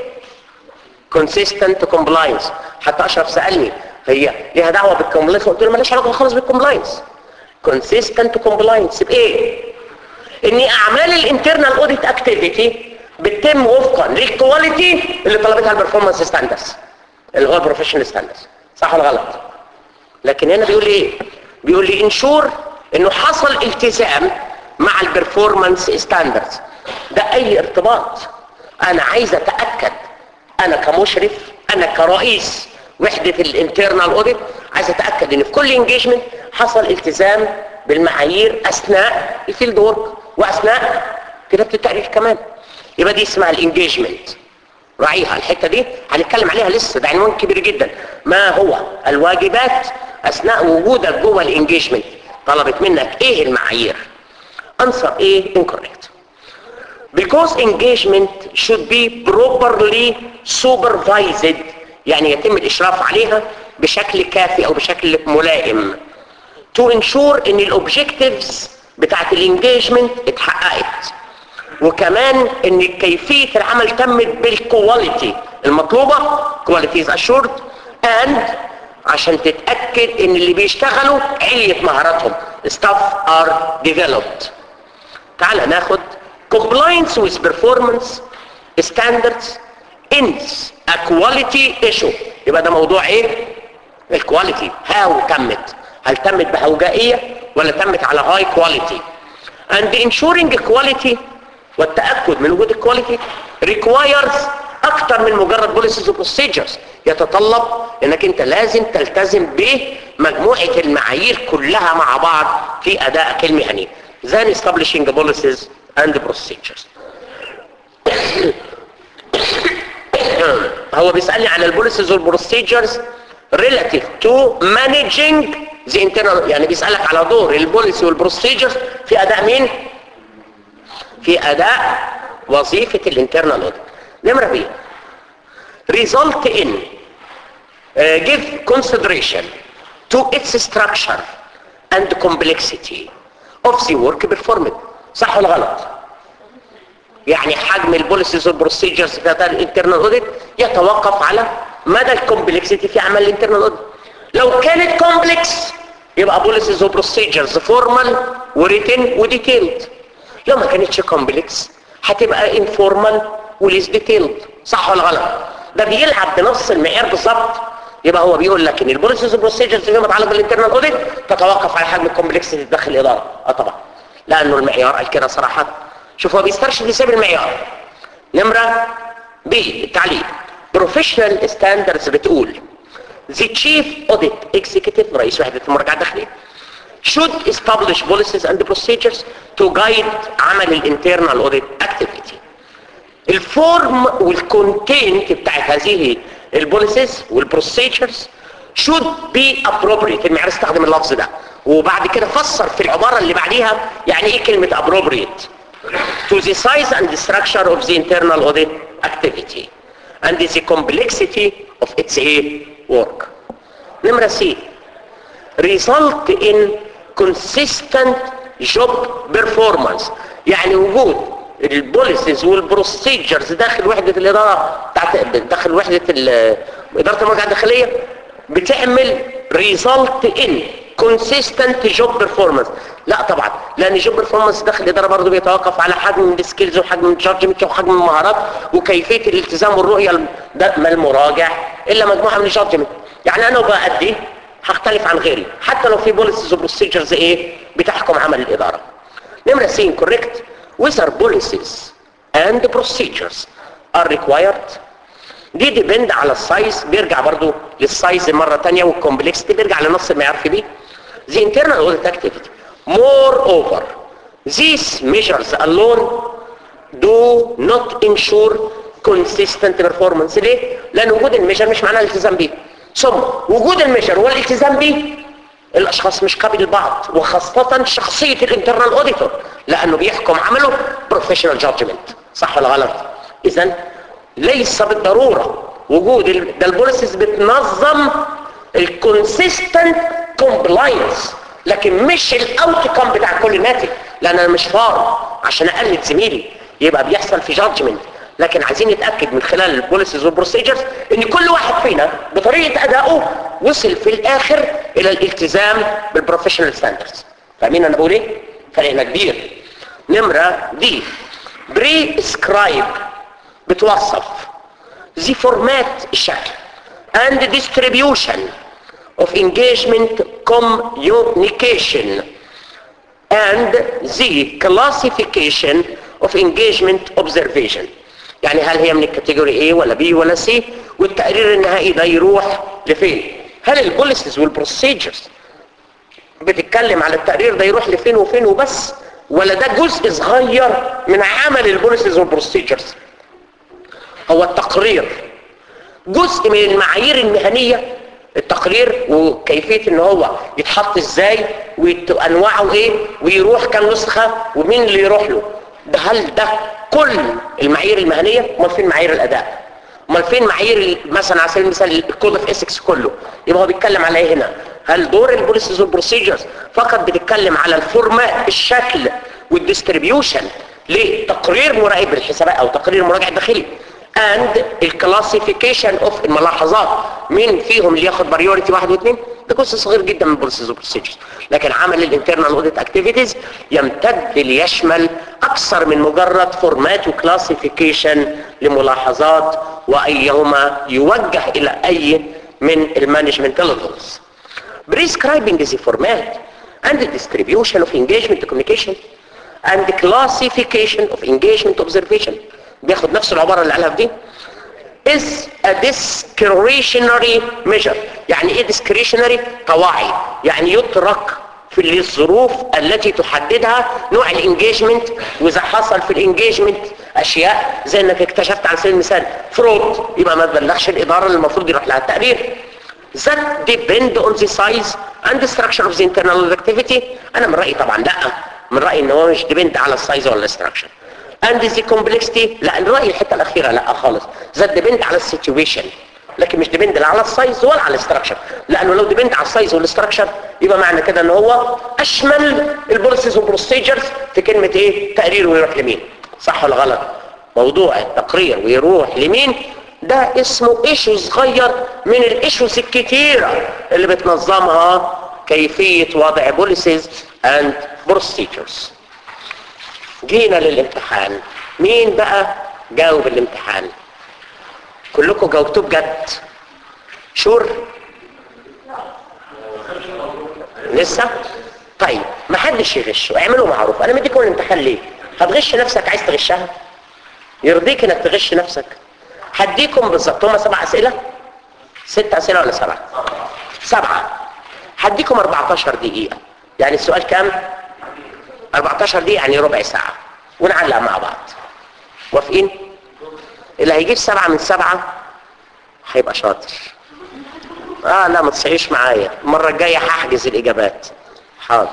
consistent compliance حتى اشرف سالني هي ليها دعوه بالكومبلاينس قلت له مالهاش علاقه خالص بالكومبلاينس consistent compliance بايه ان اعمال الانترنال اوديت اكتيفيتي بتتم وفقا للكواليتي اللي طلبتها البرفورمانس ستاندرز اللي هو البروفيشنال ستاندرز صح ولا غلط لكن هنا بيقول لي ايه بيقول لي انشور انه حصل التزام مع البرفورمانس ستاندرز ده اي ارتباط انا عايز اتاكد انا كمشرف انا كرئيس وحده الانترنال اوديت عايز اتاكد ان في كل انجيجمنت حصل التزام بالمعايير اثناء الفيلد ورك واثناء كتابه التقرير كمان يبقى دي اسمها الانجيجمنت راعيها الحته دي هنتكلم عليها لسه ده عنوان كبير جدا ما هو الواجبات اثناء وجودك جوه الانجيجمنت طلبت منك ايه المعايير انسر ايه incorrect because engagement should be properly supervised يعني يتم الاشراف عليها بشكل كافي او بشكل ملائم to ensure ان الاوبجكتيفز بتاعت الانجيجمنت اتحققت وكمان ان كيفية العمل تمت بالكواليتي المطلوبة quality is assured and عشان تتأكد ان اللي بيشتغلوا علية مهاراتهم staff are developed تعال ناخد compliance with performance standards ends a quality issue يبقى ده موضوع ايه الكواليتي هاو تمت هل تمت بهوجائية ولا تمت على هاي كواليتي and ensuring quality والتأكد من وجود الكواليتي requires اكتر من مجرد بوليسيز وبروسيجرز يتطلب انك انت لازم تلتزم بمجموعة المعايير كلها مع بعض في ادائك المهني than establishing policies and procedures هو بيسألني على البوليسيز والبروسيجرز relative to managing the internal يعني بيسألك على دور البوليسي والبروسيجرز في اداء مين في اداء وظيفة الانترنال اوديت نمرة بي result in uh, give consideration to its structure and complexity of the work performed صح ولا غلط يعني حجم البوليسيز والبروسيجرز في اداء الانترنال اوديت يتوقف على مدى الكومبلكسيتي في عمل الانترنال اوديت لو كانت كومبلكس يبقى بوليسيز وبروسيجرز فورمال وريتن وديتيلد لو ما كانتش كومبلكس هتبقى انفورمال وليس ديتيلد صح ولا غلط ده بيلعب بنص المعيار بالظبط يبقى هو بيقول لك ان البوليسيز والبروسيجرز فيما يتعلق بالانترنال اوديت تتوقف على حجم الكومبلكسيتي داخل الاداره اه طبعا لانه المعيار قال كده صراحه شوف هو بيسترشد يسيب المعيار نمره بي التعليق بروفيشنال ستاندردز بتقول the chief audit executive رئيس وحده المراجعه الداخليه should establish policies and procedures to guide عمل الانترنال audit activity الفورم والكونتنت بتاعت هذه البوليسيز والبروسيجرز should be appropriate المعيار استخدم اللفظ ده وبعد كده فسر في العبارة اللي بعديها يعني ايه كلمة appropriate to the size and the structure of the internal audit activity and the complexity of its a work نمرة سي result in consistent job performance يعني وجود البوليسيز والبروسيجرز داخل وحدة الإدارة بتاعت داخل وحدة ال- إدارة المراجعة الداخلية بتعمل result in consistent job performance لا طبعا لان job performance داخل الاداره برضه بيتوقف على حجم السكيلز وحجم الجادجمنت وحجم المهارات وكيفيه الالتزام والرؤيه ده ما المراجع الا مجموعه من الجادجمنت يعني انا بأدي هختلف عن غيري حتى لو في بوليسيز وبروسيجرز ايه بتحكم عمل الاداره نمره سي كوريكت whether policies and procedures are required دي ديبند على السايز بيرجع برضو للسايز مرة تانية والكومبلكسيتي بيرجع لنص المعيار في بي the internal audit activity moreover these measures alone do not ensure consistent performance ليه؟ لأن وجود الميجر مش معناه الالتزام بيه ثم وجود الميجر والالتزام بيه الاشخاص مش قابل لبعض وخاصة شخصية الانترنال اوديتور لانه بيحكم عمله بروفيشنال جادجمنت صح ولا غلط اذا ليس بالضرورة وجود ال- ده البوليسيز بتنظم الكونسيستنت كومبلاينس لكن مش الاوتكم بتاع كل ناتج لان انا مش فار عشان اقلد زميلي يبقى بيحصل في جادجمنت لكن عايزين نتاكد من خلال البوليسيز والبروسيجرز ان كل واحد فينا بطريقه ادائه وصل في الاخر الى الالتزام بالبروفيشنال ستاندردز فاهمين انا بقول ايه فرقنا كبير نمره دي بريسكرايب بتوصف the format الشكل and the distribution of engagement communication and the classification of engagement observation يعني هل هي من الكاتيجوري A ولا B ولا C والتقرير النهائي ده يروح لفين هل البوليسيز والبروسيجرز بتتكلم على التقرير ده يروح لفين وفين وبس ولا ده جزء صغير من عمل البوليسيز والبروسيجرز هو التقرير جزء من المعايير المهنية التقرير وكيفية ان هو يتحط ازاي وانواعه ايه ويروح كام نسخة ومين اللي يروح له ده هل ده كل المعايير المهنية امال فين معايير الاداء امال فين معايير ال- مثلا على سبيل المثال الكود اوف اسكس كله يبقى هو بيتكلم على ايه هنا هل دور البوليسيز والبروسيجرز فقط بتتكلم على الفورمات الشكل والديستريبيوشن لتقرير مراقب الحسابات او تقرير مراجع داخلي and الكلاسيفيكيشن اوف الملاحظات مين فيهم اللي ياخد بريوريتي واحد واثنين ده جزء صغير جدا من البوليسيز والبروسيجرز لكن عمل الانترنال اوديت اكتيفيتيز يمتد ليشمل اكثر من مجرد فورمات وكلاسيفيكيشن لملاحظات وايهما يوجه الى اي من المانجمنت ليفلز prescribing the format and the distribution of engagement communication and the classification of engagement observation بياخد نفس العبارة اللي قالها في دي is a discretionary measure يعني ايه discretionary طواعي يعني يترك في الظروف التي تحددها نوع الانجيجمنت واذا حصل في الانجيجمنت اشياء زي انك اكتشفت على سبيل المثال فرود يبقى ما تبلغش الاداره اللي المفروض يروح لها التقرير that depend on the size and the structure of the internal activity انا من رايي طبعا لا من رايي ان هو مش depend على السايز ولا الستراكشر and the complexity لا من رايي الحته الاخيره لا خالص that depend على السيتويشن لكن مش ديبند لا على السايز ولا على الاستراكشر لانه لو ديبند على السايز والاستراكشر يبقى معنى كده ان هو اشمل البوليسيز والبروسيجرز في كلمه ايه تقرير ويروح لمين صح ولا غلط موضوع التقرير ويروح لمين ده اسمه ايشو صغير من الايشوز الكتيره اللي بتنظمها كيفيه وضع بوليسيز اند بروسيجرز جينا للامتحان مين بقى جاوب الامتحان كلكم جاوبتوه بجد شور لسه طيب ما حدش يغش اعملوا معروف انا مديكم الامتحان ليه هتغش نفسك عايز تغشها يرضيك انك تغش نفسك هديكم بالظبط هم سبع اسئله ست اسئله ولا سبعه سبعه هديكم 14 دقيقه يعني السؤال كام 14 دقيقه يعني ربع ساعه ونعلق مع بعض موافقين اللي هيجيب سبعة من سبعة هيبقى شاطر اه لا ما تصحيش معايا المرة الجاية هحجز الإجابات حاضر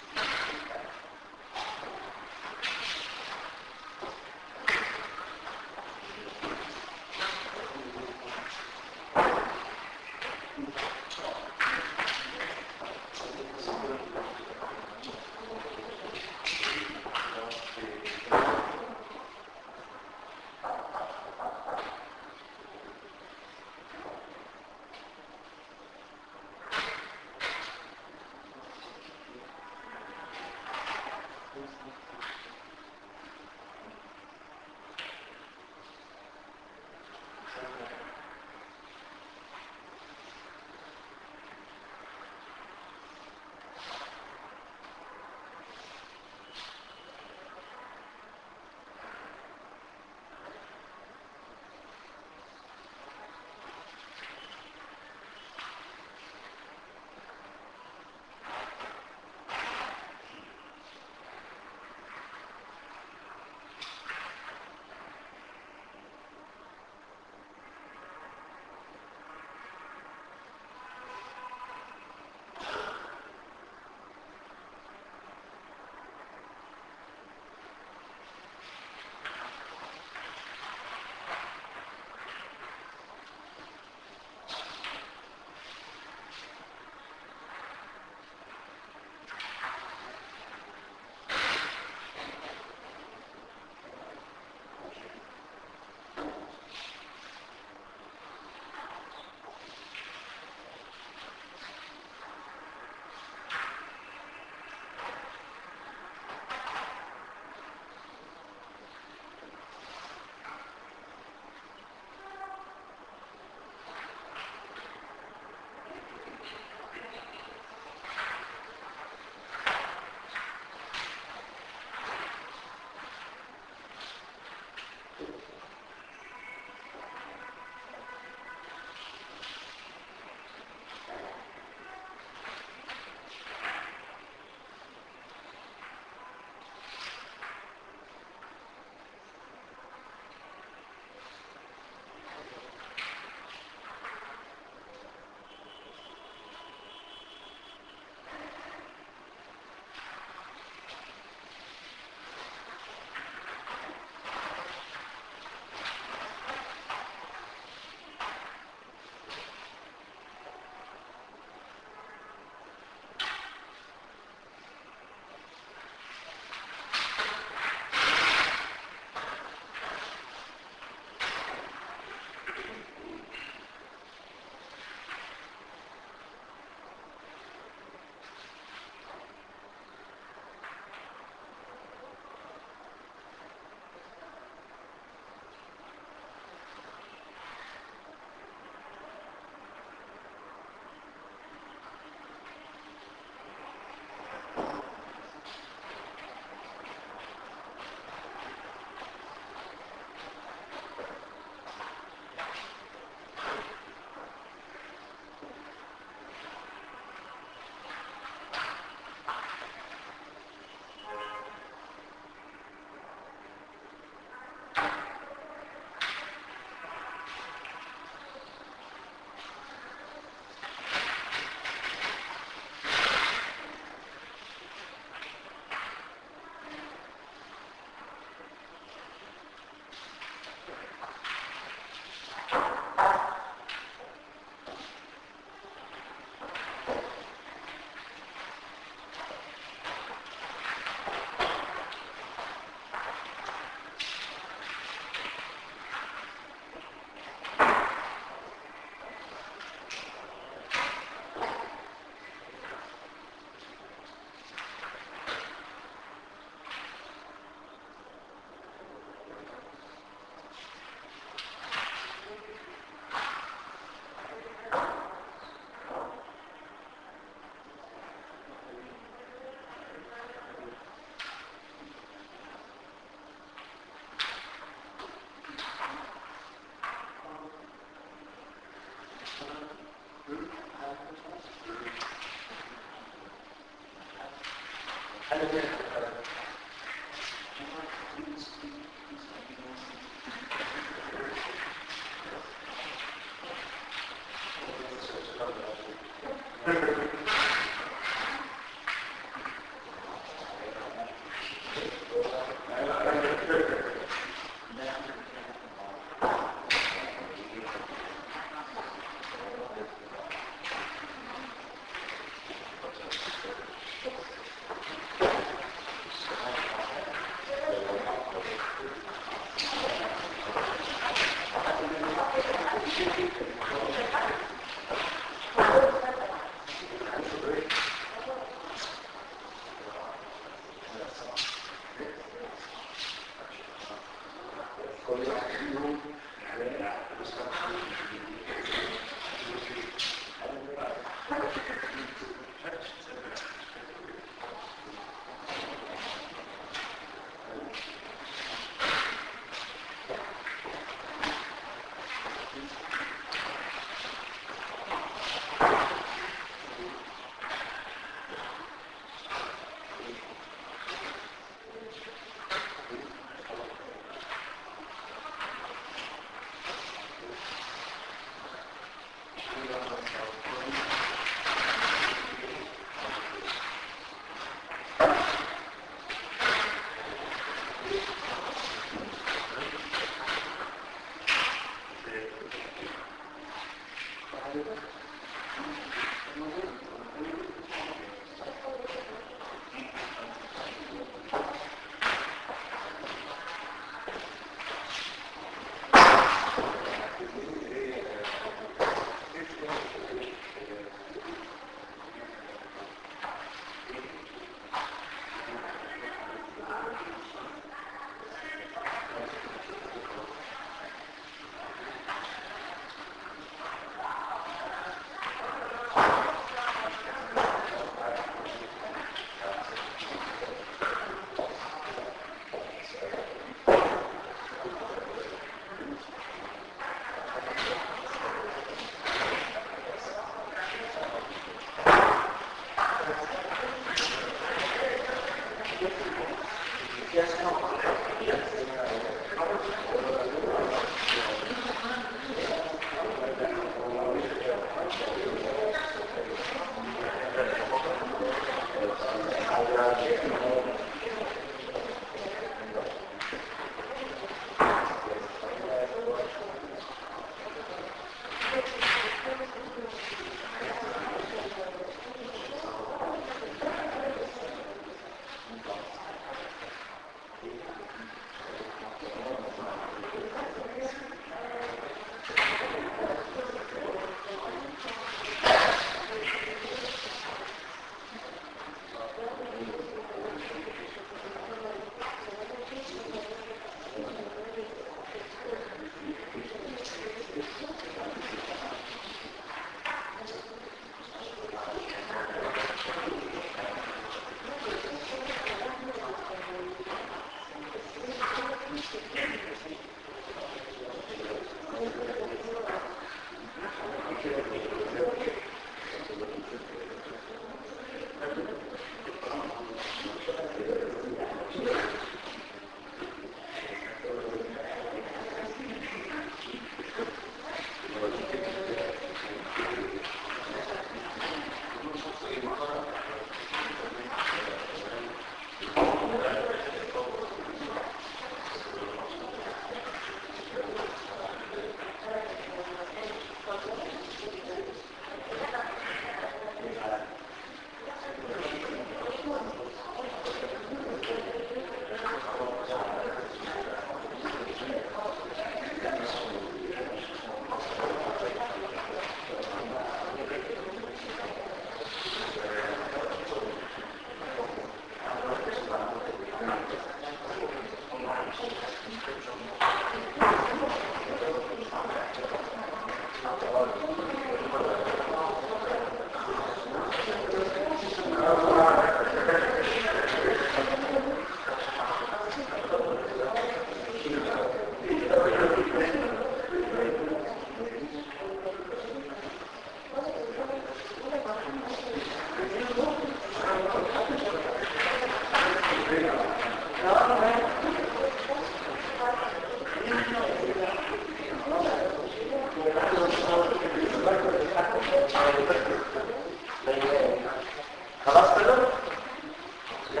خلاص كده لا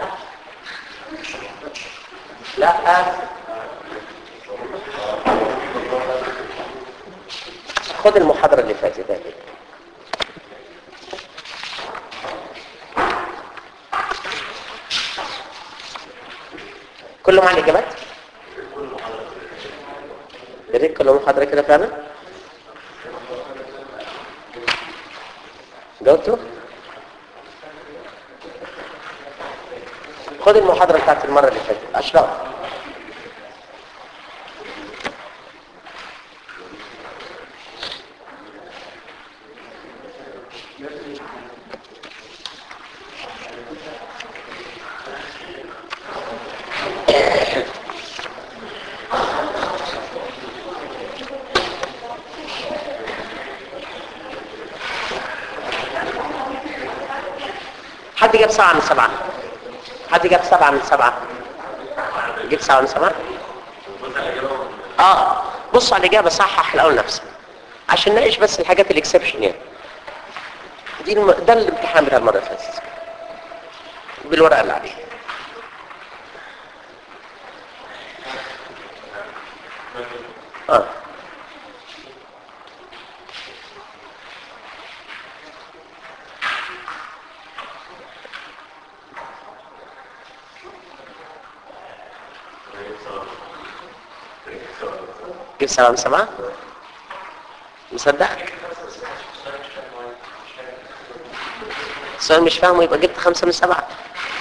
لا خد المحاضرة اللي فاتت هذه كله مع الإجابات؟ يا ريت كل محاضرة كده فعلا؟ جاوبتوا؟ خد المحاضرة بتاعت المرة اللي فاتت أشرف حد جاب سبعة من سبعة حد جاب سبعة من سبعة جاب سبعة من سبعة اه بصوا على الإجابة صحح الأول نفسك عشان نناقش بس الحاجات الاكسبشن يعني دي الم... ده الامتحان بتاع المرة اللي فاتت بالورقة اللي عليه اه جبت سبعة من سبعة مصدقك السؤال مش فاهمه يبقى جبت خمسة من سبعة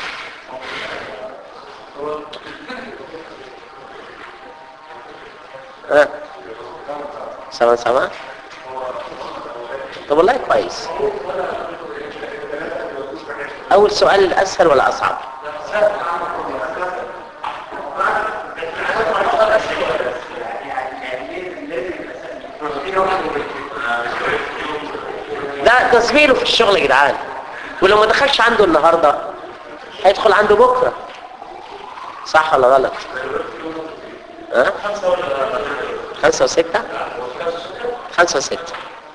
ها سبعة من سبعة طب والله كويس أول سؤال أسهل ولا أصعب ده ده زميله في الشغل يا جدعان ولو ما دخلش عنده النهارده هيدخل عنده بكره صح ولا غلط ها خمسة وستة خمسة وستة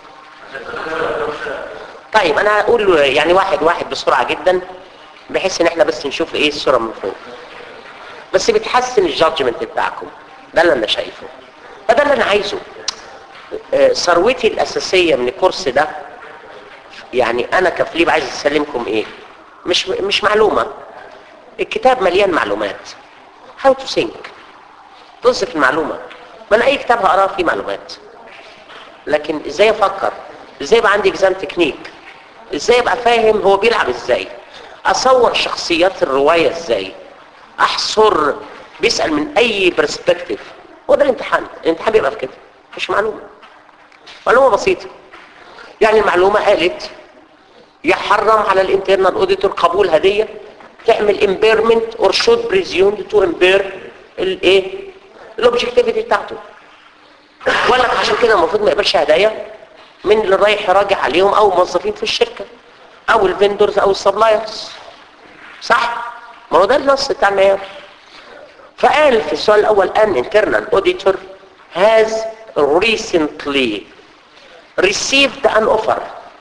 طيب انا هقول يعني واحد واحد بسرعة جدا بحيث ان احنا بس نشوف ايه الصورة من فوق بس بتحسن الجادجمنت بتاعكم ده اللي انا شايفه فده اللي انا عايزه آه، ثروتي الاساسية من الكورس ده يعني انا كفليب عايز اسلمكم ايه مش مش معلومة الكتاب مليان معلومات how to think طز في المعلومة ما انا اي كتاب هقراه فيه معلومات لكن ازاي افكر ازاي يبقى عندي اكزام تكنيك ازاي ابقى فاهم هو بيلعب ازاي اصور شخصيات الرواية ازاي احصر بيسأل من اي برسبكتيف هو ده الامتحان الامتحان بيبقى في كده مش معلومة معلومة بسيطة يعني المعلومة قالت يحرم على الانترنال اوديتور قبول هدية تعمل امبيرمنت اور شود بريزيوم تو امبير الايه الاوبجكتيفيتي بتاعته ولا عشان كده المفروض ما يقبلش هدايا من اللي رايح يراجع عليهم او موظفين في الشركة او الفندرز او السبلايرز صح ما هو ده النص بتاع المعيار فقال في السؤال الاول ان internal auditor has recently received an offer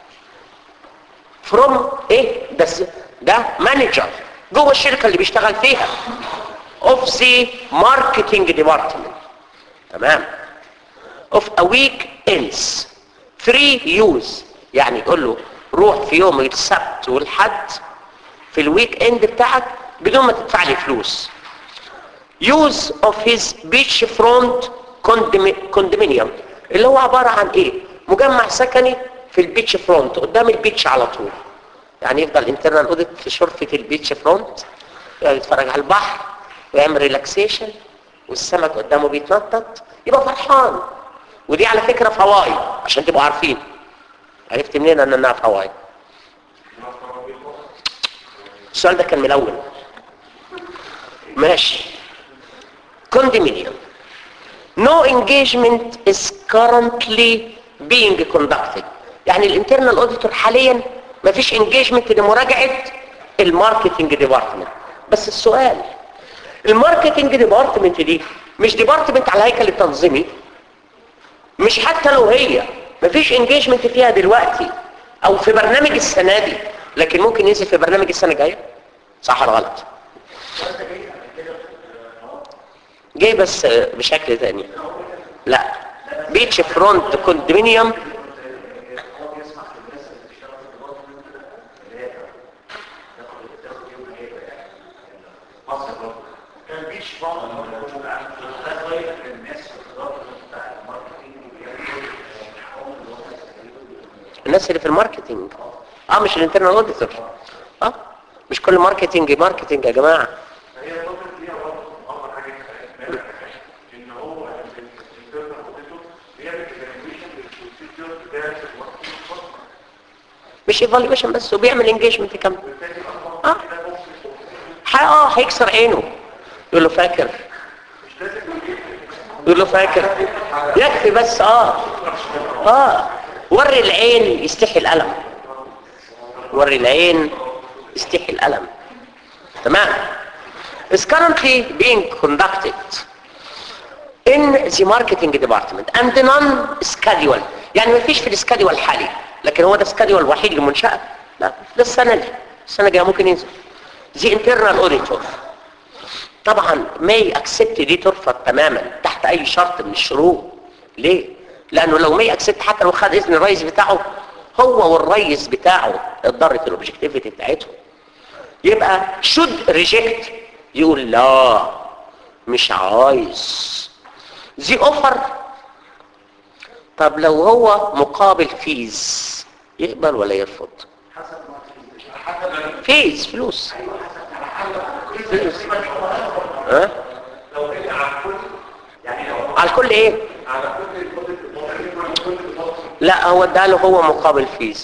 from ايه ده ده مانجر جوه الشركه اللي بيشتغل فيها of the marketing department تمام of a week ends three use يعني يقول له روح في يوم السبت والحد في الويك اند بتاعك بدون ما تدفع لي فلوس use of his beach front condominium اللي هو عبارة عن ايه مجمع سكني في البيتش فرونت قدام البيتش على طول يعني يفضل انترنال اوديت في شرفة البيتش فرونت يقعد يتفرج على البحر ويعمل ريلاكسيشن والسمك قدامه بيتنطط يبقى فرحان ودي على فكرة في هواي عشان تبقوا عارفين عرفت منين ان انها في هواي السؤال ده كان من الاول ماشي condominium no engagement is currently being conducted يعني الانترنال اوديتور حاليا ما فيش انجيجمنت لمراجعه الماركتنج ديبارتمنت بس السؤال الماركتنج ديبارتمنت دي مش ديبارتمنت على الهيكل التنظيمي مش حتى لو هي ما فيش انجيجمنت فيها دلوقتي او في برنامج السنه دي لكن ممكن ينزل في برنامج السنه الجايه صح ولا غلط جاي بس بشكل تاني لا بيتش فرونت كوندومينيوم كان بيش فرق ده غير الناس في الاداره بتاع الماركتنج الناس اللي في الماركتينج اه مش الانترنال اوديتور اه مش كل ماركتينج ماركتينج يا جماعه هي الفتره دي برضه اول حاجه كمان ان هو الانترنال اوديتور بيعمل ايفالويشن للبروسيجر بتاعت الماركتنج مش ايفالويشن بس وبيعمل انجيجمنت كمان اه ح- اه هيكسر عينه يقول له فاكر يقول له فاكر يكفي بس اه اه وري العين يستحي الألم وري العين يستحي الألم تمام is currently being conducted in the marketing department and non-schedule يعني ما فيش في السكادول الحالي لكن هو ده السكادول الوحيد للمنشأة لا ده السنة دي السنة الجاية ممكن ينزل the internal auditor طبعا may accept دي ترفض تماما تحت اي شرط من الشروط ليه لانه لو may accept حتى لو خد اذن الرئيس بتاعه هو والرئيس بتاعه اتضرت الاوبجكتيفيتي بتاعتهم يبقى should reject يقول لا مش عايز the offer طب لو هو مقابل فيز يقبل ولا يرفض فيز فلوس فلوس ها لو هي على الكل يعني لو على الكل ايه على كل الكل كل الكل لا هو اداله هو مقابل فيز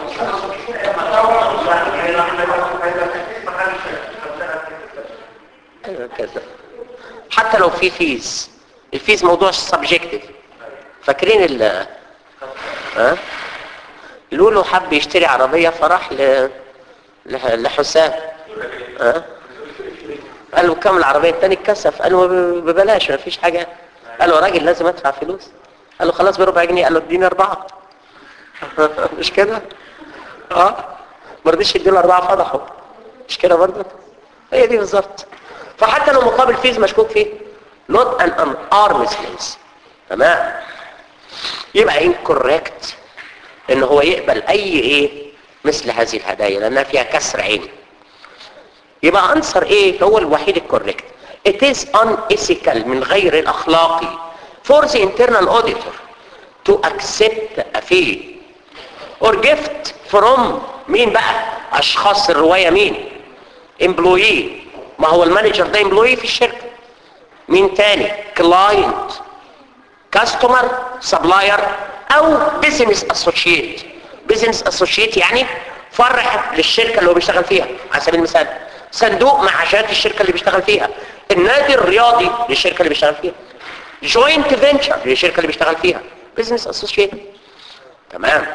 ايوه كده حتى لو في فيز الفيز موضوع سبجكتيف فاكرين ال ها لولو حب يشتري عربية فراح ل... لح- لحسام ها قال له كم العربية التاني اتكسف قال له ب- ببلاش ما فيش حاجة قال له يا راجل لازم ادفع فلوس قال له خلاص بربع جنيه قال له اديني اربعة مش كده اه ما رضيش يديله اربعة فضحوا مش كده برضه هي دي بالظبط فحتى لو مقابل فيز مشكوك فيه not an, an arm's length تمام يبقى incorrect ان هو يقبل اي ايه مثل هذه الهدايا لانها فيها كسر عين يبقى انصر ايه هو الوحيد الكوريكت it is unethical من غير الاخلاقي for the internal auditor to accept a fee or gift from مين بقى اشخاص الرواية مين employee ما هو المانجر ده employee في الشركة مين تاني client كاستمر سبلاير او بزنس اسوشيت بزنس اسوشيت يعني فرع للشركه اللي هو بيشتغل فيها على سبيل المثال صندوق معاشات الشركه اللي بيشتغل فيها النادي الرياضي للشركه اللي بيشتغل فيها جوينت فينتشر للشركه اللي بيشتغل فيها بزنس اسوشيت تمام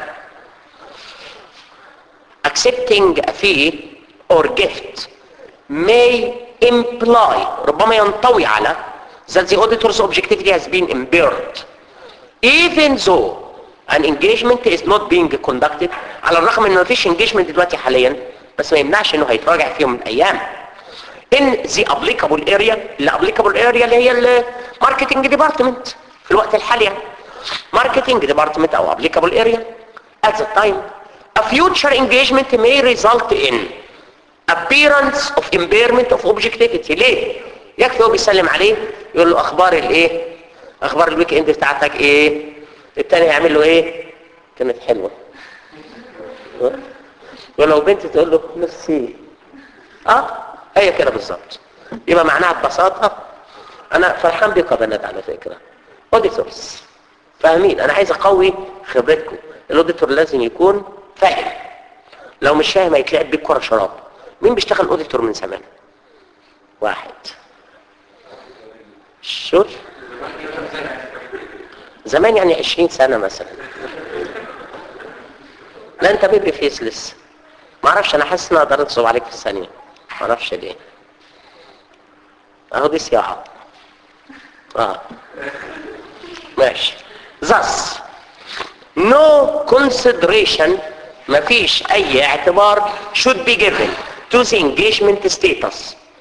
accepting a fee or gift may imply ربما ينطوي على that the auditor's objectivity has been impaired even though an engagement is not being conducted على الرغم ان مفيش engagement دلوقتي حاليا بس ما يمنعش انه هيتراجع في يوم من الايام in the applicable area ال applicable area اللي هي ال marketing department في الوقت الحالي يعني. marketing department او applicable area at the time a future engagement may result in appearance of impairment of objectivity ليه يكفي هو بيسلم عليه يقول له اخبار الايه اخبار الويك اند بتاعتك ايه التاني هيعمل له ايه كانت حلوه ولو بنت تقول له نفسي اه هي كده بالظبط يبقى معناها ببساطه انا فرحان بكم يا بنات على فكره اوديتورز فاهمين انا عايز اقوي خبرتكم الاوديتور لازم يكون فاهم لو مش فاهم هيتلعب بيه كره شراب مين بيشتغل اوديتور من زمان واحد شوف زمان يعني عشرين سنة مثلا لا انت بيبي فيس لسه ما اعرفش انا حاسس ان اقدر انصب عليك في الثانية ما اعرفش ليه اهو دي صياعة اه ماشي thus no consideration مفيش اي اعتبار should be given to the engagement status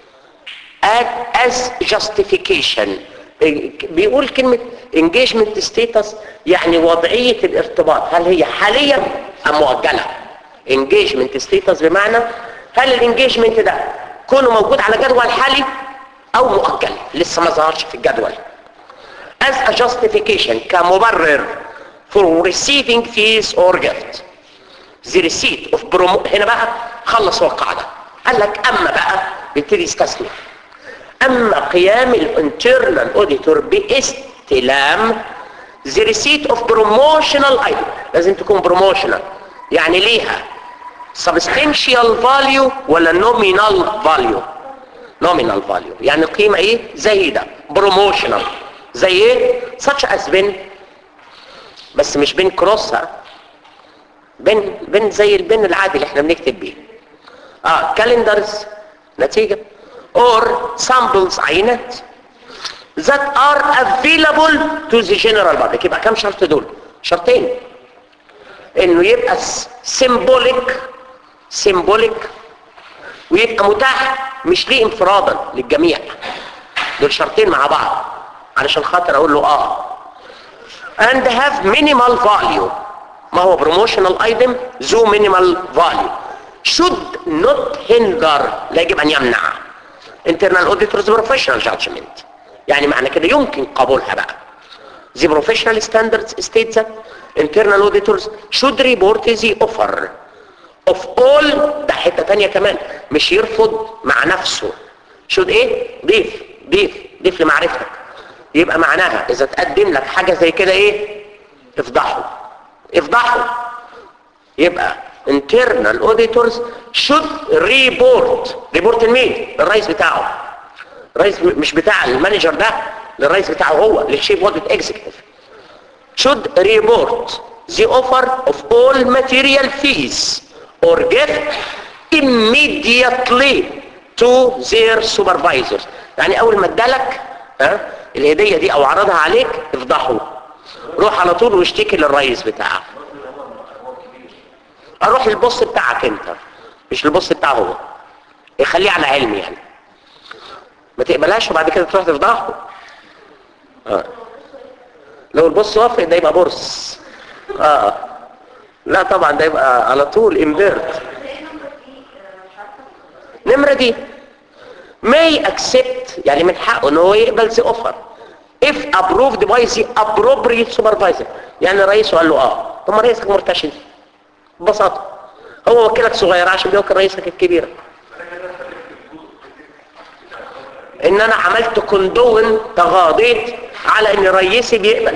as- as justification بيقول كلمة engagement status يعني وضعية الارتباط هل هي حاليا ام مؤجلة engagement status بمعنى هل الانجيجمنت ده كونه موجود على جدول حالي او مؤجل لسه ما ظهرش في الجدول as a justification كمبرر for receiving fees or gift the receipt of promo هنا بقى خلص هو القاعدة قال لك اما بقى بيبتدي يستثني اما قيام الانترنال اوديتور باستلام the receipt of promotional item لازم تكون promotional يعني ليها substantial value ولا nominal value nominal value يعني قيمة ايه زايدة promotional زي ايه such as بن بس مش بن كروس ها بن بن زي البن العادي اللي احنا بنكتب بيه اه كالندرز نتيجة or samples عينات that are available to the general public يبقى كم شرط دول شرطين انه يبقى symbolic symbolic ويبقى متاح مش ليه انفرادا للجميع دول شرطين مع بعض علشان خاطر اقول له اه and have minimal value ما هو promotional item ذو minimal value should not hinder لا يجب ان يمنع internal auditors professional judgment يعني معنى كده يمكن قبولها بقى the professional standards states that internal auditors should report the offer of all ده حتة تانية كمان مش يرفض مع نفسه should ايه ضيف ضيف ضيف لمعرفتك يبقى معناها اذا تقدم لك حاجة زي كده ايه افضحه افضحه يبقى internal auditors should report report لمين الرئيس بتاعه الرئيس مش بتاع المانجر ده للرئيس بتاعه هو للشيف اوديت اكزيكتيف should report the offer of all material fees or gift immediately to their supervisors يعني اول ما ادالك ها الهديه دي او عرضها عليك افضحه روح على طول واشتكي للرئيس بتاعك اروح للبص بتاعك انت مش البص بتاعه هو يخليه على علم يعني ما تقبلهاش وبعد كده تروح تفضحه آه. لو البص وافق ده يبقى بورس اه لا طبعا ده يبقى على طول امبيرت نمرة دي may accept يعني من حقه ان هو يقبل the offer if approved by the appropriate supervisor يعني الرئيس قال له اه طب ما رئيسك مرتشي ببساطة هو وكيلك صغير عشان بيوكل رئيسك الكبير ان انا عملت كندون تغاضيت على ان رئيسي بيقبل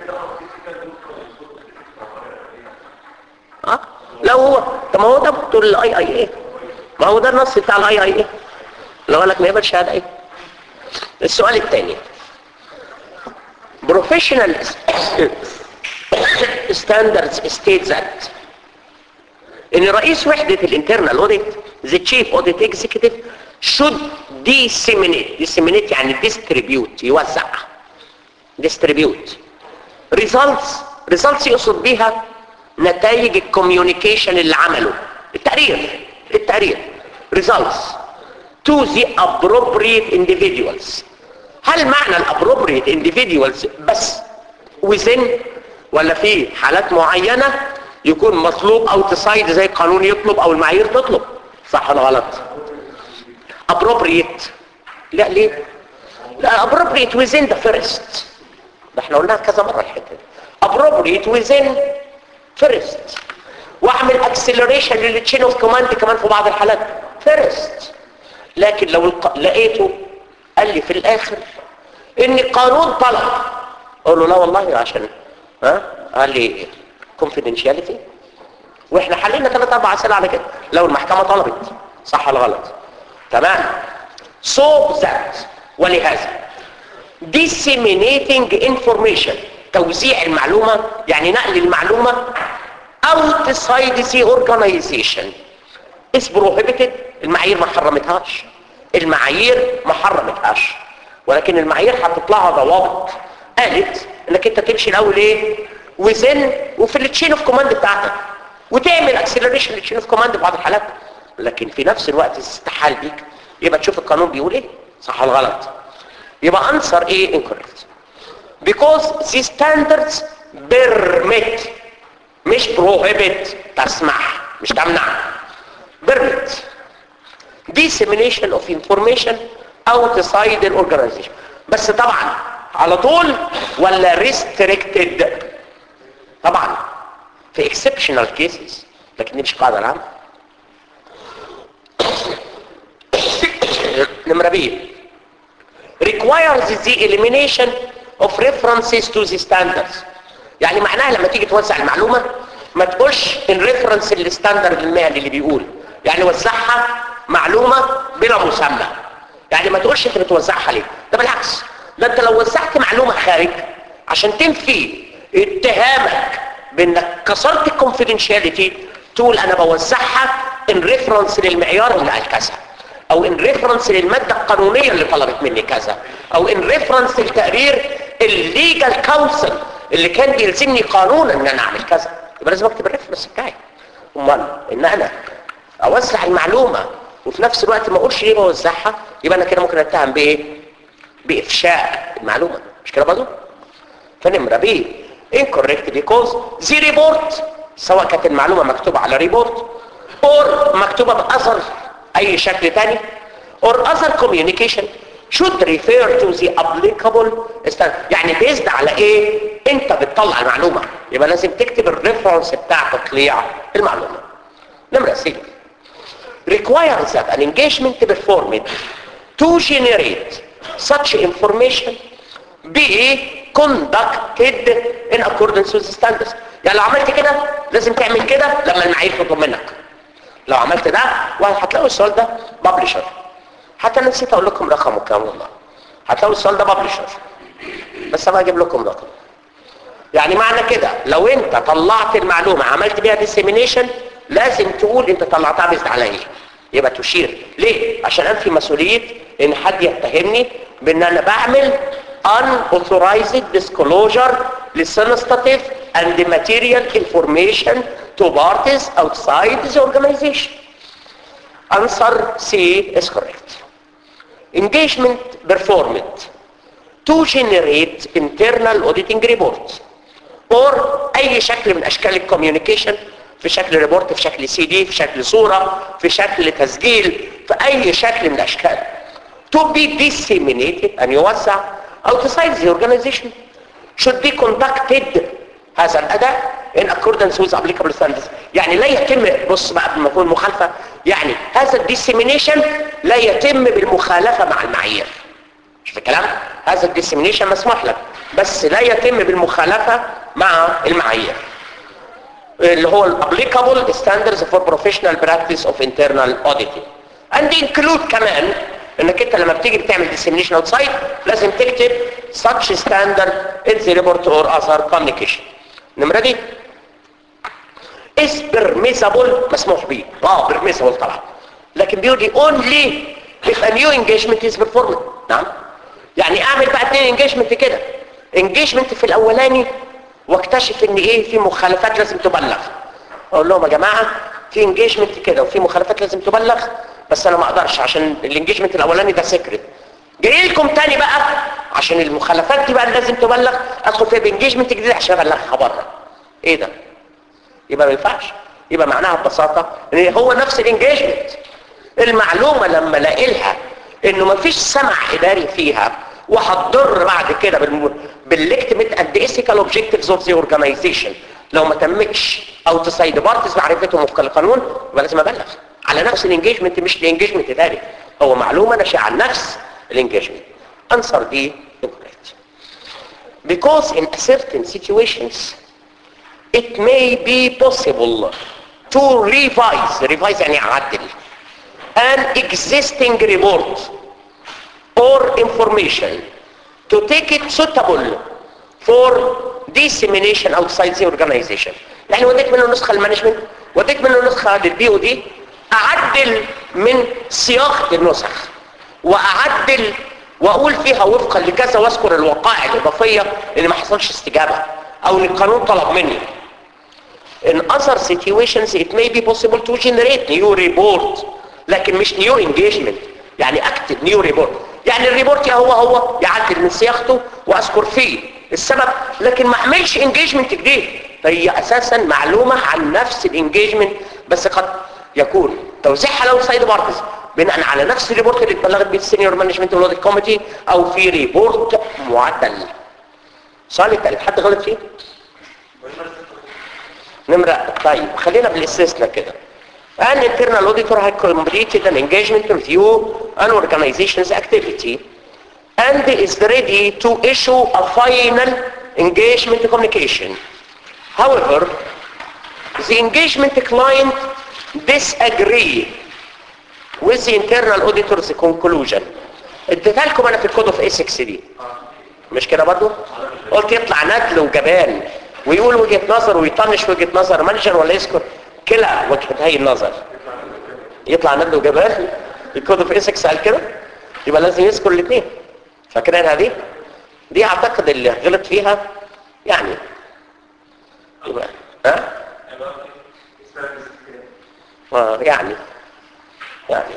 اه لو هو طب ما هو ده بتقول الاي اي ايه ما هو ده النص بتاع الاي اي ايه لو قال لك ما يقبلش شهاده ايه السؤال الثاني professional standards state that ان رئيس وحدة الانترنال اوديت the chief audit executive should disseminate disseminate يعني distribute يوزع distribute results results يقصد بيها نتائج الكوميونيكيشن اللي عمله التقرير التقرير results to the appropriate individuals هل معنى الابروبريت individuals بس within ولا في حالات معينة يكون مطلوب او تصيد زي القانون يطلب او المعايير تطلب صح ولا غلط appropriate لا ليه لا appropriate within the first ده احنا قلناها كذا مرة الحتة دي appropriate within first واعمل acceleration للتشين اوف كوماند كمان في بعض الحالات first لكن لو الق... لقيته قال لي في الاخر ان القانون طلب اقول له لا والله عشان ها قال لي confidentiality واحنا حلينا ثلاث اربع اسئله على كده لو المحكمه طلبت صح ولا غلط تمام so that ولهذا disseminating information توزيع المعلومه يعني نقل المعلومه outside the organization is prohibited المعايير ما حرمتهاش المعايير ما حرمتهاش ولكن المعايير هتطلعها ضوابط قالت انك انت تمشي الاول ايه وزن وفي التشين اوف كوماند بتاعتك وتعمل اكسلريشن للتشين اوف كوماند في بعض الحالات لكن في نفس الوقت استحال بيك يبقى تشوف القانون بيقول ايه صح ولا غلط يبقى انسر ايه incorrect because the standards permit مش prohibit تسمح مش تمنع permit dissemination of information outside an organization بس طبعا على طول ولا restricted طبعا في exceptional cases لكن دي مش قاعدة العامة نمرة بي requires the elimination of references to the standards يعني معناها لما تيجي توزع المعلومة ما تقولش ان reference للستاندرد المهني اللي بيقول يعني وزعها معلومة بلا مسمى يعني ما تقولش انت بتوزعها ليه ده بالعكس ده انت لو وزعت معلومة خارج عشان تنفي اتهامك بانك كسرت الكونفيدنشاليتي تقول انا بوزعها ان ريفرنس للمعيار اللي قال كذا او ان ريفرنس للماده القانونيه اللي طلبت مني كذا او ان ريفرنس لتقرير الليجال كونسل اللي كان بيلزمني قانونا ان انا اعمل كذا يبقى لازم اكتب الريفرنس بتاعي امال ان انا اوزع المعلومه وفي نفس الوقت ما اقولش ليه بوزعها يبقى انا كده ممكن اتهم بايه بافشاء المعلومه مش كده برضه فنمره ب incorrect because the report سواء كانت المعلومه مكتوبه على ريبورت or مكتوبه باثر اي شكل تاني or other communication should refer to the applicable standard يعني بيزد على ايه انت بتطلع المعلومه يبقى لازم تكتب الريفرنس بتاع تطليع المعلومه نمره سي requires that an engagement performed to generate such information be conducted in accordance with the standards يعني لو عملت كده لازم تعمل كده لما المعايير تطلب منك لو عملت ده وهتلاقوا السؤال ده بابلشر حتى انا نسيت اقول لكم رقمه كام والله هتلاقوا السؤال ده بابلشر بس انا هجيب لكم رقم يعني معنى كده لو انت طلعت المعلومه عملت بيها ديسيمينيشن لازم تقول انت طلعتها بيزد على ايه يبقى تشير ليه عشان انفي مسؤوليه ان حد يتهمني بان انا بعمل unauthorized disclosure لsensitive and material information to parties outside the organization. Answer C is correct. Engagement performed to generate internal auditing reports or اي شكل من اشكال الكوميونيكيشن في شكل ريبورت في شكل سي دي في شكل صورة في شكل تسجيل في اي شكل من الاشكال to be disseminated ان يوزع outside the organization should be conducted هذا الاداء in accordance with applicable standards يعني لا يتم بص بقى بمفهوم المخالفة يعني هذا الديسيمينيشن لا يتم بالمخالفة مع المعايير شوف الكلام هذا الديسيمينيشن مسموح لك بس لا يتم بالمخالفة مع المعايير اللي هو applicable standards for professional practice of internal auditing and include كمان انك انت لما بتيجي بتعمل dissemination outside لازم تكتب such standard in the report or other communication النمرة دي is permissible مسموح به اه permissible طبعا لكن بيقول لي only if a new engagement is performed نعم يعني اعمل بقى اتنين engagement كده engagement في الاولاني واكتشف ان ايه في مخالفات لازم تبلغ اقول لهم يا جماعة في انجيجمنت كده وفي مخالفات لازم تبلغ بس انا ما اقدرش عشان الانجيجمنت الاولاني ده سيكريت جاي لكم تاني بقى عشان المخالفات دي بقى اللي لازم تبلغ ادخل فيها بانجيجمنت جديد عشان ابلغها بره ايه ده يبقى ما ينفعش يبقى معناها ببساطة ان هو نفس الانجيجمنت المعلومة لما الاقي لها انه ما فيش سمع اداري فيها وهتضر بعد كده بالليكتمت اند ايثيكال اوبجكتيفز اوف ذا اورجانيزيشن لو ما تمتش او تصيد بارتس معرفتهم وفق القانون يبقى لازم ابلغ على نفس الانجيجمنت مش الانجيجمنت اداري هو معلومه ناشئه عن نفس الانجيجمنت انسر دي incorrect because in certain situations it may be possible to revise revise يعني يعدل an existing report or information to take it suitable for dissemination outside the organization يعني وديت منه نسخة المانجمنت وديت منه نسخة للبي او دي اعدل من صياغة النسخ واعدل واقول فيها وفقا لكذا واذكر الوقائع الاضافية اللي ما حصلش استجابة او ان القانون طلب مني in other situations it may be possible to generate new report لكن مش new engagement يعني اكتب new report يعني الريبورت يا هو هو يعدل من صياغته واذكر فيه السبب لكن ما اعملش انجيجمنت جديد فهي اساسا معلومه عن نفس الانجيجمنت بس قد يكون توزيعها لو سايد بارتس بناء على نفس الريبورت اللي اتبلغت بيه السينيور مانجمنت والاوديت كوميتي او في ريبورت معدل سؤال التالت حد غلط فيه نمرة طيب خلينا بالاستثناء كده An internal auditor had completed an engagement review an organization's activity and is ready to issue a final engagement communication. However, the engagement client disagree with the internal auditor's conclusion. اديتها لكم انا في الكود اوف اسكس دي مش كده برضو قلت يطلع ندل وجبان ويقول وجهة نظر ويطنش وجهة نظر مانجر ولا يسكت كلا وجهتي النظر يطلع ندل وجبان الكود اوف اسكس قال كده يبقى لازم يذكر الاثنين فاكرينها دي دي اعتقد اللي غلط فيها يعني يبقى ها آه يعني يعني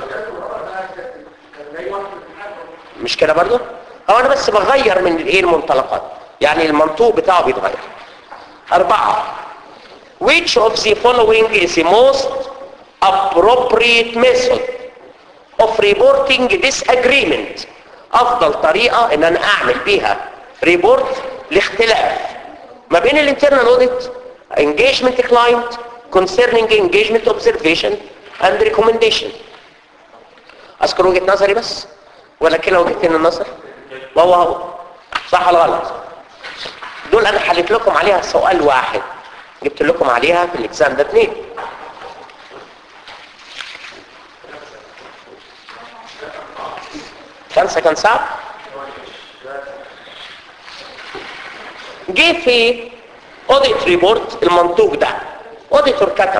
مش كده برضو هو انا بس بغير من الايه المنطلقات يعني المنطوق بتاعه بيتغير اربعة which of the following is the most appropriate method of reporting disagreement افضل طريقة ان انا اعمل بيها ريبورت لاختلاف ما بين الانترنال اوديت engagement client concerning engagement observation and recommendation اذكر وجهة نظري بس ولا كلا وجهتين النظر وهو هو صح ولا غلط دول انا حليت لكم عليها سؤال واحد جبت لكم عليها في الاكزام ده اتنين خمسة كان صعب جه في اوديت ريبورت المنطوق ده اوديتور كتب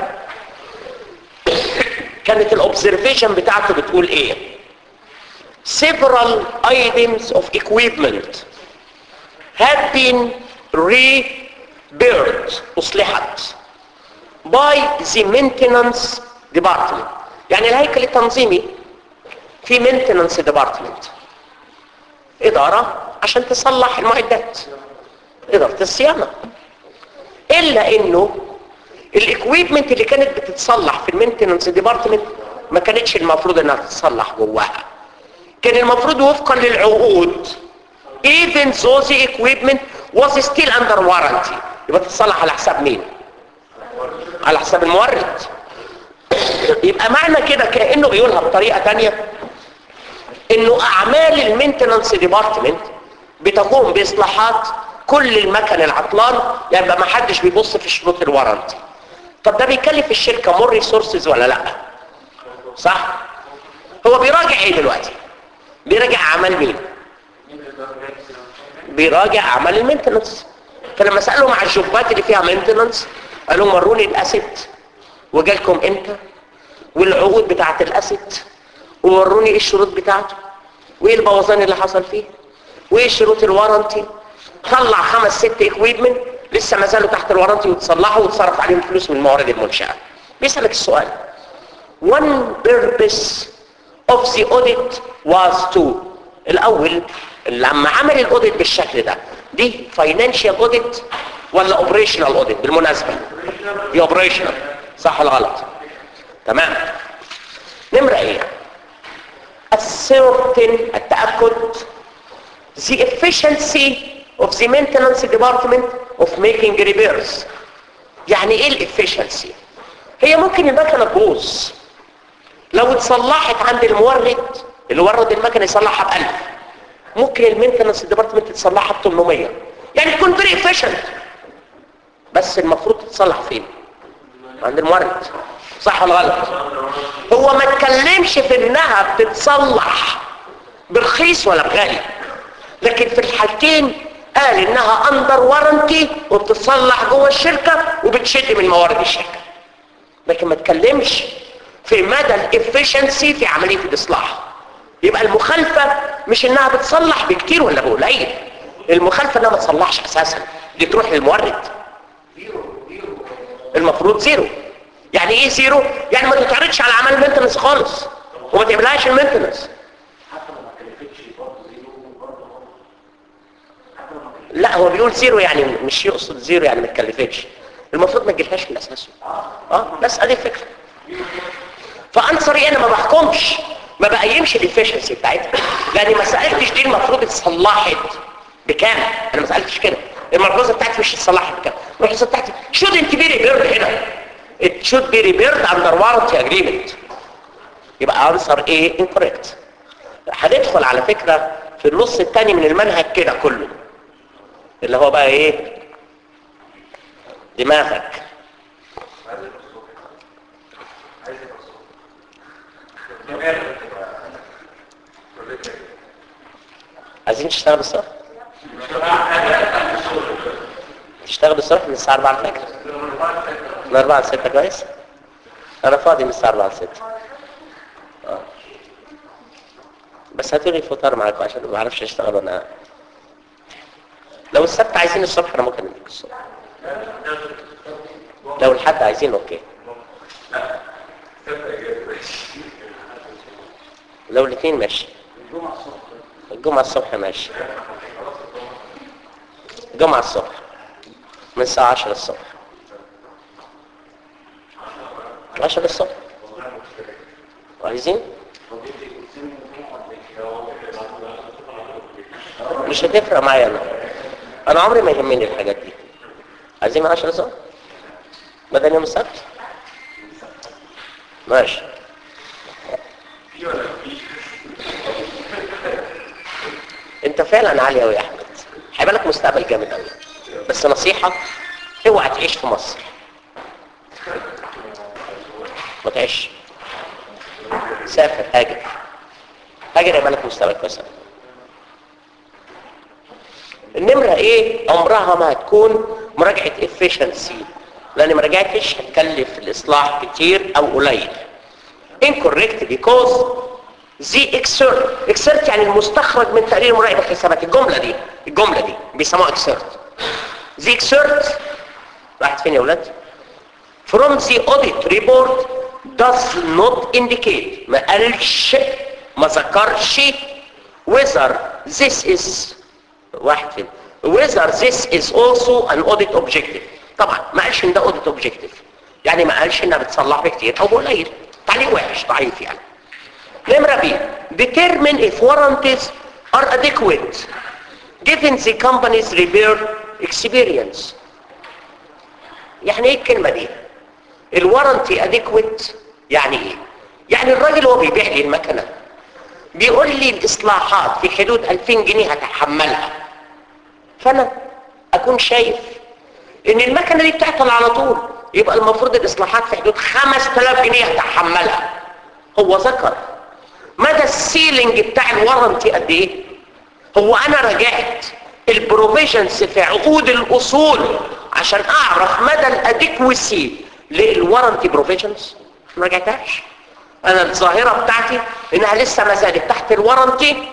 كانت الاوبزرفيشن بتاعته بتقول ايه several items of equipment had been rebuilt اصلحت by the maintenance department يعني الهيكل التنظيمي في maintenance department ادارة عشان تصلح المعدات ادارة الصيانة الا انه الاكويبمنت اللي كانت بتتصلح في المينتننس ديبارتمنت ما كانتش المفروض انها تتصلح جواها كان المفروض وفقا للعقود even though the equipment was still under warranty يبقى تتصلح على حساب مين على حساب المورد يبقى معنى كده كانه بيقولها بطريقه تانية انه اعمال المينتننس ديبارتمنت بتقوم باصلاحات كل المكن العطلان يعني ما حدش بيبص في شروط الورنتي طب ده بيكلف الشركه مور ريسورسز ولا لا صح هو بيراجع ايه دلوقتي بيراجع اعمال مين بيراجع اعمال المينتننس فلما سالهم على الجوبات اللي فيها مينتننس قالوا مروني الاسيت وجالكم امتى والعقود بتاعه الاسيت ووروني ايه الشروط بتاعته وايه البوظان اللي حصل فيه وايه شروط الورنتي طلع خمس ست اكويبمنت لسه ما زالوا تحت الورنتي وتصلحوا وتصرف عليهم فلوس من الموارد المنشاه بيسالك السؤال one purpose of the audit was to الاول لما عمل الاوديت بالشكل ده دي financial audit ولا operational audit بالمناسبه دي operational صح ولا غلط تمام نمره ايه السيرتن التاكد the efficiency of the maintenance department of making repairs يعني ايه الافشنسي هي ممكن المكنه تبوظ لو اتصلحت عند المورد اللي ورد المكنه يصلحها ب 1000 ممكن المينتنس ديبارتمنت تصلحها ب 800 يعني تكون فيري افيشنت بس المفروض تتصلح فين عند المورد صح ولا غلط هو ما اتكلمش في انها بتتصلح برخيص ولا بغالي لكن في الحالتين قال انها اندر وارنتي وبتتصلح جوه الشركه وبتشد من موارد الشركه لكن ما اتكلمش في مدى الافشنسي في عمليه الاصلاح يبقى المخالفه مش انها بتصلح بكتير ولا بقليل المخالفه انها ما تصلحش اساسا دي تروح للمورد المفروض زيرو يعني ايه زيرو يعني ما تتعرضش على اعمال المينتنس خالص وما تعملهاش المينتنس لا هو بيقول زيرو يعني مش يقصد زيرو يعني ما تكلفتش المفروض ما تجيلهاش من اساسه اه بس ادي الفكره فانصري انا ما بحكمش ما بقيمش الافشنسي بتاعتها لاني ما سالتش دي المفروض اتصلحت بكام انا ما سالتش كده الملحوظه بتاعتي مش اتصلحت بكام الملحوظه بتاعتي should انت بي ريبيرد هنا it should be repaired under warranty agreement يبقى انصر ايه incorrect هندخل على فكره في النص الثاني من المنهج كده كله اللي هو بقى ايه دماغك عايزين تشتغل الصبح تشتغل الصبح من الساعة 4 الفجر من 4 ل 6 كويس انا فاضي من الساعة 4 ل 6 آه. بس هاتوا لي فطار معاكم عشان ما اعرفش اشتغل وانا لو السبت عايزين الصبح انا ممكن اديك الصبح لو الحد عايزين اوكي لو الاثنين ماشي الجمعة الصبح ماشي الجمعة الصبح من الساعة 10 الصبح 10 الصبح عايزين مش هتفرق معايا انا انا عمري ما يهمني الحاجات دي عايزين من 10 الصبح بدل يوم السبت ماشي انت فعلا عالي قوي يا احمد هيبقى لك مستقبل جامد قوي بس نصيحة اوعى تعيش في مصر ما تعيش سافر هاجر هاجر يبقى لك مستقبل كويس قوي. النمرة ايه عمرها ما هتكون مراجعة efficiency لان مراجعتش هتكلف الاصلاح كتير او قليل incorrect because the exert exert يعني المستخرج من تقرير مراقب الحسابات الجملة دي الجملة دي بيسموها exert the exert راحت فين يا ولاد from the audit report does not indicate ما قالش ما ذكرش whether this is واحد فين whether this is also an audit objective طبعا ما قالش ان ده audit objective يعني ما قالش انها بتصلح بكتير او قليل تعليق وحش ضعيف يعني نمرة بي determine if warranties are adequate given the company's repair experience يعني ايه الكلمة دي الوارنتي adequate يعني ايه يعني الراجل هو بيبيع لي المكنة بيقول لي الاصلاحات في حدود 2000 جنيه هتحملها فانا اكون شايف ان المكنة دي بتعطل على طول يبقى المفروض الاصلاحات في حدود 5000 جنيه هتحملها هو ذكر مدى السيلينج بتاع الورنتي قد ايه هو انا راجعت البروفيجنز في عقود الاصول عشان اعرف مدى الاديكوسي للورنتي بروفيجنز ما راجعتهاش انا الظاهره بتاعتي انها لسه ما زالت تحت الورنتي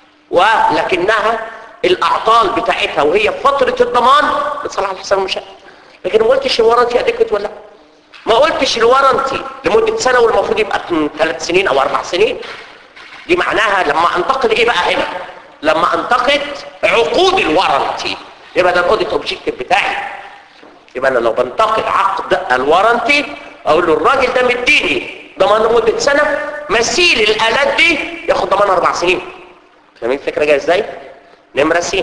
ولكنها الاعطال بتاعتها وهي في فتره الضمان بتصلح على حساب المشاهد لكن ما قلتش الورنتي اديكوت ولا لا ما قلتش الورنتي لمدة سنة والمفروض يبقى ثلاث سنين او اربع سنين دي معناها لما انتقد ايه بقى هنا لما انتقد عقود الورنتي يبقى ده الاوديت اوبجيكتيف بتاعي يبقى انا لو بنتقد عقد الورنتي اقول له الراجل ده مديني ضمان لمدة سنة مثيل الالات دي ياخد ضمان اربع سنين فاهمين الفكرة جايه ازاي نمرة سي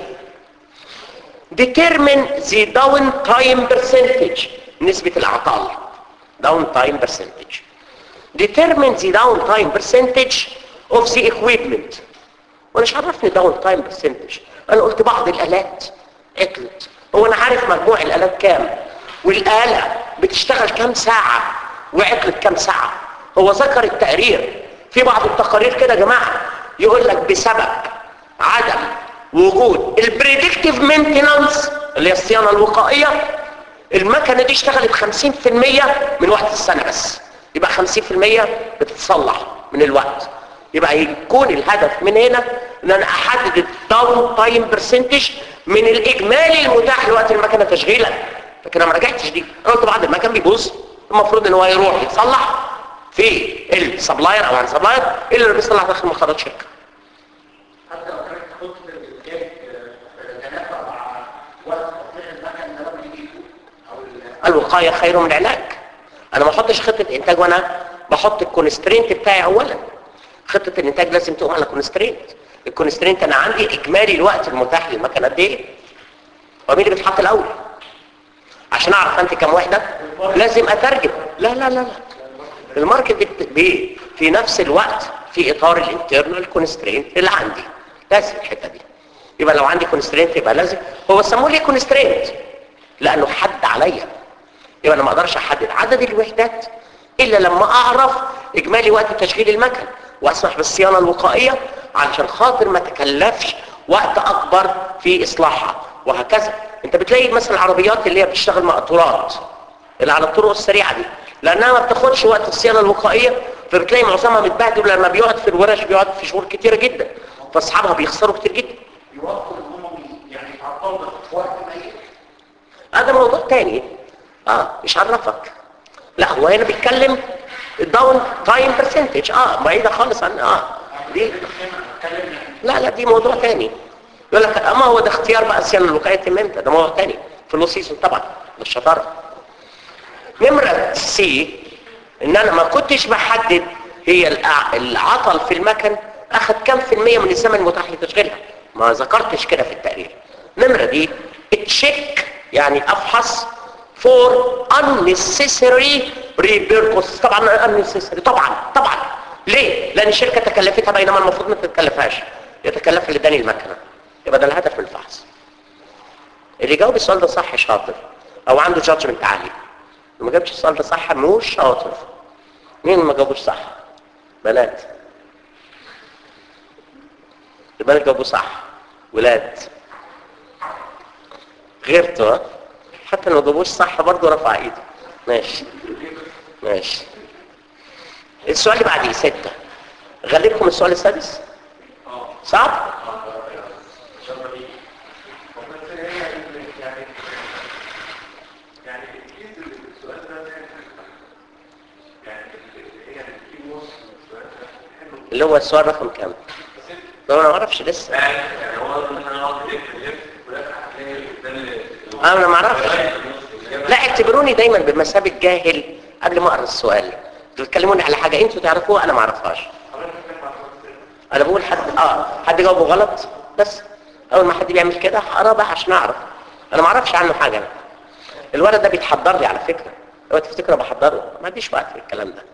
determine the down time percentage نسبة الاعطال down time percentage determine the down time percentage of the equipment وانا مش عرفني down time percentage انا قلت بعض الالات عطلت هو انا عارف مجموع الالات كام والاله بتشتغل كام ساعه وعطلت كام ساعه هو ذكر التقرير في بعض التقارير كده يا جماعه يقول لك بسبب عدم وجود البريدكتيف مينتينانس اللي هي الصيانه الوقائيه المكنه دي اشتغلت 50% من وقت السنه بس يبقى 50% بتتصلح من الوقت يبقى يكون الهدف من هنا ان انا احدد الداون تايم برسنتج من الاجمالي المتاح لوقت المكنه تشغيلا لكن انا ما راجعتش دي انا قلت بعد المكان بيبوظ المفروض ان هو يروح يتصلح في السبلاير او عن سبلاير اللي اللي بيصلح داخل مخرجات شركه حتى لو كانت تحط الانتاج تتنافى مع وقت تصليح المكن ده لما يجي يفوت او ال- الوقايه خير من العلاج انا ما احطش خطه انتاج وانا بحط الكونسترينت بتاعي اولا خطه الانتاج لازم تقوم على كونسترينت الكونسترينت انا عندي اجمالي الوقت المتاح للمكنه قد ايه ومين اللي بيتحط الاول عشان اعرف انت كام وحده لازم اترجم لا لا لا لا الماركت بت- بي في نفس الوقت في اطار الانترنال كونسترينت اللي عندي لازم الحته دي يبقى لو عندي كونسترينت يبقى لازم هو سموه لي كونسترينت لانه حد عليا يبقى انا ما اقدرش احدد عدد الوحدات الا لما اعرف اجمالي وقت تشغيل المكن واسمح بالصيانه الوقائيه علشان خاطر ما تكلفش وقت اكبر في اصلاحها وهكذا انت بتلاقي مثلا العربيات اللي هي بتشتغل مقطورات اللي على الطرق السريعه دي لانها ما بتاخدش وقت الصيانه الوقائيه فبتلاقي معظمها متبهدل لما بيقعد في الورش بيقعد في شهور كتيره جدا فاصحابها بيخسروا كتير جدا يوفر ان هم يعني يتعطلوا في وقت قليل هذا موضوع تاني اه مش عرفك لا هو هنا بيتكلم داون تايم برسنتج اه بعيده خالص عن اه دي لا لا دي موضوع تاني يقول لك اما هو ده اختيار بقى الصيانه الوقائيه يتم امتى ده موضوع تاني في اللو سيزون طبعا بالشطاره نمره سي ان انا ما كنتش بحدد هي الع- العطل في المكن اخذ كم في المية من الزمن المتاح لتشغيلها ما ذكرتش كده في التقرير نمرة دي تشيك يعني افحص for unnecessary repair costs طبعا unnecessary طبعا طبعا ليه؟ لان الشركة تكلفتها بينما المفروض ما تتكلفهاش يتكلف اللي اداني المكنة يبقى ده الهدف من الفحص اللي جاوب السؤال ده صح شاطر او عنده جادجمنت عالي اللي ما جابش السؤال ده صح مش شاطر مين ما جاوبوش صح بنات البنات جاوبوا صح ولاد غيرته ها حتى لو ما جاوبوش صح برضه رفع ايده ماشي ماشي السؤال اللي بعديه ستة غلبكم السؤال السادس صعب بس هي يعني يعني اكيد السؤال ده يعني هي في نص السؤال ده حلو اللي هو السؤال رقم كام ده انا ما اعرفش لسه يعني هو مثلا اقعد الف الف ولا هتلاقي قدام انا ما اعرفش لا اعتبروني دايما بمثابه جاهل قبل ما اقرا السؤال بتكلموني على حاجه انتوا تعرفوها انا ما اعرفهاش انا بقول حد اه حد جاوبه غلط بس اول ما حد بيعمل كده هقرا بقى عشان اعرف انا ما اعرفش عنه حاجه أنا. الولد ده بيتحضر لي على فكره لو تفتكر أنا بحضره ما عنديش وقت للكلام ده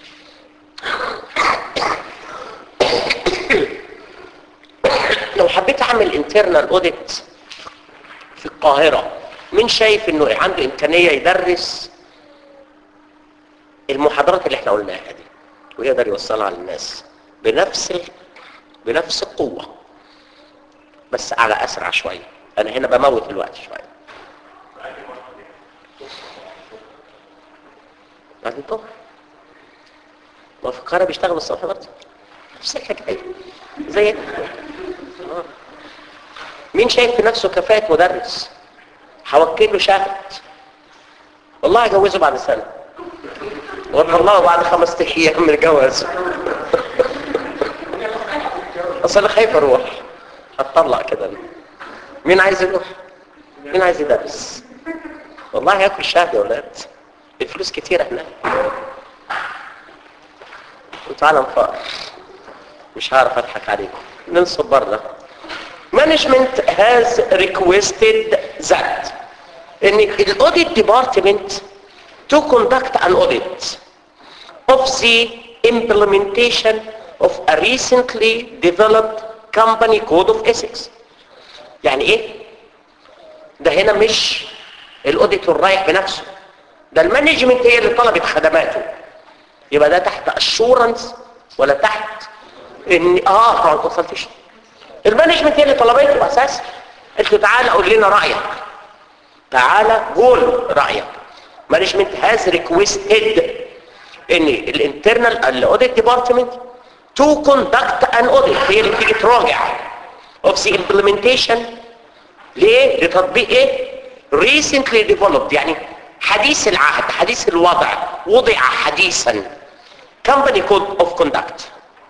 لو حبيت اعمل انترنال اوديت في القاهرة مين شايف انه عنده امكانية يدرس المحاضرات اللي احنا قلناها دي ويقدر يوصلها للناس بنفس ال... بنفس القوة بس على اسرع شوية انا هنا بموت الوقت شوية بعد الظهر ما في القاهرة بيشتغل الصبح برضه نفس الحكاية زي آه. مين شايف في نفسه كفاءة مدرس هوكل له شاهد والله هجوزه بعد سنة والله بعد خمس ايام من الجواز اصل انا خايف اروح اتطلع كده مين عايز يروح مين عايز يدرس والله هياكل شهد يا ولاد الفلوس كتيرة هناك وتعالى نفار مش هعرف اضحك عليكم ننصب بره management has requested that ان الاوديت ديبارتمنت to conduct an audit of the implementation of a recently developed company code of ethics يعني ايه ده هنا مش الاوديتور رايح بنفسه ده المانجمنت هي اللي طلبت خدماته يبقى ده تحت اشورنس ولا تحت ان اه ما وصلتش المانجمنت هي اللي طلبته اساسا قلت له تعالى قول لنا رايك تعالى قول رايك مانجمنت هاز ريكويستد ان الانترنال الاوديت ديبارتمنت تو كوندكت ان اوديت هي اللي بتيجي تراجع اوف ذا امبلمنتيشن ليه لتطبيق ايه recently developed يعني حديث العهد حديث الوضع وضع حديثا company code of conduct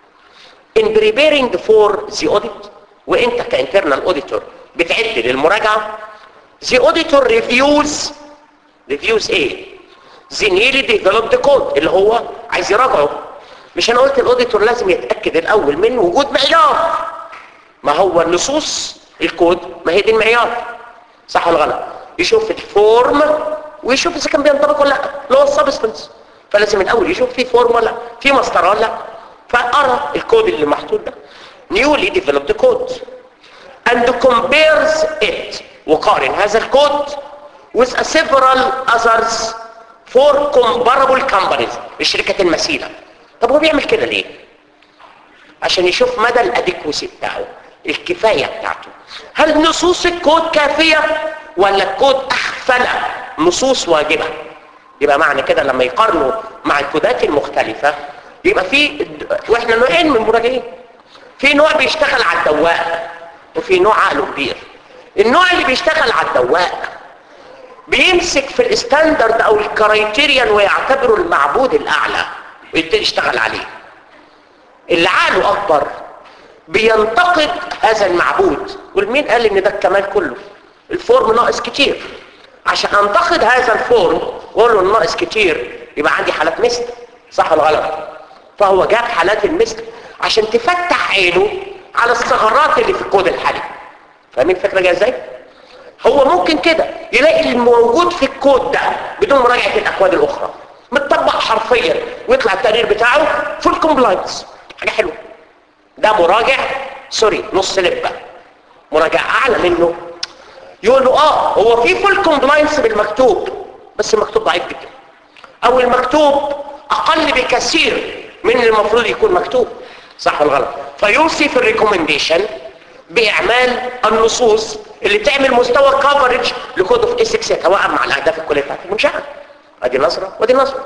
in preparing for the audit وانت كانترنال auditor بتعد للمراجعة the auditor reviews reviews ايه the newly developed code اللي هو عايز يراجعه مش انا قلت الاوديتور لازم يتاكد الاول من وجود معيار ما هو النصوص الكود ما هي دي المعيار صح ولا غلط يشوف الفورم ويشوف اذا كان بينطبق ولا لا اللي هو السبستنس فلازم الاول يشوف في فورم ولا لا في مسطره ولا لا فارى الكود اللي محطوط ده newly developed code and compares it وقارن هذا الكود with a several others for comparable companies الشركات المثيله طب هو بيعمل كده ليه عشان يشوف مدى الادكوسي بتاعه الكفايه بتاعته هل نصوص الكود كافيه ولا الكود احفل نصوص واجبه يبقى معنى كده لما يقارنوا مع الكودات المختلفه يبقى في واحنا نوعين من المراجعين في نوع بيشتغل على الدواء وفي نوع عقله كبير النوع اللي بيشتغل على الدواء بيمسك في الستاندرد او الكرايتيريان ويعتبره المعبود الاعلى ويبتدي يشتغل عليه اللي عقله اكبر بينتقد هذا المعبود والمين قال ان ده الكمال كله الفورم ناقص كتير عشان انتقد هذا الفورم واقول له ناقص كتير يبقى عندي حالات مثل صح ولا غلط فهو جاب حالات المثل عشان تفتح عينه على الثغرات اللي في الكود الحالي فاهمين الفكره جايه ازاي هو ممكن كده يلاقي الموجود في الكود ده بدون مراجعه الاكواد الاخرى متطبق حرفيا ويطلع التقرير بتاعه فول كومبلاينس حاجه حلوه ده مراجع سوري نص لبه مراجع اعلى منه يقول له اه هو في فول كومبلاينس بالمكتوب بس المكتوب ضعيف جدا او المكتوب اقل بكثير من اللي المفروض يكون مكتوب صح ولا غلط فيوصي في الريكومنديشن باعمال النصوص اللي تعمل مستوى كفرج لكود اوف اسكس يتوائم مع الاهداف الكليه بتاعت المنشاه ادي نظره ودي نظره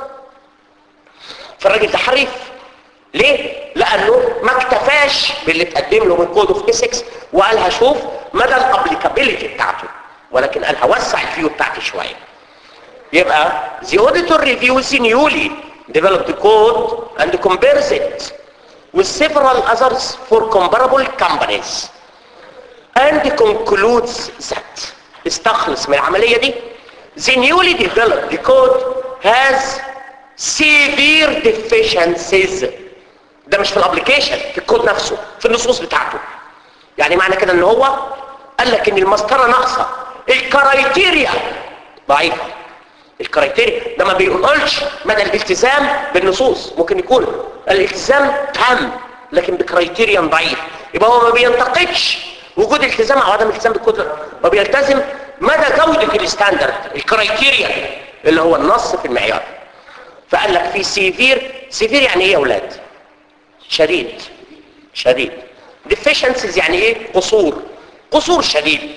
فالراجل ده حريف ليه؟ لانه ما اكتفاش باللي اتقدم له من كود اوف اسكس وقال هشوف مدى الابليكابيلتي بتاعته ولكن قال هوسع الفيو بتاعتي شويه يبقى the auditor reviews the newly developed code and compares it with several others for comparable companies and concludes that استخلص من العملية دي the newly developed code has severe deficiencies ده مش في الابليكيشن في الكود نفسه في النصوص بتاعته يعني معنى كده ان هو قال لك ان المسطره ناقصه الكرايتيريا ضعيفه الكرايتيريا ده ما بيقولش مدى الالتزام بالنصوص ممكن يكون الالتزام تام لكن بكرايتيريا ضعيف يبقى هو ما بينتقدش وجود التزام او عدم التزام بالكود هو بيلتزم مدى جوده الستاندرد الكرايتيريا اللي هو النص في المعيار فقال لك في سيفير سيفير يعني ايه يا اولاد شديد شديد deficiencies يعني ايه قصور قصور شديد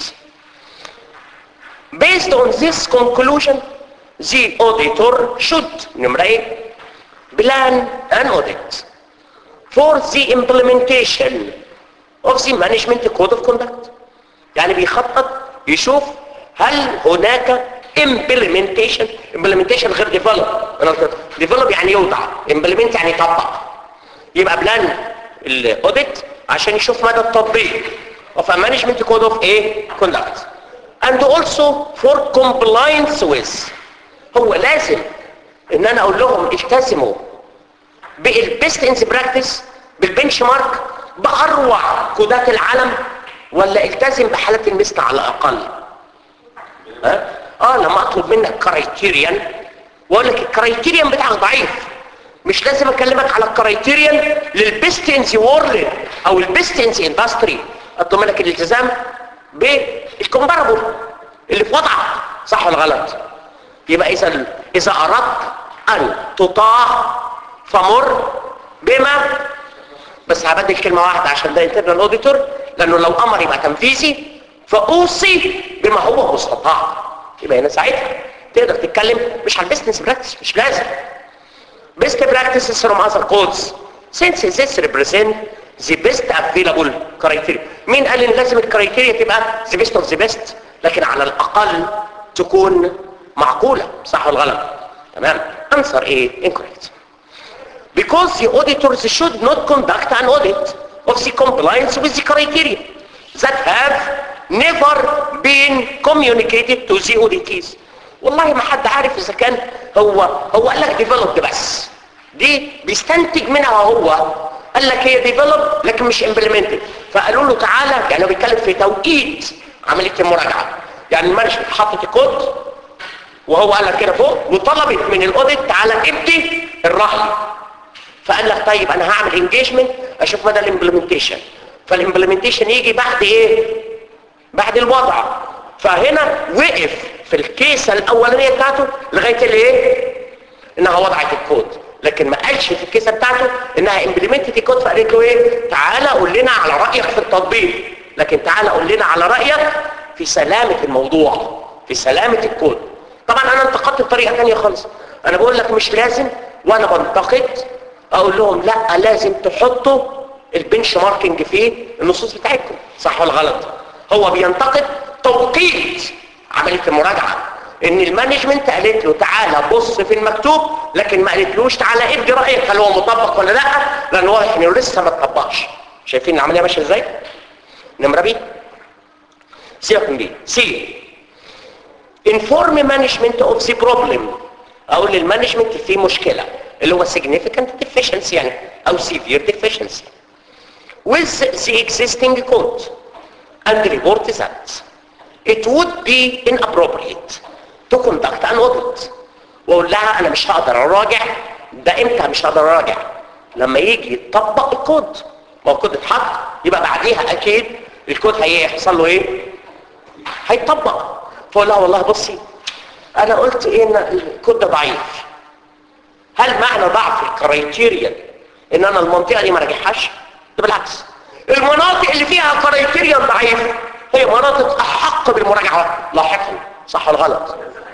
based on this conclusion the auditor should نمرة ايه plan an audit for the implementation of the management code of conduct يعني بيخطط يشوف هل هناك implementation implementation غير develop انا قلت develop يعني يوضع implement يعني يطبق يبقى بلان الاوديت عشان يشوف مدى التطبيق of a management code of a conduct and also for compliance with هو لازم ان انا اقول لهم التزموا بالبيست انز براكتس بالبنش مارك باروع كودات العالم ولا التزم بحالات المثل على الاقل ها اه لما اطلب منك كرايتيريان واقول لك الكرايتيريان بتاعك ضعيف مش لازم اكلمك على الكرايتيريان للبيست ان ذا وورلد او البيست ان ذا اندستري اطلب منك الالتزام بالكومبارابل اللي في وضعك صح ولا غلط يبقى اذا اذا اردت ان تطاع فمر بما بس هبدل كلمه واحده عشان ده انترنال اوديتور لانه لو امر يبقى تنفيذي فاوصي بما هو مستطاع يبقى هنا ساعتها تقدر تتكلم مش على البيزنس براكتس مش لازم best practices from other codes since this represent the best available criteria مين قال ان لازم الكرايتيريا تبقى the best of the best لكن على الاقل تكون معقولة صح ولا غلط تمام answer ايه incorrect because the auditors should not conduct an audit of the compliance with the criteria that have never been communicated to the auditees والله ما حد عارف اذا كان هو هو قال لك developed بس دي بيستنتج منها هو قال لك هي developed لكن مش implemented فقالوا له تعالى يعني هو بيتكلم في توقيت عمليه المراجعه يعني المانجمنت حطت الكود وهو قال لك كده فوق وطلبت من الاوديت تعالى ابدي الرهن فقال لك طيب انا هعمل انجيجمنت اشوف مدى الامبلمنتيشن فالامبلمنتيشن يجي بعد ايه بعد الوضع فهنا وقف في الكيسه الاولانيه بتاعته لغايه الايه انها وضعت الكود لكن ما قالش في الكيسه بتاعته انها امبلمنتد الكود فقالت له ايه تعالى قول لنا على رايك في التطبيق لكن تعالى قول لنا على رايك في سلامه الموضوع في سلامه الكود طبعا انا انتقدت بطريقه ثانيه خالص انا بقول لك مش لازم وانا بنتقد اقول لهم لا لازم تحطوا البنش ماركينج في النصوص بتاعتكم صح ولا غلط هو بينتقد توقيت عمليه المراجعه ان المانجمنت قالت له تعالى بص في المكتوب لكن ما قالتلوش تعالى ادي رايك هل هو مطبق ولا لا لان واضح انه لسه ما اتطبقش شايفين العمليه ماشيه ازاي نمره بي سيبك من بي سي inform management of the problem اقول للمانجمنت في مشكله اللي هو significant deficiency يعني او severe deficiency with the existing code and report that it would be inappropriate to conduct an audit واقول لها انا مش هقدر اراجع ده امتى مش هقدر اراجع لما يجي يطبق الكود ما هو الكود اتحط يبقى بعديها اكيد الكود هيحصل له ايه هيطبق فقول لها والله بصي انا قلت ايه ان الكود ده ضعيف هل معنى ضعف الكرايتيريا ان انا المنطقه دي ما راجعهاش ده بالعكس المناطق اللي فيها كرايتيريا ضعيف هي مناطق احق بالمراجعه لاحقا صح ولا غلط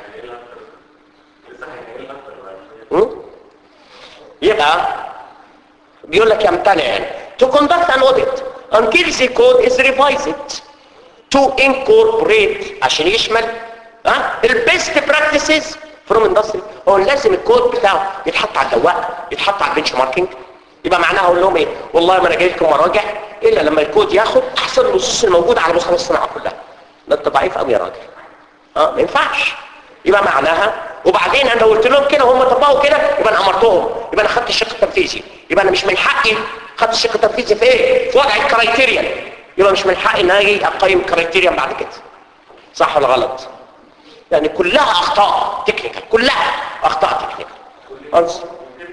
م? يبقى بيقول لك يمتنع يعني to conduct an audit until the code is revised to incorporate عشان يشمل ها البيست براكتسز فروم اندستري هو لازم الكود بتاعه يتحط على الدواء يتحط على البنش ماركينج يبقى معناها اقول لهم ايه والله ما انا جاي لكم مراجع الا لما الكود ياخد احسن النصوص الموجوده على مستوى الصناعه كلها ده انت ضعيف قوي يا راجل اه ما ينفعش يبقى معناها وبعدين انا لو قلت لهم كده هم طبقوا كده يبقى انا امرتهم يبقى انا خدت الشق التنفيذي يبقى انا مش من حقي خدت الشق التنفيذي في ايه في وضع الكرايتيريا يبقى مش من حقي ان انا اجي اقيم كرايتيريا بعد كده صح ولا غلط يعني كلها اخطاء تكنيكال كلها اخطاء تكنيكال انسر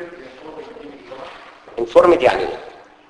انفورمد يعني ايه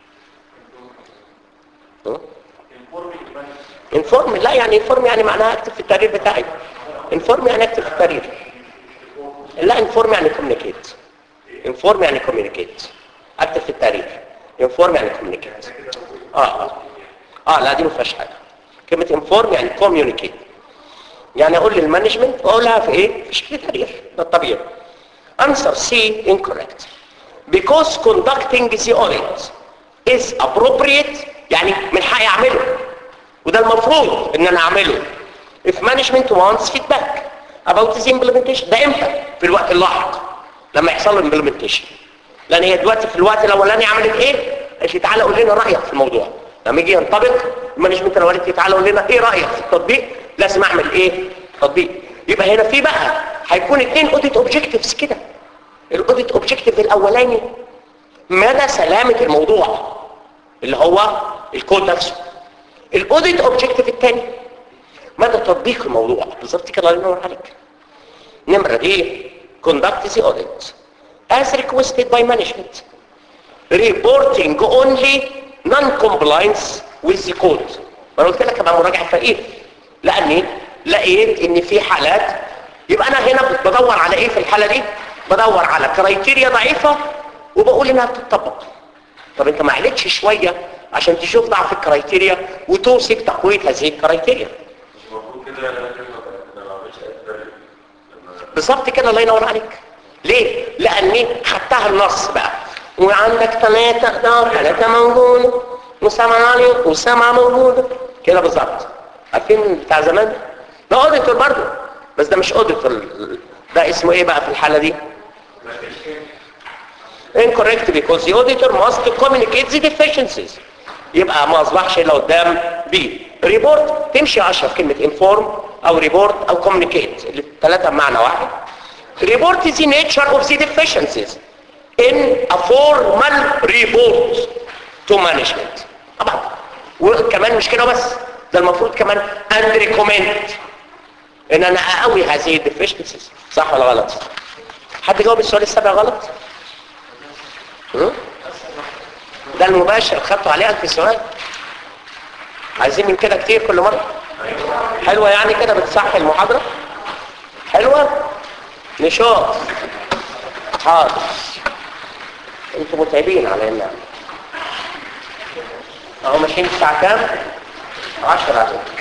انفورم لا يعني انفورم يعني معناها اكتب في التقرير بتاعي انفورم يعني اكتب في التقرير لا انفورم يعني كوميونيكيت انفورم يعني كوميونيكيت اكتب في التقرير انفورم يعني كوميونيكيت اه اه اه لا دي ما فيهاش حاجه كلمه انفورم يعني كوميونيكيت يعني اقول للمانجمنت واقولها في ايه في شكل تقرير ده الطبيعي answer C incorrect because conducting the audit is appropriate يعني من حقي اعمله وده المفروض ان انا اعمله if management wants feedback about the implementation ده امتى في الوقت اللاحق لما يحصل له implementation لان هي دلوقتي في الوقت الاولاني عملت ايه قالت لي تعالى قول لنا رايك في الموضوع لما يجي ينطبق المانجمنت لو قالت لي تعالى قول لنا ايه رايك في التطبيق لازم اعمل ايه تطبيق يبقى هنا في بقى هيكون اثنين اوديت اوبجكتيفز كده الاوديت اوبجكتيف الاولاني مدى سلامه الموضوع اللي هو الكود نفسه الاوديت اوبجكتيف الثاني مدى تطبيق الموضوع بالظبط كده الله ينور عليك نمره دي conduct the audit as requested by management reporting only non-compliance with the code ما انا قلت لك ابقى مراجع فقير لاني لقيت ان في حالات يبقى انا هنا بدور على ايه في الحاله دي بدور على كرايتيريا ضعيفه وبقول انها بتطبق طب انت ما عليتش شويه عشان تشوف ضعف الكرايتيريا وتوصف تقويه هذه الكرايتيريا المفروض كده لازم ما بعملش اي بالظبط كده الله ينور عليك ليه لاني خدتها النص بقى وعندك ثلاثة اقدار ثلاثة موجودة وسبعة عليه وسبعة موجودة كده بالظبط عارفين بتاع زمان ده اوديتور برضه بس ده مش اوديت ده اسمه ايه بقى في الحالة دي incorrect because the auditor must communicate the deficiencies يبقى ما اصبحش الا قدام بي ريبورت تمشي 10 في كلمة inform او ريبورت او communicate الثلاثة بمعنى واحد report is the nature of the deficiencies in a formal report to management طبعا وكمان مش كده بس ده المفروض كمان and recommend ان انا اقوي هذه الديفيشنسيز صح ولا غلط حد جاوب السؤال السابع غلط هم؟ ده المباشر خدته عليها في سؤال عايزين من كده كتير كل مرة حلوة يعني كده بتصحي المحاضرة حلوة نشاط حاضر انتوا متعبين على النعم اهو ماشيين الساعة كام؟ عشرة عليكم